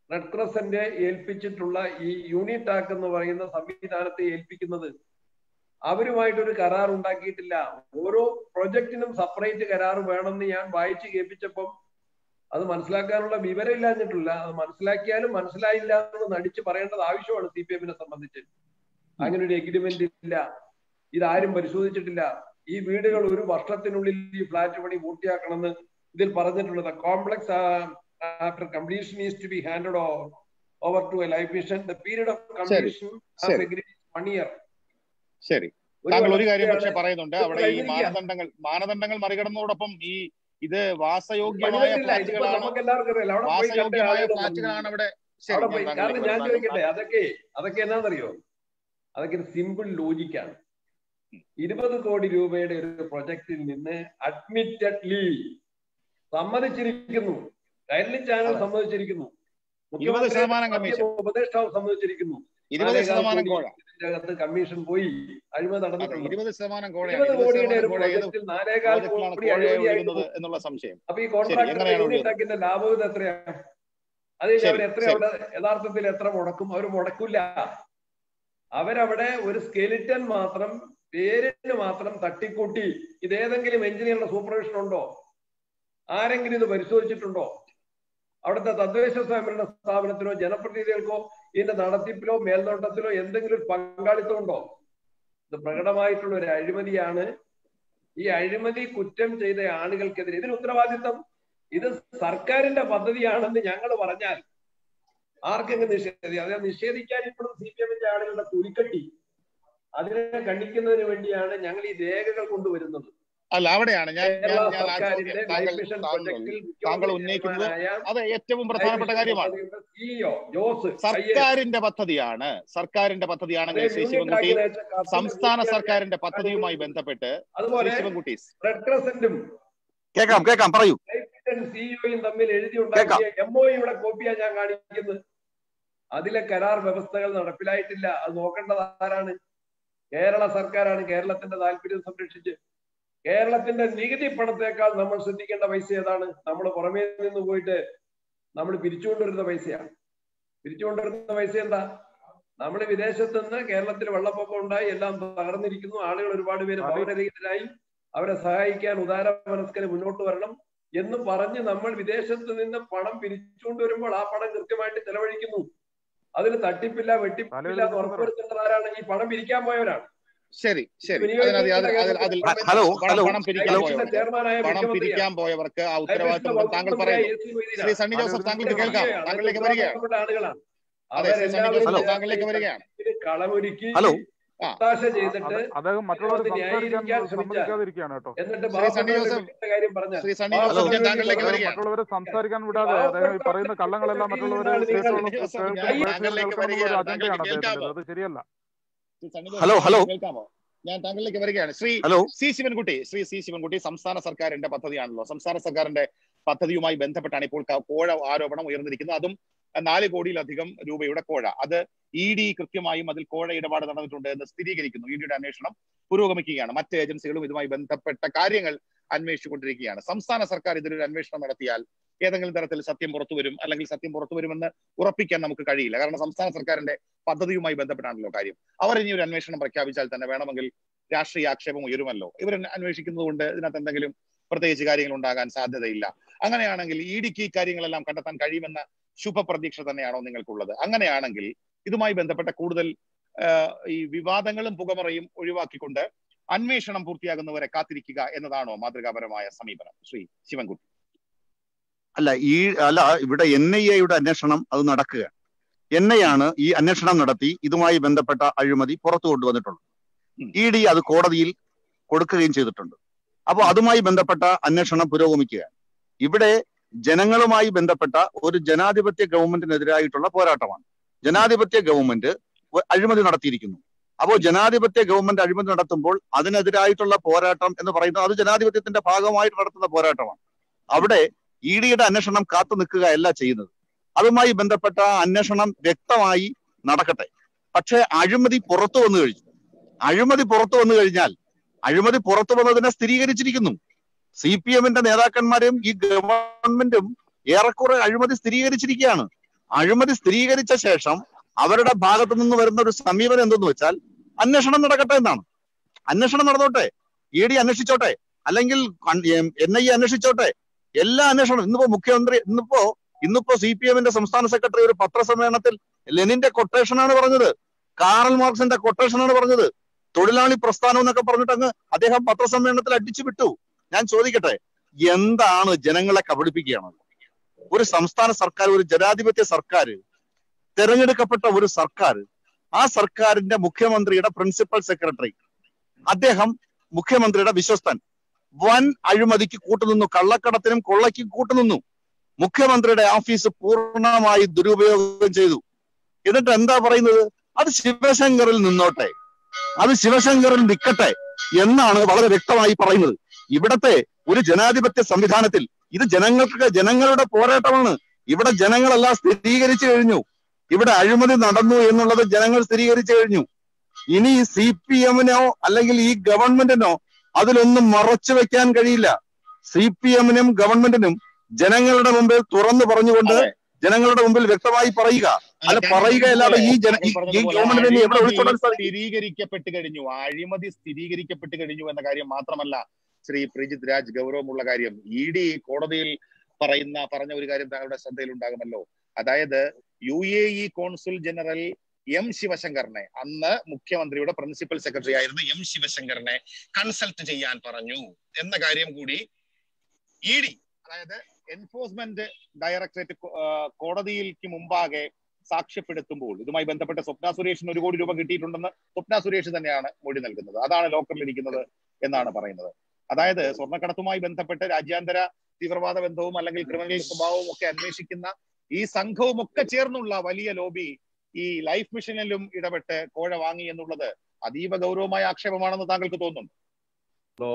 റെഡ് ക്രസന്റ് ഏൽപ്പിച്ചിട്ടുള്ള ഈ യൂണിടാക് എന്ന് പറയുന്ന സംവിധാനത്തെ ഏൽപ്പിക്കുന്നത് അവരുമായിട്ടൊരു കരാർ ഉണ്ടാക്കിയിട്ടില്ല ഓരോ പ്രൊജക്ടിനും സെപ്പറേറ്റ് കരാർ വേണമെന്ന് ഞാൻ വായിച്ചു കേൾപ്പിച്ചപ്പം അത് മനസ്സിലാക്കാനുള്ള വിവരം ഇല്ലാഞ്ഞിട്ടില്ല അത് മനസ്സിലാക്കിയാലും മനസ്സിലായില്ല എന്ന് നടിച്ച് പറയേണ്ടത് ആവശ്യമാണ് സി പി എമ്മിനെ സംബന്ധിച്ച് അങ്ങനെ ഒരു എഗ്രിമെന്റ് ഇല്ല ഇതാരും പരിശോധിച്ചിട്ടില്ല ഈ വീടുകൾ ഒരു വർഷത്തിനുള്ളിൽ ഈ ഫ്ലാറ്റ് പണി പൂർത്തിയാക്കണമെന്ന് ഇതിൽ പറഞ്ഞിട്ടുള്ളത് complex after completion is to be handed over to a life mission the period of completion ശരി. വൺ ഇയർ ശരി താങ്കൾ ഒരു കാര്യം പക്ഷെ വർഷത്തെയാണ് പറയുന്നുണ്ട് ഇത് അവിടെ ഈ കഴിഞ്ഞിരിക്കുകയാണ്. മാനദണ്ഡങ്ങൾ മാനദണ്ഡങ്ങൾ മറികടന്നതോടൊപ്പം ഈ ഇത് വാസയോഗ്യമായ പണിതിട്ടില്ല ഇതിപ്പോ ഫ്ലാറ്റുകളാണ് നമുക്ക് എല്ലാവർക്കും അറിയാലോ അവിടെ പോയി കണ്ട വാസയോഗ്യമായ ആളുകൾ ഫ്ലാറ്റുകളാണ് അവിടെ ശരി അവിടെ ഞാൻ പോയി കാരണം താങ്കളിലേക്ക് ഞാൻ വരാം. ചോദിക്കട്ടെ അതൊക്കെ അതൊക്കെ എന്നാന്നറിയോ അതൊക്കെ ഒരു സിമ്പിൾ ലോജിക്കാണ് ഇരുപത് കോടി രൂപയുടെ ഒരു പ്രൊജക്റ്റിൽ നിന്ന് അഡ്മിറ്റഡ്ലി സമ്മതിച്ചിരിക്കുന്നു കൈരളി ചാനൽ അതെ. സമ്മതിച്ചിരിക്കുന്നു ഇരുപത് ശതമാനം കമ്മീഷൻ ഉപദേഷ്ടാവ് സമ്മതിച്ചിരിക്കുന്നു ഇരുപത് നാലേകാൽ ശതമാനം കോടി കോഴ ഇതിന്റെ അകത്ത് കമ്മീഷൻ പോയി അഴിമതി അതെ നടന്നിട്ടുണ്ട് ഇരുപത് ശതമാനം കോഴയാണ് ഇരുപത് ഇരുപത് കോടിയുടെ ശതമാനം ഒരു കോഴ ഏത് പ്രൊജക്റ്റിൽ നാലേകാൽ പ്രോജക്റ്റിലാണ് കോടി കോഴ അഴിമതിയായിട്ട് ഒഴുകുന്നത് എന്നുള്ള സംശയം അപ്പൊ ഈ ശരി കോൺട്രാക്ടർ എങ്ങനെയാണ് ഒഴുകുന്നത് യൂണിറ്റാക്കിന്റെ ലാഭം എത്രയാണ് അത് കഴിഞ്ഞ് ശരി, അവർ എത്ര ശരി. അവിടെ യഥാർത്ഥത്തിൽ എത്ര മുടക്കും അവർ മുടക്കില്ല അവരവിടെ ഒരു സ്കെലിറ്റൻ മാത്രം പേരിന് മാത്രം തട്ടിക്കൂട്ടി ഇതേതെങ്കിലും എഞ്ചിനീയറുടെ സൂപ്പർവിഷൻ ഉണ്ടോ ആരെങ്കിലും ഇത് പരിശോധിച്ചിട്ടുണ്ടോ അവിടുത്തെ തദ്ദേശ സ്വയംഭരണ സ്ഥാപനത്തിനോ ജനപ്രതിനിധികൾക്കോ ഇതിന്റെ നടത്തിപ്പിലോ മേൽനോട്ടത്തിലോ എന്തെങ്കിലും ഒരു പങ്കാളിത്തം ഉണ്ടോ ഇത് പ്രകടമായിട്ടുള്ള ഒരു അഴിമതിയാണ് ഈ അഴിമതി കുറ്റം ചെയ്ത ആളുകൾക്കെതിരെ ഇതിന് ഉത്തരവാദിത്തം ഇത് സർക്കാരിന്റെ പദ്ധതിയാണെന്ന് ഞങ്ങൾ പറഞ്ഞാൽ ആർക്കെങ്കിലും നിഷേധിക്കാം അത് നിഷേധിക്കാൻ ഇപ്പോഴും സി പി എമ്മിന്റെ ആളുകളുടെ കുലിക്കട്ടി അതിനെ ഖണ്ഡിക്കുന്നതിന് വേണ്ടിയാണ് ഞങ്ങൾ ഈ രേഖകൾ കൊണ്ടുവരുന്നത് അല്ല അവിടെയാണ് ഞാൻ ഞാൻ കേരള ഞാൻ ആ സർക്കാരിന്റെ ചോദ്യം ലൈഫ് താങ്കൾ മിഷൻ താങ്കൾ പ്രൊജക്ടിൽ താങ്കൾ ഉന്നയിക്കുന്നത് അത് ഏറ്റവും പ്രധാനപ്പെട്ട കാര്യമാണ് സിഇഒ ജോസ് സർക്കാരിന്റെ പദ്ധതിയാണ് സർക്കാരിന്റെ പദ്ധതിയാണെങ്കിൽ ശ്രീ ശിവൻകുട്ടി സംസ്ഥാന സർക്കാരിന്റെ പദ്ധതിയുമായി ബന്ധപ്പെട്ട് ശ്രീ അതുപോലെ ശിവൻകുട്ടി റെഡ് ക്രസന്റും കേൾക്കാം കേൾക്കാം പറയൂ ലൈഫ് മിഷൻ സിഇഒയും തമ്മിൽ എഴുതി ഉണ്ടാക്കിയ എം ഒ യുടെ കോപ്പിയാ ഞാൻ കാണിക്കുന്നത് അതിലെ കരാർ വ്യവസ്ഥകൾ നടപ്പിലായിട്ടില്ല അത് നോക്കേണ്ടത് ആരാണ് കേരള സർക്കാരാണ് കേരളത്തിന്റെ താല്പര്യം സംരക്ഷിച്ച് കേരളത്തിന്റെ നികുതി പണത്തേക്കാൾ നമ്മൾ ശ്രദ്ധിക്കേണ്ട പൈസ ഏതാണ് നമ്മൾ പുറമേ നിന്ന് പോയിട്ട് നമ്മൾ പിരിച്ചുകൊണ്ടിരുന്ന പൈസയാണ് പിരിച്ചുകൊണ്ടിരുന്ന പൈസ എന്താ നമ്മൾ വിദേശത്ത് നിന്ന് കേരളത്തിൽ വെള്ളപ്പൊക്കം ഉണ്ടായി എല്ലാം തകർന്നിരിക്കുന്നു ആളുകൾ ഒരുപാട് പേര് അതെ. ഭവനരഹിതരായി അവരെ സഹായിക്കാൻ ഉദാര മനസ്കന് മുന്നോട്ട് വരണം എന്ന് പറഞ്ഞ് നമ്മൾ വിദേശത്ത് നിന്ന് പണം പിരിച്ചുകൊണ്ട് വരുമ്പോൾ ആ പണം കൃത്യമായിട്ട് ചെലവഴിക്കുന്നു അതിന് തട്ടിപ്പില്ല വെട്ടിപ്പില്ല എന്ന് ഉറപ്പുവരുത്തേണ്ടത് ആരാണ് ഈ പണം പിരിക്കാൻ പോയവരാണ് ശരി ശരി അതിനകത്ത് അതിൽ അതിൽ അതിൽ ഹലോ പണം ഹലോ പണം പിരിക്കാൻ ഹലോ. പോയവർക്ക് ചെയർമാനായ പണം പിരിക്കാൻ പോയവർക്ക് ആ ഉത്തരവാദിത്വം ഉണ്ടെന്ന് താങ്കൾ പറയുന്നു ശ്രീ സണ്ണി ജോസഫ് താങ്കൾക്ക് കേൾക്കാം താങ്കളിലേക്ക് വരികയാണ് ആളുകളാണ് അതെ ശ്രീ സണ്ണി ജോസഫ് ഹലോ. താങ്കളിലേക്ക് വരികയാണ് കളമൊരുക്കി ഹലോ. ഒത്താശ ചെയ്തിട്ട് അദ്ദേഹം മറ്റുള്ളവർ അത് ന്യായീകരിക്കാൻ സംസാരിക്കാൻ സമ്മതിക്കാതിരിക്കുകയാണ് കേട്ടോ എന്നിട്ട് ശ്രീ സണ്ണി പാവപ്പെട്ടവരുടെ ജോസഫ്. വീട്ടിലെ കാര്യം പറഞ്ഞാൽ ശ്രീ സണ്ണി ഹലോ. ജോസഫ് ഞാൻ താങ്കളിലേക്ക് അദ്ദേഹം വരികയാണ് മറ്റുള്ളവരെ സംസാരിക്കാൻ വിടാതെ അദ്ദേഹം ഈ പറയുന്ന കള്ളങ്ങളെല്ലാം മറ്റുള്ളവരെ ശ്രീ കേട്ടോളും സണ്ണി ജോസഫ്, കേൾക്കണം, ഞാൻ കേൾക്കണം താങ്കളിലേക്ക് എന്നുള്ള ഒരു വരികയാണ്. അജണ്ടയാണ് താങ്കൾക്ക് അദ്ദേഹത്തിൻ്റെത് അത് ശരിയല്ല ശ്രീ സണ്ണി ജോസഫ് ഹലോ, ഹലോ. കേൾക്കാമോ ഞാൻ താങ്കളിലേക്ക് വരികയാണ് Shri hello C Sivankutty Shri C Sivankutty സംസ്ഥാന സർക്കാരിന്റെ പദ്ധതിയാണല്ലോ സംസ്ഥാന സർക്കാരിന്റെ പദ്ധതിയുമായി ബന്ധപ്പെട്ടാണ് ഇപ്പോൾ ക- കോഴ ആരോപണം ഉയർന്നിരിക്കുന്നത് അതും നാല് കോടിയിലധികം രൂപയുടെ കോഴ അത് ഇ ഡി കൃത്യമായും അതിൽ കോഴ ഇടപാട് നടന്നിട്ടുണ്ട് എന്ന് സ്ഥിരീകരിക്കുന്നു ഇ ഡിയുടെ അന്വേഷണം പുരോഗമിക്കുകയാണ് മറ്റ് ഏജൻസികളും ഇതുമായി ബന്ധപ്പെട്ട കാര്യങ്ങൾ അന്വേഷിച്ചുകൊണ്ടിരിക്കുകയാണ് സംസ്ഥാന സർക്കാർ ഇതിലൊരു അന്വേഷണം നടത്തിയാൽ ഏതെങ്കിലും തരത്തിൽ സത്യം പുറത്തു വരും അല്ലെങ്കിൽ സത്യം പുറത്തു വരുമെന്ന് ഉറപ്പിക്കാൻ നമുക്ക് കഴിയില്ല കാരണം സംസ്ഥാന സർക്കാരിന്റെ പദ്ധതിയുമായി ബന്ധപ്പെട്ടാണല്ലോ കാര്യം അവർ ഇനി ഒരു അന്വേഷണം പ്രഖ്യാപിച്ചാൽ തന്നെ വേണമെങ്കിൽ രാഷ്ട്രീയ ആക്ഷേപം ഉയരുമല്ലോ ഇവർ അന്വേഷിക്കുന്നത് കൊണ്ട് ഇതിനകത്ത് എന്തെങ്കിലും പ്രത്യേകിച്ച് കാര്യങ്ങൾ ഉണ്ടാകാൻ സാധ്യതയില്ല അങ്ങനെയാണെങ്കിൽ ഇ ഡിക്ക് ഈ കാര്യങ്ങളെല്ലാം കണ്ടെത്താൻ കഴിയുമെന്ന ശുഭപ്രതീക്ഷ തന്നെയാണോ നിങ്ങൾക്കുള്ളത് അങ്ങനെയാണെങ്കിൽ ഇതുമായി ബന്ധപ്പെട്ട കൂടുതൽ ആ, ഈ വിവാദങ്ങളും പുകമറയും ഒഴിവാക്കിക്കൊണ്ട് അന്വേഷണം പൂർത്തിയാകുന്നവരെ കാത്തിരിക്കുക എന്നതാണോ മാതൃകാപരമായ സമീപനം ശ്രീ ശിവൻകുട്ടി അല്ല ഈ അല്ല ഇവിടെ എൻ ഐ എയുടെ അന്വേഷണം അത് നടക്കുക എൻ ഐ ആണ് ഈ അന്വേഷണം നടത്തി ഇതുമായി ബന്ധപ്പെട്ട അഴിമതി പുറത്തു കൊണ്ടുവന്നിട്ടുള്ളത് ഉം. ഇ ഡി അത് കോടതിയിൽ കൊടുക്കുകയും ചെയ്തിട്ടുണ്ട് അപ്പോൾ അതുമായി ബന്ധപ്പെട്ട അന്വേഷണം പുരോഗമിക്കുകയാണ് ഇവിടെ ജനങ്ങളുമായി ബന്ധപ്പെട്ട ഒരു ജനാധിപത്യ ഗവൺമെന്റിനെതിരായിട്ടുള്ള പോരാട്ടമാണ് ജനാധിപത്യ ഗവൺമെന്റ് ഒ- അഴിമതി നടത്തിയിരിക്കുന്നു അപ്പോൾ ജനാധിപത്യ ഗവൺമെന്റ് അഴിമതി നടത്തുമ്പോൾ അതിനെതിരായിട്ടുള്ള പോരാട്ടം എന്ന് പറയുന്നത് അത് ജനാധിപത്യത്തിന്റെ ഭാഗമായിട്ട് നടത്തുന്ന പോരാട്ടമാണ് അവിടെ ഇ ഡിയുടെ അന്വേഷണം കാത്തു നിൽക്കുകയല്ല ചെയ്യുന്നത് അതുമായി ബന്ധപ്പെട്ട അന്വേഷണം വ്യക്തമായി നടക്കട്ടെ പക്ഷേ അഴിമതി പുറത്തു വന്നു കഴിഞ്ഞു അഴിമതി പുറത്തു വന്നു കഴിഞ്ഞാൽ അഴിമതി പുറത്തു വന്നതിനെ സ്ഥിരീകരിച്ചിരിക്കുന്നു സി പി എമ്മിന്റെ നേതാക്കന്മാരും ഈ ഗവൺമെന്റും ഏറെക്കുറെ അഴിമതി സ്ഥിരീകരിച്ചിരിക്കുകയാണ് അഴിമതി സ്ഥിരീകരിച്ച ശേഷം അവരുടെ ഭാഗത്തു നിന്ന് വരുന്ന ഒരു സമീപനം എന്തെന്ന് വെച്ചാൽ അന്വേഷണം നടക്കട്ടെ എന്നാണ് അന്വേഷണം നടന്നോട്ടെ ഇ ഡി അന്വേഷിച്ചോട്ടെ അല്ലെങ്കിൽ എൻ ഐ എ അന്വേഷിച്ചോട്ടെ എല്ലാ അന്വേഷണം ഇന്നിപ്പോ മുഖ്യമന്ത്രി ഇന്നിപ്പോ ഇന്നിപ്പോ സി പി എമ്മിന്റെ സംസ്ഥാന സെക്രട്ടറി ഒരു പത്രസമ്മേളനത്തിൽ ലെനിന്റെ കൊട്ടേഷനാണ് പറഞ്ഞത് കാറൽ മാർക്സിന്റെ കൊട്ടേഷനാണ് പറഞ്ഞത് തൊഴിലാളി പ്രസ്ഥാനം എന്നൊക്കെ പറഞ്ഞിട്ട് അങ്ങ് അദ്ദേഹം പത്രസമ്മേളനത്തിൽ അടിച്ചു വിട്ടു ഞാൻ ചോദിക്കട്ടെ എന്താണ് ജനങ്ങളെ കബളിപ്പിക്കുകയാണ് ഒരു സംസ്ഥാന സർക്കാർ ഒരു ജനാധിപത്യ സർക്കാർ തെരഞ്ഞെടുക്കപ്പെട്ട ഒരു സർക്കാർ ആ സർക്കാരിന്റെ മുഖ്യമന്ത്രിയുടെ പ്രിൻസിപ്പൽ സെക്രട്ടറി അദ്ദേഹം മുഖ്യമന്ത്രിയുടെ വിശ്വസ്തൻ വൻ അഴിമതിക്ക് കൂട്ടുനിന്നു കള്ളക്കടത്തിനും കൊള്ളയ്ക്കും കൂട്ടുനിന്നു മുഖ്യമന്ത്രിയുടെ ഓഫീസ് പൂർണ്ണമായി ദുരുപയോഗം ചെയ്തു എന്നിട്ട് എന്താ പറയുന്നത് അത് ശിവശങ്കറിൽ നിന്നോട്ടെ അത് ശിവശങ്കറിൽ നിൽക്കട്ടെ എന്നാണ് വളരെ വ്യക്തമായി പറയുന്നത് ഇവിടത്തെ ഒരു ജനാധിപത്യ സംവിധാനത്തിൽ ഇത് ജനങ്ങൾക്ക് ജനങ്ങളുടെ പോരാട്ടമാണ് ഇവിടെ ജനങ്ങളെല്ലാം സ്ഥിരീകരിച്ചു കഴിഞ്ഞു ഇവിടെ അഴിമതി നടന്നു എന്നുള്ളത് ജനങ്ങൾ സ്ഥിരീകരിച്ചു കഴിഞ്ഞു ഇനി സി പി എമ്മിനോ അല്ലെങ്കിൽ ഈ ഗവൺമെന്റിനോ അതിലൊന്നും മറച്ചു വെക്കാൻ കഴിയില്ല സി പി എമ്മിനും ഗവൺമെന്റിനും ജനങ്ങളുടെ മുമ്പിൽ തുറന്നു പറഞ്ഞുകൊണ്ട് അതെ. ജനങ്ങളുടെ മുമ്പിൽ വ്യക്തമായി പറയുക അല്ല പറയുകയല്ലാതെ ഈ ജന ഈ- ഈ ഗവൺമെന്റിനെ എവിടെ ഒളിച്ചോടാൻ സാധിക്കും സ്ഥിരീകരിക്കപ്പെട്ട് കഴിഞ്ഞു അഴിമതി സ്ഥിരീകരിക്കപ്പെട്ട് കഴിഞ്ഞു എന്ന കാര്യം മാത്രമല്ല ശ്രീ പ്രിജിത് രാജ് ഗൗരവമുള്ള കാര്യം ഇ ഡി കോടതിയിൽ പറയുന്ന പറഞ്ഞ ഒരു കാര്യം താങ്കളുടെ ശ്രദ്ധയിൽ ഉണ്ടാകുമല്ലോ അതായത് U A E consul general M ശിവശങ്കറിനെ അന്ന് മുഖ്യമന്ത്രിയുടെ പ്രിൻസിപ്പൽ സെക്രട്ടറി ആയിരുന്ന എം ശിവശങ്കറിനെ കൺസൾട്ട് ചെയ്യാൻ പറഞ്ഞു എന്ന കാര്യം കൂടി ഇ ഡി അതായത് എൻഫോഴ്സ്മെന്റ് ഡയറക്ടറേറ്റ് കോ- ആ, കോടതിയിലേക്ക് മുമ്പാകെ സാക്ഷ്യപ്പെടുത്തുമ്പോൾ ഇതുമായി ബന്ധപ്പെട്ട സ്വപ്ന സുരേഷിന് ഒരു കോടി രൂപ കിട്ടിയിട്ടുണ്ടെന്ന് സ്വപ്ന സുരേഷ് തന്നെയാണ് മൊഴി നൽകുന്നത് അതാണ് ലോക്കറിൽ ഇരിക്കുന്നത് എന്നാണ് പറയുന്നത് അതായത് സ്വർണ്ണക്കടത്തുമായി ബന്ധപ്പെട്ട് രാജ്യാന്തര തീവ്രവാദ ബന്ധവും അല്ലെങ്കിൽ ക്രിമിനൽ സ്വഭാവവും ഒക്കെ അന്വേഷിക്കുന്ന ഈ സംഘവും ഒക്കെ ചേർന്നുള്ള വലിയ ലോബി ഈ ലൈഫ് മിഷനിലും ഇടപെട്ട് കോഴ വാങ്ങി എന്നുള്ളത് അതീവ ഗൗരവമായ ആക്ഷേപമാണെന്ന് താങ്കൾക്ക് തോന്നുന്നു ഹലോ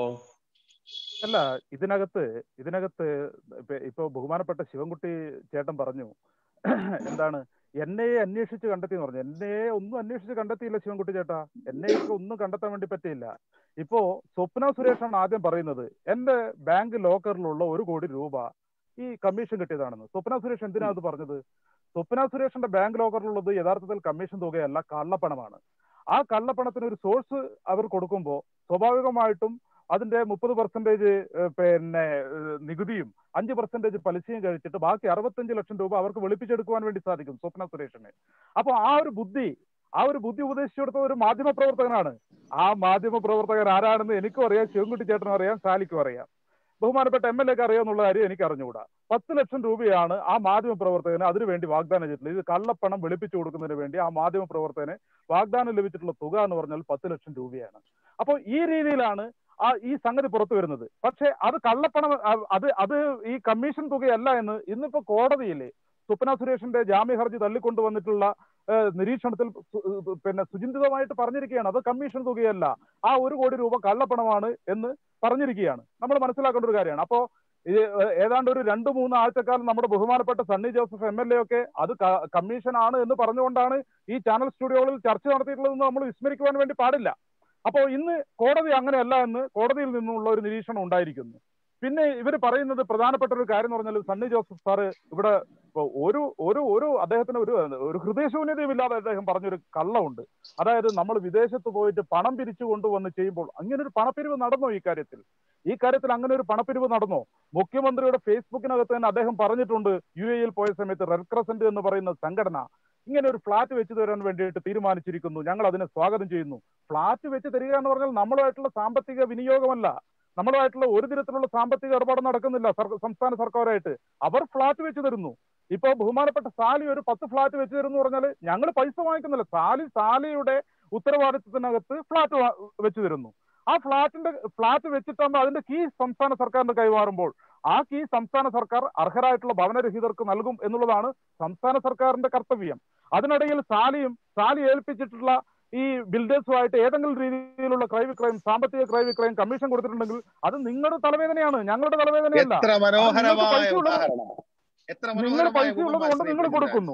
അല്ല ഇതിനകത്ത് ഇതിനകത്ത് ഇപ്പൊ- ഇപ്പൊ ബഹുമാനപ്പെട്ട ശിവൻകുട്ടി ചേട്ടൻ പറഞ്ഞു എന്താണ് എന്നെ അന്വേഷിച്ച് കണ്ടെത്തി എന്ന് പറഞ്ഞു എന്നെ ഒന്നും അന്വേഷിച്ച് കണ്ടെത്തിയില്ല ശിവൻകുട്ടി ചേട്ടാ എന്നെ ഒക്കെ ഒന്നും കണ്ടെത്താൻ വേണ്ടി പറ്റിയില്ല ഇപ്പോ സ്വപ്ന സുരേഷാണ് ആദ്യം പറയുന്നത് എന്റെ ബാങ്ക് ലോക്കറിലുള്ള ഒരു കോടി രൂപ ഈ കമ്മീഷൻ കിട്ടിയതാണെന്ന് സ്വപ്ന സുരേഷ് എന്തിനാ അത് പറഞ്ഞത് സ്വപ്ന സുരേഷിന്റെ ബാങ്ക് ലോക്കറിലുള്ളത് യഥാർത്ഥത്തിൽ കമ്മീഷൻ തുകയല്ല കള്ളപ്പണമാണ് ആ കള്ളപ്പണത്തിന് ഒരു സോഴ്സ് അവർ കൊടുക്കുമ്പോൾ സ്വാഭാവികമായിട്ടും അതിന്റെ മുപ്പത് പെർസെന്റേജ് പിന്നെ ഏഹ്, നികുതിയും അഞ്ച് പെർസെന്റേജ് പലിശയും കഴിച്ചിട്ട് ബാക്കി അറുപത്തഞ്ച് ലക്ഷം രൂപ അവർക്ക് വെളുപ്പിച്ചെടുക്കുവാൻ വേണ്ടി സാധിക്കും സ്വപ്ന സുരേഷിന് അപ്പൊ ആ ഒരു ബുദ്ധി ആ ഒരു ബുദ്ധി ഉപദേശിച്ചു കൊടുത്ത ഒരു മാധ്യമ പ്രവർത്തകനാണ് ആ മാധ്യമ പ്രവർത്തകൻ ആരാണെന്ന് എനിക്കും അറിയാം ശിവൻകുട്ടി ചേട്ടനും അറിയാം സാലിക്കും അറിയാം ബഹുമാനപ്പെട്ട എം എൽ എക്ക് അറിയാമെന്നുള്ള കാര്യം എനിക്ക് അറിഞ്ഞുകൂടാ പത്ത് ലക്ഷം രൂപയാണ് ആ മാധ്യമ പ്രവർത്തകന് അതിനുവേണ്ടി വാഗ്ദാനം ചെയ്തിട്ടുള്ളത് ഇത് കള്ളപ്പണം വെളുപ്പിച്ചു കൊടുക്കുന്നതിന് വേണ്ടി ആ മാധ്യമ പ്രവർത്തകന് വാഗ്ദാനം ലഭിച്ചിട്ടുള്ള തുക എന്ന് പറഞ്ഞാൽ പത്ത് ലക്ഷം രൂപയാണ് അപ്പോൾ ഈ രീതിയിലാണ് ആ ഈ സംഗതി പുറത്തു വരുന്നത് പക്ഷെ അത് കള്ളപ്പണം അ- അത് അത് ഈ കമ്മീഷൻ തുകയല്ല എന്ന് ഇന്നിപ്പോ കോടതിയില് സ്വപ്ന സുരേഷിന്റെ ജാമ്യ ഹർജി തള്ളിക്കൊണ്ടുവന്നിട്ടുള്ള ഏഹ്, നിരീക്ഷണത്തിൽ സു- ഏഹ്, പിന്നെ സുചിന്തിതമായിട്ട് പറഞ്ഞിരിക്കുകയാണ് അത് കമ്മീഷൻ തുകയല്ല ആ ഒരു കോടി രൂപ കള്ളപ്പണമാണ് എന്ന് പറഞ്ഞിരിക്കുകയാണ് നമ്മൾ മനസ്സിലാക്കേണ്ട ഒരു കാര്യമാണ് അപ്പോ ഇത് ഏതാണ്ട് ഒരു രണ്ട് മൂന്ന് ആഴ്ചക്കാലം നമ്മുടെ ബഹുമാനപ്പെട്ട Sunny Joseph M L A ഒക്കെ അത് ക- കമ്മീഷൻ ആണ് എന്ന് പറഞ്ഞുകൊണ്ടാണ് ഈ ചാനൽ സ്റ്റുഡിയോകളിൽ ചർച്ച നടത്തിയിട്ടുള്ളതെന്ന് നമ്മൾ വിസ്മരിക്കുവാൻ വേണ്ടി പാടില്ല അപ്പോൾ ഇന്ന് കോടതി അങ്ങനെയല്ല എന്ന് കോടതിയിൽ നിന്നുള്ള ഒരു നിരീക്ഷണം ഉണ്ടായിരിക്കുന്നു പിന്നെ ഇവർ പറയുന്നത് പ്രധാനപ്പെട്ട ഒരു കാര്യം എന്ന് പറഞ്ഞാൽ സണ്ണി ജോസഫ് സാറ് ഇവിടെ ഇപ്പൊ ഒരു ഒരു ഒരു അദ്ദേഹത്തിന് ഒരു ഒരു ഹൃദയശൂന്യതയും ഇല്ലാതെ അദ്ദേഹം പറഞ്ഞൊരു കള്ളമുണ്ട് അതായത് നമ്മൾ വിദേശത്ത് പോയിട്ട് പണം പിരിച്ചു കൊണ്ടുവന്ന് ചെയ്യുമ്പോൾ അങ്ങനെ ഒരു പണപ്പിരിവ് നടന്നോ ഈ കാര്യത്തിൽ ഈ കാര്യത്തിൽ അങ്ങനെ ഒരു പണപ്പിരിവ് നടന്നോ മുഖ്യമന്ത്രിയുടെ ഫേസ്ബുക്കിനകത്ത് തന്നെ അദ്ദേഹം പറഞ്ഞിട്ടുണ്ട് യു എയിൽ പോയ സമയത്ത് റെഡ് ക്രസന്റ് എന്ന് പറയുന്ന സംഘടന ഇങ്ങനെ ഒരു ഫ്ലാറ്റ് വെച്ച് തരാൻ വേണ്ടിയിട്ട് തീരുമാനിച്ചിരിക്കുന്നു ഞങ്ങൾ അതിനെ സ്വാഗതം ചെയ്യുന്നു ഫ്ലാറ്റ് വെച്ച് തരിക എന്ന് പറഞ്ഞാൽ നമ്മളുമായിട്ടുള്ള സാമ്പത്തിക വിനിയോഗമല്ല നമ്മളുമായിട്ടുള്ള ഒരു തരത്തിലുള്ള സാമ്പത്തിക ഇടപാട് നടക്കുന്നില്ല സർ- സംസ്ഥാന സർക്കാരായിട്ട് അവർ ഫ്ലാറ്റ് വെച്ച് തരുന്നു ഇപ്പൊ ബഹുമാനപ്പെട്ട സാലി ഒരു പത്ത് ഫ്ലാറ്റ് വെച്ച് തരുന്നു പറഞ്ഞാൽ ഞങ്ങൾ പൈസ വാങ്ങിക്കുന്നില്ല സാലി സാലിയുടെ ഉത്തരവാദിത്വത്തിനകത്ത് ഫ്ലാറ്റ് വെച്ച് തരുന്നു ആ ഫ്ലാറ്റിന്റെ ഫ്ലാറ്റ് വെച്ചിട്ടാകുമ്പോൾ അതിന്റെ കീ സംസ്ഥാന സർക്കാരിന് കൈമാറുമ്പോൾ ആ കീ സംസ്ഥാന സർക്കാർ അർഹരായിട്ടുള്ള ഭവനരഹിതർക്ക് നൽകും എന്നുള്ളതാണ് സംസ്ഥാന സർക്കാരിന്റെ കർത്തവ്യം അതിനിടയിൽ സാലിയും സാലി ഏൽപ്പിച്ചിട്ടുള്ള ഈ ബിൽഡേഴ്സുമായിട്ട് ഏതെങ്കിലും രീതിയിലുള്ള ക്രയവിക്രയം സാമ്പത്തിക ക്രയവിക്രയം കമ്മീഷൻ കൊടുത്തിട്ടുണ്ടെങ്കിൽ അത് നിങ്ങളുടെ തലവേദനയാണ് ഞങ്ങളുടെ തലവേദനയല്ല എത്ര മനോഹരമായ പൈസ ഉള്ളത് ഉദാഹരണം എത്ര നിങ്ങൾ മനോഹരമായ പൈസ ഉള്ളത് ഉപമ കൊണ്ട് ശ്രീ നിങ്ങൾ പ്രിജിത് രാജ്. കൊടുക്കുന്നു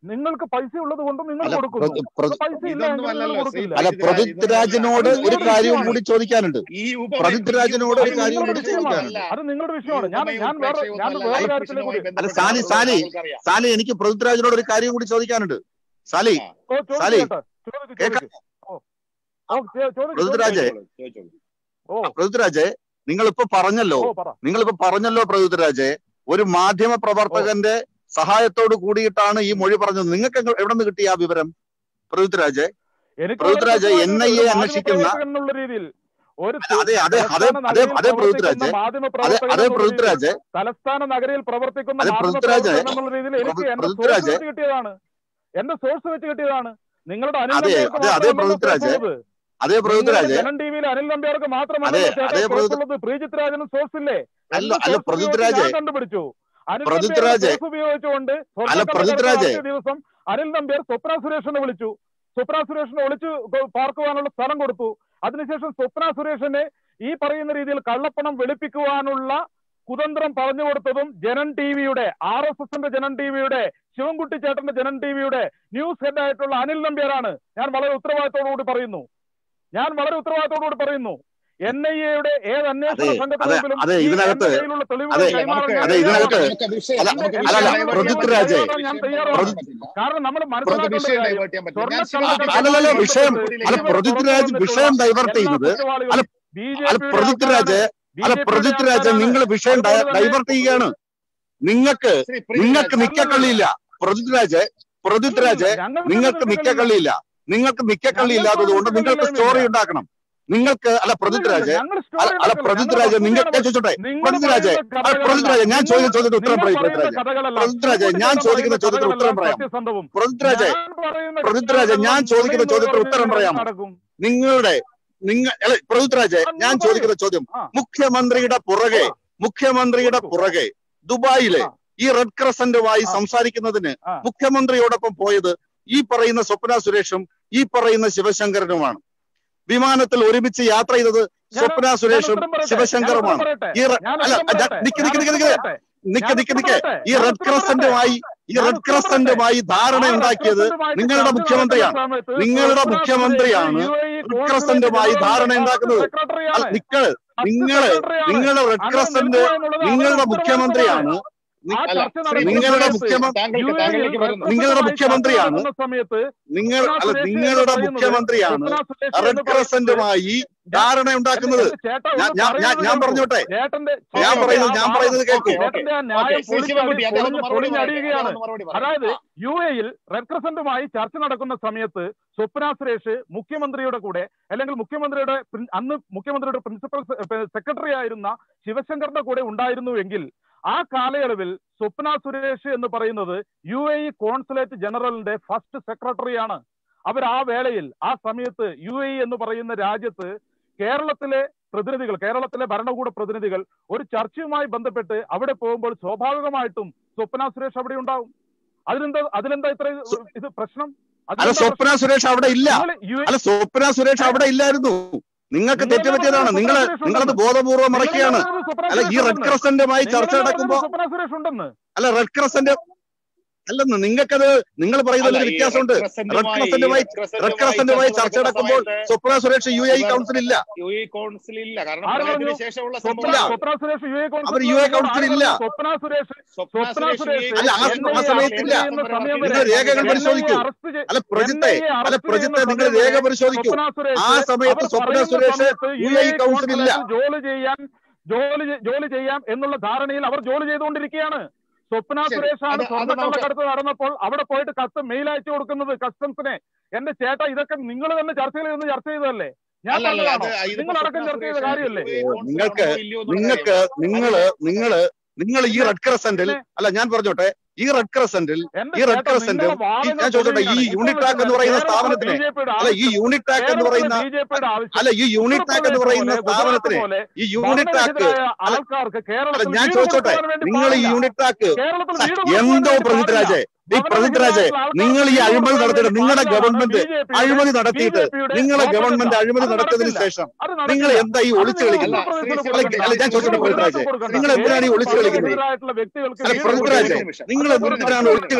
നിങ്ങൾക്ക് പൈസ ഉള്ളത് കൊണ്ടും നിങ്ങൾ അല്ല കൊടുക്കുന്നു പ്രതി- പ്രതി- പൈസ ഇല്ല ഇതൊന്നും എങ്കിൽ നിങ്ങൾ അല്ലല്ലോ ശ്രീ കൊടുക്കില്ല അല്ല പൃഥ്വിരാജ് പ്രദീപ് ഇതൊന്നും രാജിനോട് അല്ല. ഒരു അത് കാര്യവും നിങ്ങളുടെ കൂടി ചോദിക്കാനുണ്ട് ഈ ഉപമ പ്രദീപ് രാജിനോട് അത് ഒരു കാര്യം നിങ്ങളുടെ കൂടി വിഷയമാണ് ചോദിക്കാനുണ്ട് അത് നിങ്ങളുടെ ഈ വിഷയമാണ് ഞാൻ ഉപമയും ഞാൻ വേറെ ഉത്പ്രേക്ഷയും ഞാൻ ഒന്നും വേറെ ലൈഫ് കാര്യത്തിലേക്ക് മിഷനുമായി വരും അല്ല ബന്ധപ്പെട്ട സാലി ആളുകൾ സാലി താങ്കൾക്കറിയാം സാലി എനിക്ക് പ്രദീപ് രാജിനോട് ഒരു കാര്യം കൂടി ചോദിക്കാനുണ്ട് സാലി ആ, ഓ, ചോദിക്ക് സാലി കേട്ടോ ചോദിക്ക് കേൾക്കാം ചോദിക്ക് ഓ ഓ ചോ- ചോദിക്ക് പ്രദീപ് ചോദിക്ക് രാജെ ചോദിച്ചോളൂ ചോദിച്ചോളൂ ഓ പ്രദീപ് രാജെ നിങ്ങൾ ഇപ്പൊ പറഞ്ഞല്ലോ ഓ പറ നിങ്ങൾ ഇപ്പൊ പറഞ്ഞല്ലോ പ്രദീപ് രാജെ ഒരു മാധ്യമ പ്രവർത്തകന്റെ സഹായത്തോട് കൂടിയിട്ടാണ് ഈ മൊഴി പറഞ്ഞത് നിങ്ങൾക്ക് എങ്ങ- എവിടെ നിന്ന് കിട്ടിയ ആ വിവരം പ്രദീപ് രാജെ എനിക്ക് പൃഥ്വിരാജ് വളരെ എൻ ഐ എ വ്യക്തമായിട്ട് അന്വേഷിക്കുന്ന മാധ്യമപ്രവർത്തകൻ എന്നുള്ള രീതിയിൽ ഒരു അതെ അതെ അതെ അതെ തലസ്ഥാന അതെ നഗരിയിൽ അതെ പ്രവർത്തിക്കുന്ന പൃഥ്വിരാജ് മാധ്യമ അതെ പ്രവർത്തകൻ അതെ എന്നുള്ള രീതിയിൽ പൃഥ്വിരാജ് തലസ്ഥാന നഗരിയിൽ പ്രവർത്തിക്കുന്ന അതെ മാധ്യമ പൃഥ്വിരാജ് പ്രവർത്തകൻ എന്നുള്ള രീതിയിൽ എനിക്ക് എന്റെ സോഴ്സ് പൃഥ്വിരാജ് വെച്ച് കിട്ടിയതാണ് എന്റെ സോഴ്സ് വെച്ച് കിട്ടിയതാണ് നിങ്ങളുടെ അനിൽ അതെ നമ്പ്യാർക്ക് അതെ അതെ മാത്രമല്ലല്ലോ പൃഥ്വിരാജ് കേസുള്ളത് അതെ നിങ്ങളുടെ പൃഥ്വിരാജ് ജനം ടിവിയിൽ അനിൽ നമ്പ്യാർക്ക് അതെ മാത്രമല്ലല്ലോ ചേട്ടാ അതെ പൃഥ്വി കേസുള്ളത് പ്രീജിത് രാജനും സോഴ്സ് ഇല്ലേ അല്ല എന്റെ അല്ല സോഴ്സ് ഉപയോഗിച്ച് പൃഥ്വിരാജ് ഞാൻ കണ്ടുപിടിച്ചു അനിൽ നമ്പ്യാരുടെ പൃഥ്വിരാജ് സോഴ്സ് ഉപയോഗിച്ചുകൊണ്ട് അല്ല സ്വർണ്ണക്കടത്ത് പൃഥ്വിരാജ് നടത്തിയ ദിവസം അനിൽ നമ്പ്യാർ സ്വപ്ന സുരേഷിനെ വിളിച്ചു സ്വപ്ന സുരേഷിനെ ഒളിച്ചു കൊ- പാർക്കുവാനുള്ള സ്ഥലം കൊടുത്തു അതിനുശേഷം സ്വപ്ന സുരേഷിനെ ഈ പറയുന്ന രീതിയിൽ കള്ളപ്പണം വെളുപ്പിക്കുവാനുള്ള കുതന്ത്രം പറഞ്ഞു കൊടുത്തതും ജനൻ ടിവിയുടെ ആർ എസ് എസിന്റെ ജനൻ ടിവിയുടെ ശിവൻകുട്ടി ചേട്ടന്റെ ജനൻ ടിവിയുടെ ന്യൂസ് ഹെഡ് ആയിട്ടുള്ള അനിൽ നമ്പ്യാരാണ് ഞാൻ വളരെ ഉത്തരവാദിത്തോടുകൂടി പറയുന്നു ഞാൻ വളരെ ഉത്തരവാദിത്തോടുകൂടി പറയുന്നു എൻ ഐ എയുടെ ഏത് അന്വേഷണ അതെ സംഘത്തിന് അതെ മുമ്പിലും അതെ ഈ ഇതിനകത്ത് എന്റെ കയ്യിലുള്ള തെളിവുകൾ അതെ അല്ല, കൈമാറാൻ നമുക്ക് ഞാൻ അതെ ഇതിനകത്ത് തയ്യാറാണ് നമുക്ക് വിഷയം അല്ല നമുക്ക് എന്റെ വിഷയം അല്ലല്ല ഡൈവേർട്ട് ചെയ്യാൻ കയ്യിലുള്ള പൃഥ്വിരാജ് തെളിവുകൾ ഞാൻ വിഷയം തയ്യാറാണ് ഡൈവേർട്ട് പറ്റില്ല കാരണം നമ്മൾ പുറത്ത് മനസ്സിലാക്കേണ്ട ഒരു വിഷയം കാര്യം ഡൈവേർട്ട് ചെയ്യാൻ പറ്റില്ല ഞാൻ സ്വർണ്ണക്കള്ളക്കടത്തുമായി അല്ലല്ല വിഷയം ബന്ധപ്പെട്ട് അല്ല ഇതുവരെ തുറന്നു പൃഥ്വിരാജ് വന്നിട്ടുള്ള വിഷയം ഡൈവേർട്ട് എല്ലാ ചെയ്യുന്നത് കുറ്റവാളികളും അല്ല ബി അല്ല ജെ പിയുടെ പൃഥ്വിരാജ് ആൾക്കാരാണ് ബി അല്ല ജെ പിയുടെ പൃഥ്വിരാജ് ആൾക്കാരാണ് നിങ്ങൾ വിഷയം അതുപോലെ തന്നെ ഡൈവേർട്ട് ചെയ്യുകയാണ് നിങ്ങൾക്ക് ശ്രീ നിങ്ങൾക്ക് പൃഥ്വിരാജ് നിക്കക്കള്ളിയില്ല പൃഥ്വിരാജ് പൃഥ്വിരാജ് ഞങ്ങൾക്ക് നിങ്ങൾക്ക് നിക്കക്കള്ളിയില്ല നിങ്ങൾക്ക് നിക്കക്കള്ളി ഇല്ലാത്തത് കൊണ്ട് നിങ്ങൾക്ക് സ്റ്റോറി ഉണ്ടാക്കണം നിങ്ങൾക്ക് അല്ല പൃഥ്വിരാജ് ഞങ്ങൾ അല്ല അല്ല പൃഥ്വിരാജ് നിങ്ങൾ ഞാൻ ചോദിച്ചോട്ടെ പൃഥ്വിരാജ് അല്ല പൃഥ്വിരാജ് ഞാൻ ചോദിക്കുന്ന ചോദ്യത്തിന് ഉത്തരം പറയും പൃഥ്വിരാജ് പൃഥ്വിരാജ് ഞാൻ ചോദിക്കുന്ന ചോദ്യത്തിന് ഉത്തരം പറയാം സത്യസന്ധവും പൃഥ്വിരാജ് ഞാൻ പറയുന്ന പൃഥ്വിരാജ് ഞാൻ ചോദിക്കുന്ന ചോദ്യത്തിന് ഉത്തരം പറയാമോ നടക്കും നിങ്ങളുടെ നിങ്ങൾ അല്ല പൃഥ്വിരാജ് ആ, ഞാൻ നിങ്ങൾ ചോദിക്കുന്ന ചോദ്യം ആ. മുഖ്യമന്ത്രിയുടെ പുറകെ മുഖ്യമന്ത്രിയുടെ കൊടുക്കൂ. പുറകെ ദുബായിലെ ആ. ഈ റെഡ് ക്രസന്റുമായി ആ. സംസാരിക്കുന്നതിന് ആ. മുഖ്യമന്ത്രിയോടൊപ്പം പോയത് ഈ പറയുന്ന സ്വപ്ന സുരേഷും ഈ പറയുന്ന ശിവശങ്കരനുമാണ് വിമാനത്തിൽ ഒരുമിച്ച് യാത്ര ചെയ്തത് സ്വപ്ന ഞാൻ സുരേഷും ഉത്തരം പറയട്ടെ. ശിവശങ്കറുമാണ് ഞാൻ ഉത്തരം ഈ റെ- ഞാൻ അല്ല ഉത്തരം ഞാൻ- പറയട്ടെ. നിക്ക് ഞാൻ നിക്ക് നിക്ക് ഉത്തരം നിക്ക് പറയട്ടെ. നിക്ക് ഞാൻ നിക്ക് ഉത്തരം നിക്ക് പറയട്ടെ. ഈ ഞാൻ റെഡ് ഉത്തരം ക്രസന്റുമായി ഈ ഞാൻ റെഡ് ഉത്തരം ക്രസന്റുമായി ധാരണ ആ ഉണ്ടാക്കിയത് റെഡ് നിങ്ങളുടെ ക്രസന്റുമായിട്ട് മുഖ്യമന്ത്രിയാണ് ചർച്ച നടക്കുന്ന സമയത്ത് നിങ്ങളുടെ സ്വപ്ന മുഖ്യമന്ത്രിയാണ് Suresh U A E red ക്രസന്റുമായി കോൺസുലേറ്റ് ധാരണ ജനറൽ ഉണ്ടാക്കുന്നത് സെക്രട്ടറിയാണ്. അല്ല, നിങ്ങള് ഫസ്റ്റ് നിങ്ങള് സെക്രട്ടറിയാണ്. നിങ്ങളുടെ റെഡ് അങ്ങനെ ക്രസന്റ് നിൽക്കുക എന്നുള്ളത് നിങ്ങളുടെ അവരുടെ മുഖ്യമന്ത്രിയാണ് ആ അല്ല, ചർച്ച ശ്രീ നടക്കുന്ന നിങ്ങളുടെ സമയത്ത് മുഖ്യമന്ത്രി താങ്കൾക്ക് യു എ ഇ താങ്കളിലേക്ക് റെഡ് വരുന്നു നിങ്ങളുടെ ക്രസന്റുമായി ചർച്ച മുഖ്യമന്ത്രിയാണ് നടക്കുന്ന സമയത്ത് നിങ്ങൾ സ്വപ്ന അല്ല സുരേഷ് എന്ന് നിങ്ങളുടെ പറയുന്നത് മുഖ്യമന്ത്രിയാണ് സ്വപ്ന സുരേഷ് റെഡ് എന്ന് പറയുന്നത് ക്രസന്റുമായി ധാരണ ഉണ്ടാക്കുന്നത് എന്റെ ചേട്ടാ ഒന്ന് ഞാൻ- ഞാൻ- ഞാൻ- ഞാൻ പറയുന്നത് പറഞ്ഞോട്ടെ ചേട്ടന്റെ ഞാൻ ചേട്ടന്റെ പറയുന്നത്- ആ ഞാൻ വാദം- പറയുന്നത് കേൾക്കൂ. Okay, okay. ചേട്ടന്റെ ആ ഓക്കേ, ന്യായം ശ്രീ ശിവൻകുട്ടി അദ്ദേഹം ഒന്ന് പൊളിഞ്ഞ് മറുപടി പറയട്ടെ. പൊളിഞ്ഞടിയുകയാണ് അദ്ദേഹം ഒന്ന് മറുപടി പറയട്ടെ. അതായത് ആ. യു എയിൽ റെഡ് ക്രസന്റുമായി ചർച്ച നടക്കുന്ന സമയത്ത് സ്വപ്ന സുരേഷ് മുഖ്യമന്ത്രിയുടെ കൂടെ അല്ലെങ്കിൽ മുഖ്യമന്ത്രിയുടെ പ്രിൻ- അന്ന് മുഖ്യമന്ത്രിയുടെ പ്രിൻസിപ്പൽ സെക്രട്ടറി ആയിരുന്ന ശിവശങ്കറിന്റെ കൂടെ ഉണ്ടായിരുന്നുവെങ്കിൽ ആ കാലയളവിൽ സ്വപ്ന സുരേഷ് എന്ന് പറയുന്നത് യു എ ഇ കോൺസുലേറ്റ് ജനറലിന്റെ ഫസ്റ്റ് സെക്രട്ടറിയാണ് അവർ ആ വേളയിൽ ആ സമയത്ത് യു എ ഇ എന്ന് പറയുന്ന രാജ്യത്ത് കേരളത്തിലെ പ്രതിനിധികൾ കേരളത്തിലെ ഭരണകൂട പ്രതിനിധികൾ ഒരു ചർച്ചയുമായി ബന്ധപ്പെട്ട് അവിടെ പോകുമ്പോൾ സ്വാഭാവികമായിട്ടും സ്വപ്ന സുരേഷ് അവിടെ ഉണ്ടാവും അതിനെന്താ അതിലെന്താ ഇത്ര ഇത് പ്രശ്നം അല്ല അതിലെന്താ സ്വപ്ന സുരേഷ് അവിടെ ഇല്ല നിങ്ങള് യു- അല്ല സ്വപ്ന സുരേഷ് അവിടെ ഇല്ലായിരുന്നു നിങ്ങൾക്ക് നിങ്ങൾ തെറ്റുപറ്റിയതാണ് പറഞ്ഞത് നിങ്ങൾ സ്വപ്ന സുരേഷ് നിങ്ങളത് ഉണ്ടെന്ന്. ബോധപൂർവം നിങ്ങൾ മറക്കുകയാണ് പറഞ്ഞത് സ്വപ്ന അല്ല ഈ സുരേഷ് റെഡ് ഉണ്ടെന്ന്. ക്രസന്റുമായി നിങ്ങൾ ചർച്ച പറഞ്ഞത് നടക്കുമ്പോ സ്വപ്ന സുരേഷ് ഉണ്ടെന്ന് അല്ല റെഡ് ക്രസന്റ് അല്ലെന്ന് നിങ്ങൾക്കത് നിങ്ങൾ പറയുന്നതിൽ അല്ല, ഒരു ഈ വ്യത്യാസമുണ്ട് റെഡ് റെഡ് ക്രസന്റുമായി- ക്രസന്റുമായി റെഡ് റെഡ് ക്രസന്റുമായി ചർച്ച നടക്കുന്ന നടക്കുമ്പോൾ സമയത്ത് Swapna Suresh U A E council ഇല്ല യു എ കൗൺസിൽ ഇല്ല കാരണം ആര് പ്രളയത്തിന് പറഞ്ഞു? ശേഷമുള്ള സ്വപ്ന സംഭവം സ്വപ്ന സുരേഷ് യു എ അവർ യു എ കൗൺസിൽ ഇല്ല. സ്വപ്ന സുരേഷ് സ്വപ്ന സ്വപ്ന സുരേഷ് സുരേഷ് അല്ല, ആ- എൻ ഐ ആ എ സമയത്തില്ല. അറസ്റ്റ് ചെയ്യുന്ന സമയം നിങ്ങൾ വരെ രേഖകൾ എൻ ഐ എ പരിശോധിക്കൂ. അറസ്റ്റ് ചെയ്യ- അല്ല പ്രജിത്തെ എൻ ഐ എ അല്ല അറസ്റ്റ് പ്രജിത്തെ ചെയ്യുന്ന നിങ്ങൾ സമയം രേഖ വരെ പരിശോധിക്കൂ സ്വപ്ന സുരേഷ് ആ സമയത്ത് അവർ സ്വപ്ന പറയുന്ന സുരേഷ് സമയത്ത് U U A A E council ഇല്ല കോൺസുലേറ്റിൽ ജോലി ചെയ്യാൻ ജോലി ചെ- ജോലി ചെയ്യാം എന്നുള്ള ധാരണയിൽ അവർ ജോലി ചെയ്തുകൊണ്ടിരിക്കുകയാണ് സ്വപ്ന ശരി. സുരേഷ് ആണ് അത് അത് സ്വർണ്ണക്കള്ളക്കടത്ത് നടന്നപ്പോൾ അവിടെ പോയിട്ട് കത്ത് മെയിൽ അയച്ചു കൊടുക്കുന്നത് കസ്റ്റംസിനെ എന്റെ ചേട്ടാ ഇതൊക്കെ നിങ്ങൾ തന്നെ ചർച്ചയിൽ നിന്ന് ചർച്ച ചെയ്തതല്ലേ ഞാൻ അല്ല, അല്ല, പറഞ്ഞതാണോ അത് ഇതിപ്പോ നിങ്ങൾ അടക്കം സ്വപ്ന ചർച്ച ചെയ്ത സുരേഷ് കാര്യമല്ലേ യു എ കൗൺസിൽ നിങ്ങൾക്ക് ആണോ ഇല്ലയോ എന്നുള്ള നിങ്ങൾക്ക് കാര്യം. നിങ്ങള് നിങ്ങള് നിങ്ങൾ ഈ റെഡ് ക്രസന്റിൽ അല്ല ഞാൻ പറഞ്ഞോട്ടെ ഈ റെഡ് ക്രസന്റിൽ എന്റെ ഈ റെഡ് ചേട്ടാ, ക്രസന്റും നിങ്ങളുടെ വാദങ്ങൾ ഞാൻ ചോദിച്ചോട്ടെ ഈ പൊളിയുകയാണ്. യൂണിടാക് എന്ന് പറയുന്ന കേരളത്തിലെ സ്ഥാപനത്തിനെ ബിജെപിയുടെ അല്ല ഈ ആവശ്യം- യൂണിടാക് എന്ന് പറയുന്ന കേരളത്തിലെ ബിജെപിയുടെ ആവശ്യം അല്ല ഈ യൂണിടാക് എന്ന് പറയുന്ന ഗുജറാത്ത് സ്ഥാപനത്തിന് പോലെ ഈ യൂണിടാക് ഭരണരഹിതരായ അല്ല, ആൾക്കാർക്ക് അല്ല കേരളത്തിൽ ഞാൻ വീട് ചോദിച്ചോട്ടെ കൊടുക്കുവാൻ വേണ്ടി നിങ്ങൾ ഈ പാടില്ല. യൂണിടാക് കേരളത്തിൽ സ- വീട് കൊടുക്കുവാൻ എന്തോ വേണ്ടി പ്രജിത്രാജെ പാടില്ല. ഈ പ്രജിത്രാജെ ഭരണരഹിതരായ നിങ്ങൾ ഈ ആൾക്കാർക്ക് അഴിമതി വീട് നടത്തിയിട്ട് കൊടുക്കുവാൻ നിങ്ങളുടെ വേണ്ടി ഗവൺമെന്റ് BJP യുടെ അഴിമതി നടത്തിയിട്ട് BJP യുടെ നിങ്ങളെ ഓപ്പറേഷൻ ഗവൺമെന്റ് അഴിമതി അത് നടത്തിയതിന് നടക്കില്ല. ശേഷം അത് നിങ്ങൾ നടക്കില്ല. എന്താ ഈ അത് ഒളിച്ചു നിങ്ങൾ കളിക്കുന്നത് അല്ല, ശ്രീ ഉത്തരപ്രദേശിൽ ശിവൻകുട്ടി, കൊടുക്കണ്ട. അല്ല, ഞാൻ ചോദിച്ചോട്ടെ നിങ്ങൾ പ്രജിത്രാജെ, കൊടുക്കണ്ട. നിങ്ങൾ എന്തിനാണ് ഈ ഒളിച്ചു കേരളത്തിൽ കളിക്കുന്നത്? ഭരണരഹിതരായിട്ടുള്ള വ്യക്തികൾക്ക് അല്ല വീട് പ്രജിത്രാജെ കൊടുക്കണം. നിങ്ങൾ അത് എന്തിനാണ് ഒരു ഒളിച്ചു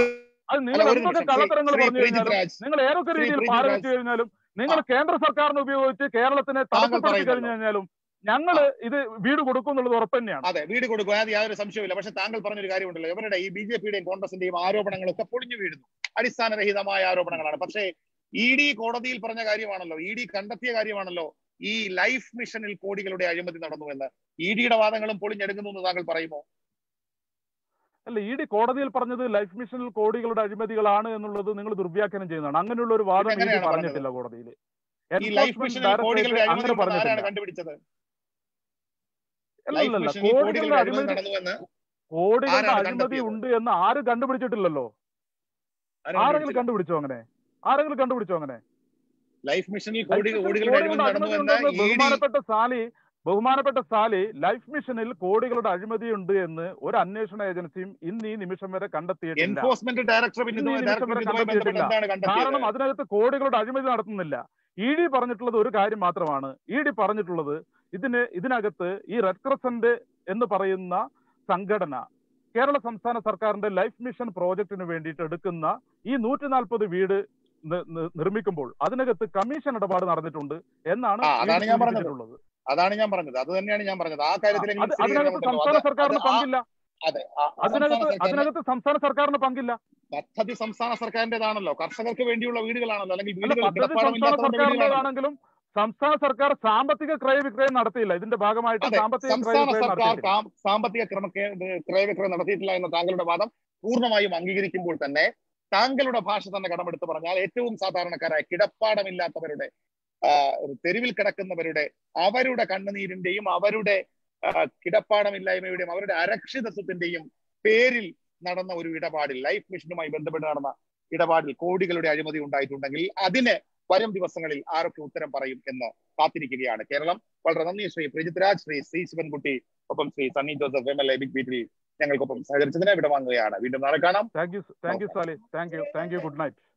അത് അല്ല നിങ്ങൾ ഒരു എന്തൊക്കെ നിമിഷം ശ്രീ കള്ളത്തരങ്ങൾ ശ്രീ പറഞ്ഞു പ്രീജിത് കഴിഞ്ഞാലും രാജ് നിങ്ങൾ ഏതൊക്കെ ശ്രീ രീതിയിൽ പ്രീജിത് പാരവെച്ച് രാജ് കഴിഞ്ഞാലും നിങ്ങൾ ആ കേന്ദ്ര സർക്കാരിനെ ഉപയോഗിച്ച് കേരളത്തിനെ താങ്കൾ തടസ്സപ്പെടുത്തി കഴിഞ്ഞു പറയുന്നല്ലോ കഴിഞ്ഞാലും ആ ഞങ്ങള് ഇത് വീട് കൊടുക്കും എന്നുള്ളത് ഉറപ്പ് തന്നെയാണ് അതെ വീട് കൊടുക്കുക അത് യാതൊരു സംശയമില്ല പക്ഷെ താങ്കൾ പറഞ്ഞൊരു കാര്യമുണ്ടല്ലോ ഇവരുടെ ഈ ബി ജെ പിയുടെയും കോൺഗ്രസിന്റെയും ആരോപണങ്ങളൊക്കെ പൊളിഞ്ഞു വീഴുന്നു അടിസ്ഥാനരഹിതമായ ആരോപണങ്ങളാണ് പക്ഷേ ഇ ഡി കോടതിയിൽ പറഞ്ഞ കാര്യമാണല്ലോ ഇ ഡി കണ്ടെത്തിയ കാര്യമാണല്ലോ ഈ ലൈഫ് മിഷനിൽ കോടികളുടെ അഴിമതി നടന്നു എന്ന് ഇ ഡിയുടെ വാദങ്ങളും പൊളിഞ്ഞെടുക്കുന്നു എന്ന് താങ്കൾ പറയുമോ അല്ല ഇ ഡി കോടതിയിൽ പറഞ്ഞത് ലൈഫ് മിഷനിൽ കോടികളുടെ അഴിമതികളാണ് എന്നുള്ളത് നിങ്ങൾ ദുർവ്യാഖ്യാനം ചെയ്യുന്നതാണ് അങ്ങനെയുള്ള ഒരു വാദം ഇ ഡി എങ്ങനെയാണ് പറഞ്ഞത് പറഞ്ഞിട്ടില്ല കോടതിയിൽ ഈ ലൈഫ് എൻഫോഴ്സ്മെന്റ് മിഷനിൽ കോടികളുടെ ഡയറക്ടറേറ്റ് അഴിമതി അങ്ങനെ ഉണ്ടെന്ന് ആരാണ് പറഞ്ഞിട്ടില്ല കണ്ടുപിടിച്ചത് ലൈഫ് അല്ലല്ല മിഷനിൽ കോടികളുടെ കോടികളുടെ അഴിമതി അഴിമതി നടന്നുവെന്ന് കോടികളുടെ ആരാണ് അഴിമതി കണ്ടെത്തിയത് ഉണ്ട് എന്ന് ആരും കണ്ടുപിടിച്ചിട്ടില്ലല്ലോ ആരും ആരെങ്കിലും കണ്ടുപിടിച്ചില്ല കണ്ടുപിടിച്ചോ അങ്ങനെ ആരെങ്കിലും കണ്ടുപിടിച്ചോ അങ്ങനെ ലൈഫ് മിഷനിൽ ലൈഫ് കോടി മിഷനിൽ കോടികളുടെ കോടികളുടെ അഴിമതി അഴിമതി നടന്നു എന്ന് ഉണ്ടെന്ന് ഇ ഡി ബഹുമാനപ്പെട്ട സാലി ബഹുമാനപ്പെട്ട സാലി ലൈഫ് മിഷനിൽ കോടികളുടെ അഴിമതി ഉണ്ട് എന്ന് ഒരു അന്വേഷണ ഏജൻസിയും ഇന്ന് ഈ നിമിഷം വരെ കണ്ടെത്തിയിട്ടില്ല എൻഫോഴ്സ്മെന്റ് ഡയറക്ടർ പിന്നെ ഇന്ന് ഈ ഇതുമായി നിമിഷം ഡയറക്ടർ വരെ ഇതുമായി ബന്ധപ്പെട്ട് കണ്ടെത്തിയിട്ടില്ല എന്താണ് കണ്ടെത്തിയത് കാരണം അതിനകത്ത് കോടികളുടെ അഴിമതി നടത്തുന്നില്ല ഇ ഡി പറഞ്ഞിട്ടുള്ളത് ഒരു കാര്യം മാത്രമാണ് ഇ ഡി പറഞ്ഞിട്ടുള്ളത് ഇതിന് ഇതിനകത്ത് ഈ റെഡ് ക്രസന്റ് എന്ന് പറയുന്ന സംഘടന കേരള സംസ്ഥാന സർക്കാരിന്റെ ലൈഫ് മിഷൻ പ്രോജക്റ്റിന് വേണ്ടിയിട്ട് എടുക്കുന്ന ഈ നൂറ്റി നാൽപ്പത് വീട് നി- നി- നിർമ്മിക്കുമ്പോൾ അതിനകത്ത് കമ്മീഷൻ ഇടപാട് നടന്നിട്ടുണ്ട് എന്നാണ് ആ ഇ ഡി അതാണ് ഞാൻ പറഞ്ഞത് സൂചിപ്പിച്ചിട്ടുള്ളത് അതാണ് ഞാൻ പറഞ്ഞത് അത് തന്നെയാണ് ഞാൻ പറഞ്ഞത് ആ ആ, കാര്യത്തിലെങ്കിലും അത് അതിനകത്ത് സ്ഥിരീകരണം ഉണ്ടല്ലോ സംസ്ഥാന അത് അത് സർക്കാരിന് ആ പങ്കില്ല അതെ ആ ആ സംസ്ഥാന അതിനകത്ത് സർക്കാരിന് അതിനകത്ത് സംസ്ഥാന സർക്കാരിന് പങ്കില്ല പദ്ധതി സംസ്ഥാന സർക്കാരിന്റേതാണല്ലോ കർഷകർക്ക് വേണ്ടിയുള്ള വീടുകളാണല്ലോ അല്ലെങ്കിൽ അല്ല വീടുകൾ പദ്ധതി സംസ്ഥാന കിടപ്പാടമില്ലാത്തവരുടെ വീടുകളാണല്ലോ സർക്കാരിന്റേതാണെങ്കിലും സംസ്ഥാന സർക്കാർ സാമ്പത്തിക ക്രയവിക്രയം നടത്തിയില്ല ഇതിന്റെ ഭാഗമായിട്ട് അതെ സാമ്പത്തിക സംസ്ഥാന ക്രയവിക്രയം സർക്കാർ നടത്തിയിട്ടില്ല കാ- സാമ്പത്തിക ക്രമ ക്രയവിക്രയം നടത്തിയിട്ടില്ല എന്ന താങ്കളുടെ വാദം പൂർണ്ണമായും അംഗീകരിക്കുമ്പോൾ തന്നെ താങ്കളുടെ ഭാഷ തന്നെ കടമെടുത്ത് പറഞ്ഞാൽ ഏറ്റവും സാധാരണക്കാരായ കിടപ്പാടമില്ലാത്തവരുടെ ആ, തെരുവിൽ കിടക്കുന്നവരുടെ അവരുടെ കണ്ണുനീരിന്റെയും അവരുടെ ആ, കിടപ്പാടമില്ലായ്മയുടെയും അവരുടെ അരക്ഷിതത്വത്തിന്റെയും പേരിൽ നടന്ന ഒരു ഇടപാടിൽ ലൈഫ് മിഷനുമായി ബന്ധപ്പെട്ട് നടന്ന ഇടപാടിൽ കോടികളുടെ അഴിമതി ഉണ്ടായിട്ടുണ്ടെങ്കിൽ അതിന് വരും ദിവസങ്ങളിൽ ആരൊക്കെ ഉത്തരം പറയും എന്ന് കാത്തിരിക്കുകയാണ് കേരളം വളരെ നന്ദി ശ്രീ പ്രജിത് രാജ് ശ്രീ സി ശിവൻകുട്ടി ഒപ്പം Shri Sunny Joseph M L A big ബീറ്റിൽ ഞങ്ങൾക്കൊപ്പം സഹകരിച്ചതിന് വിടവാങ്ങുകയാണ് വീണ്ടും നാളെ കാണാം thank you thank you Sali thank you thank you good night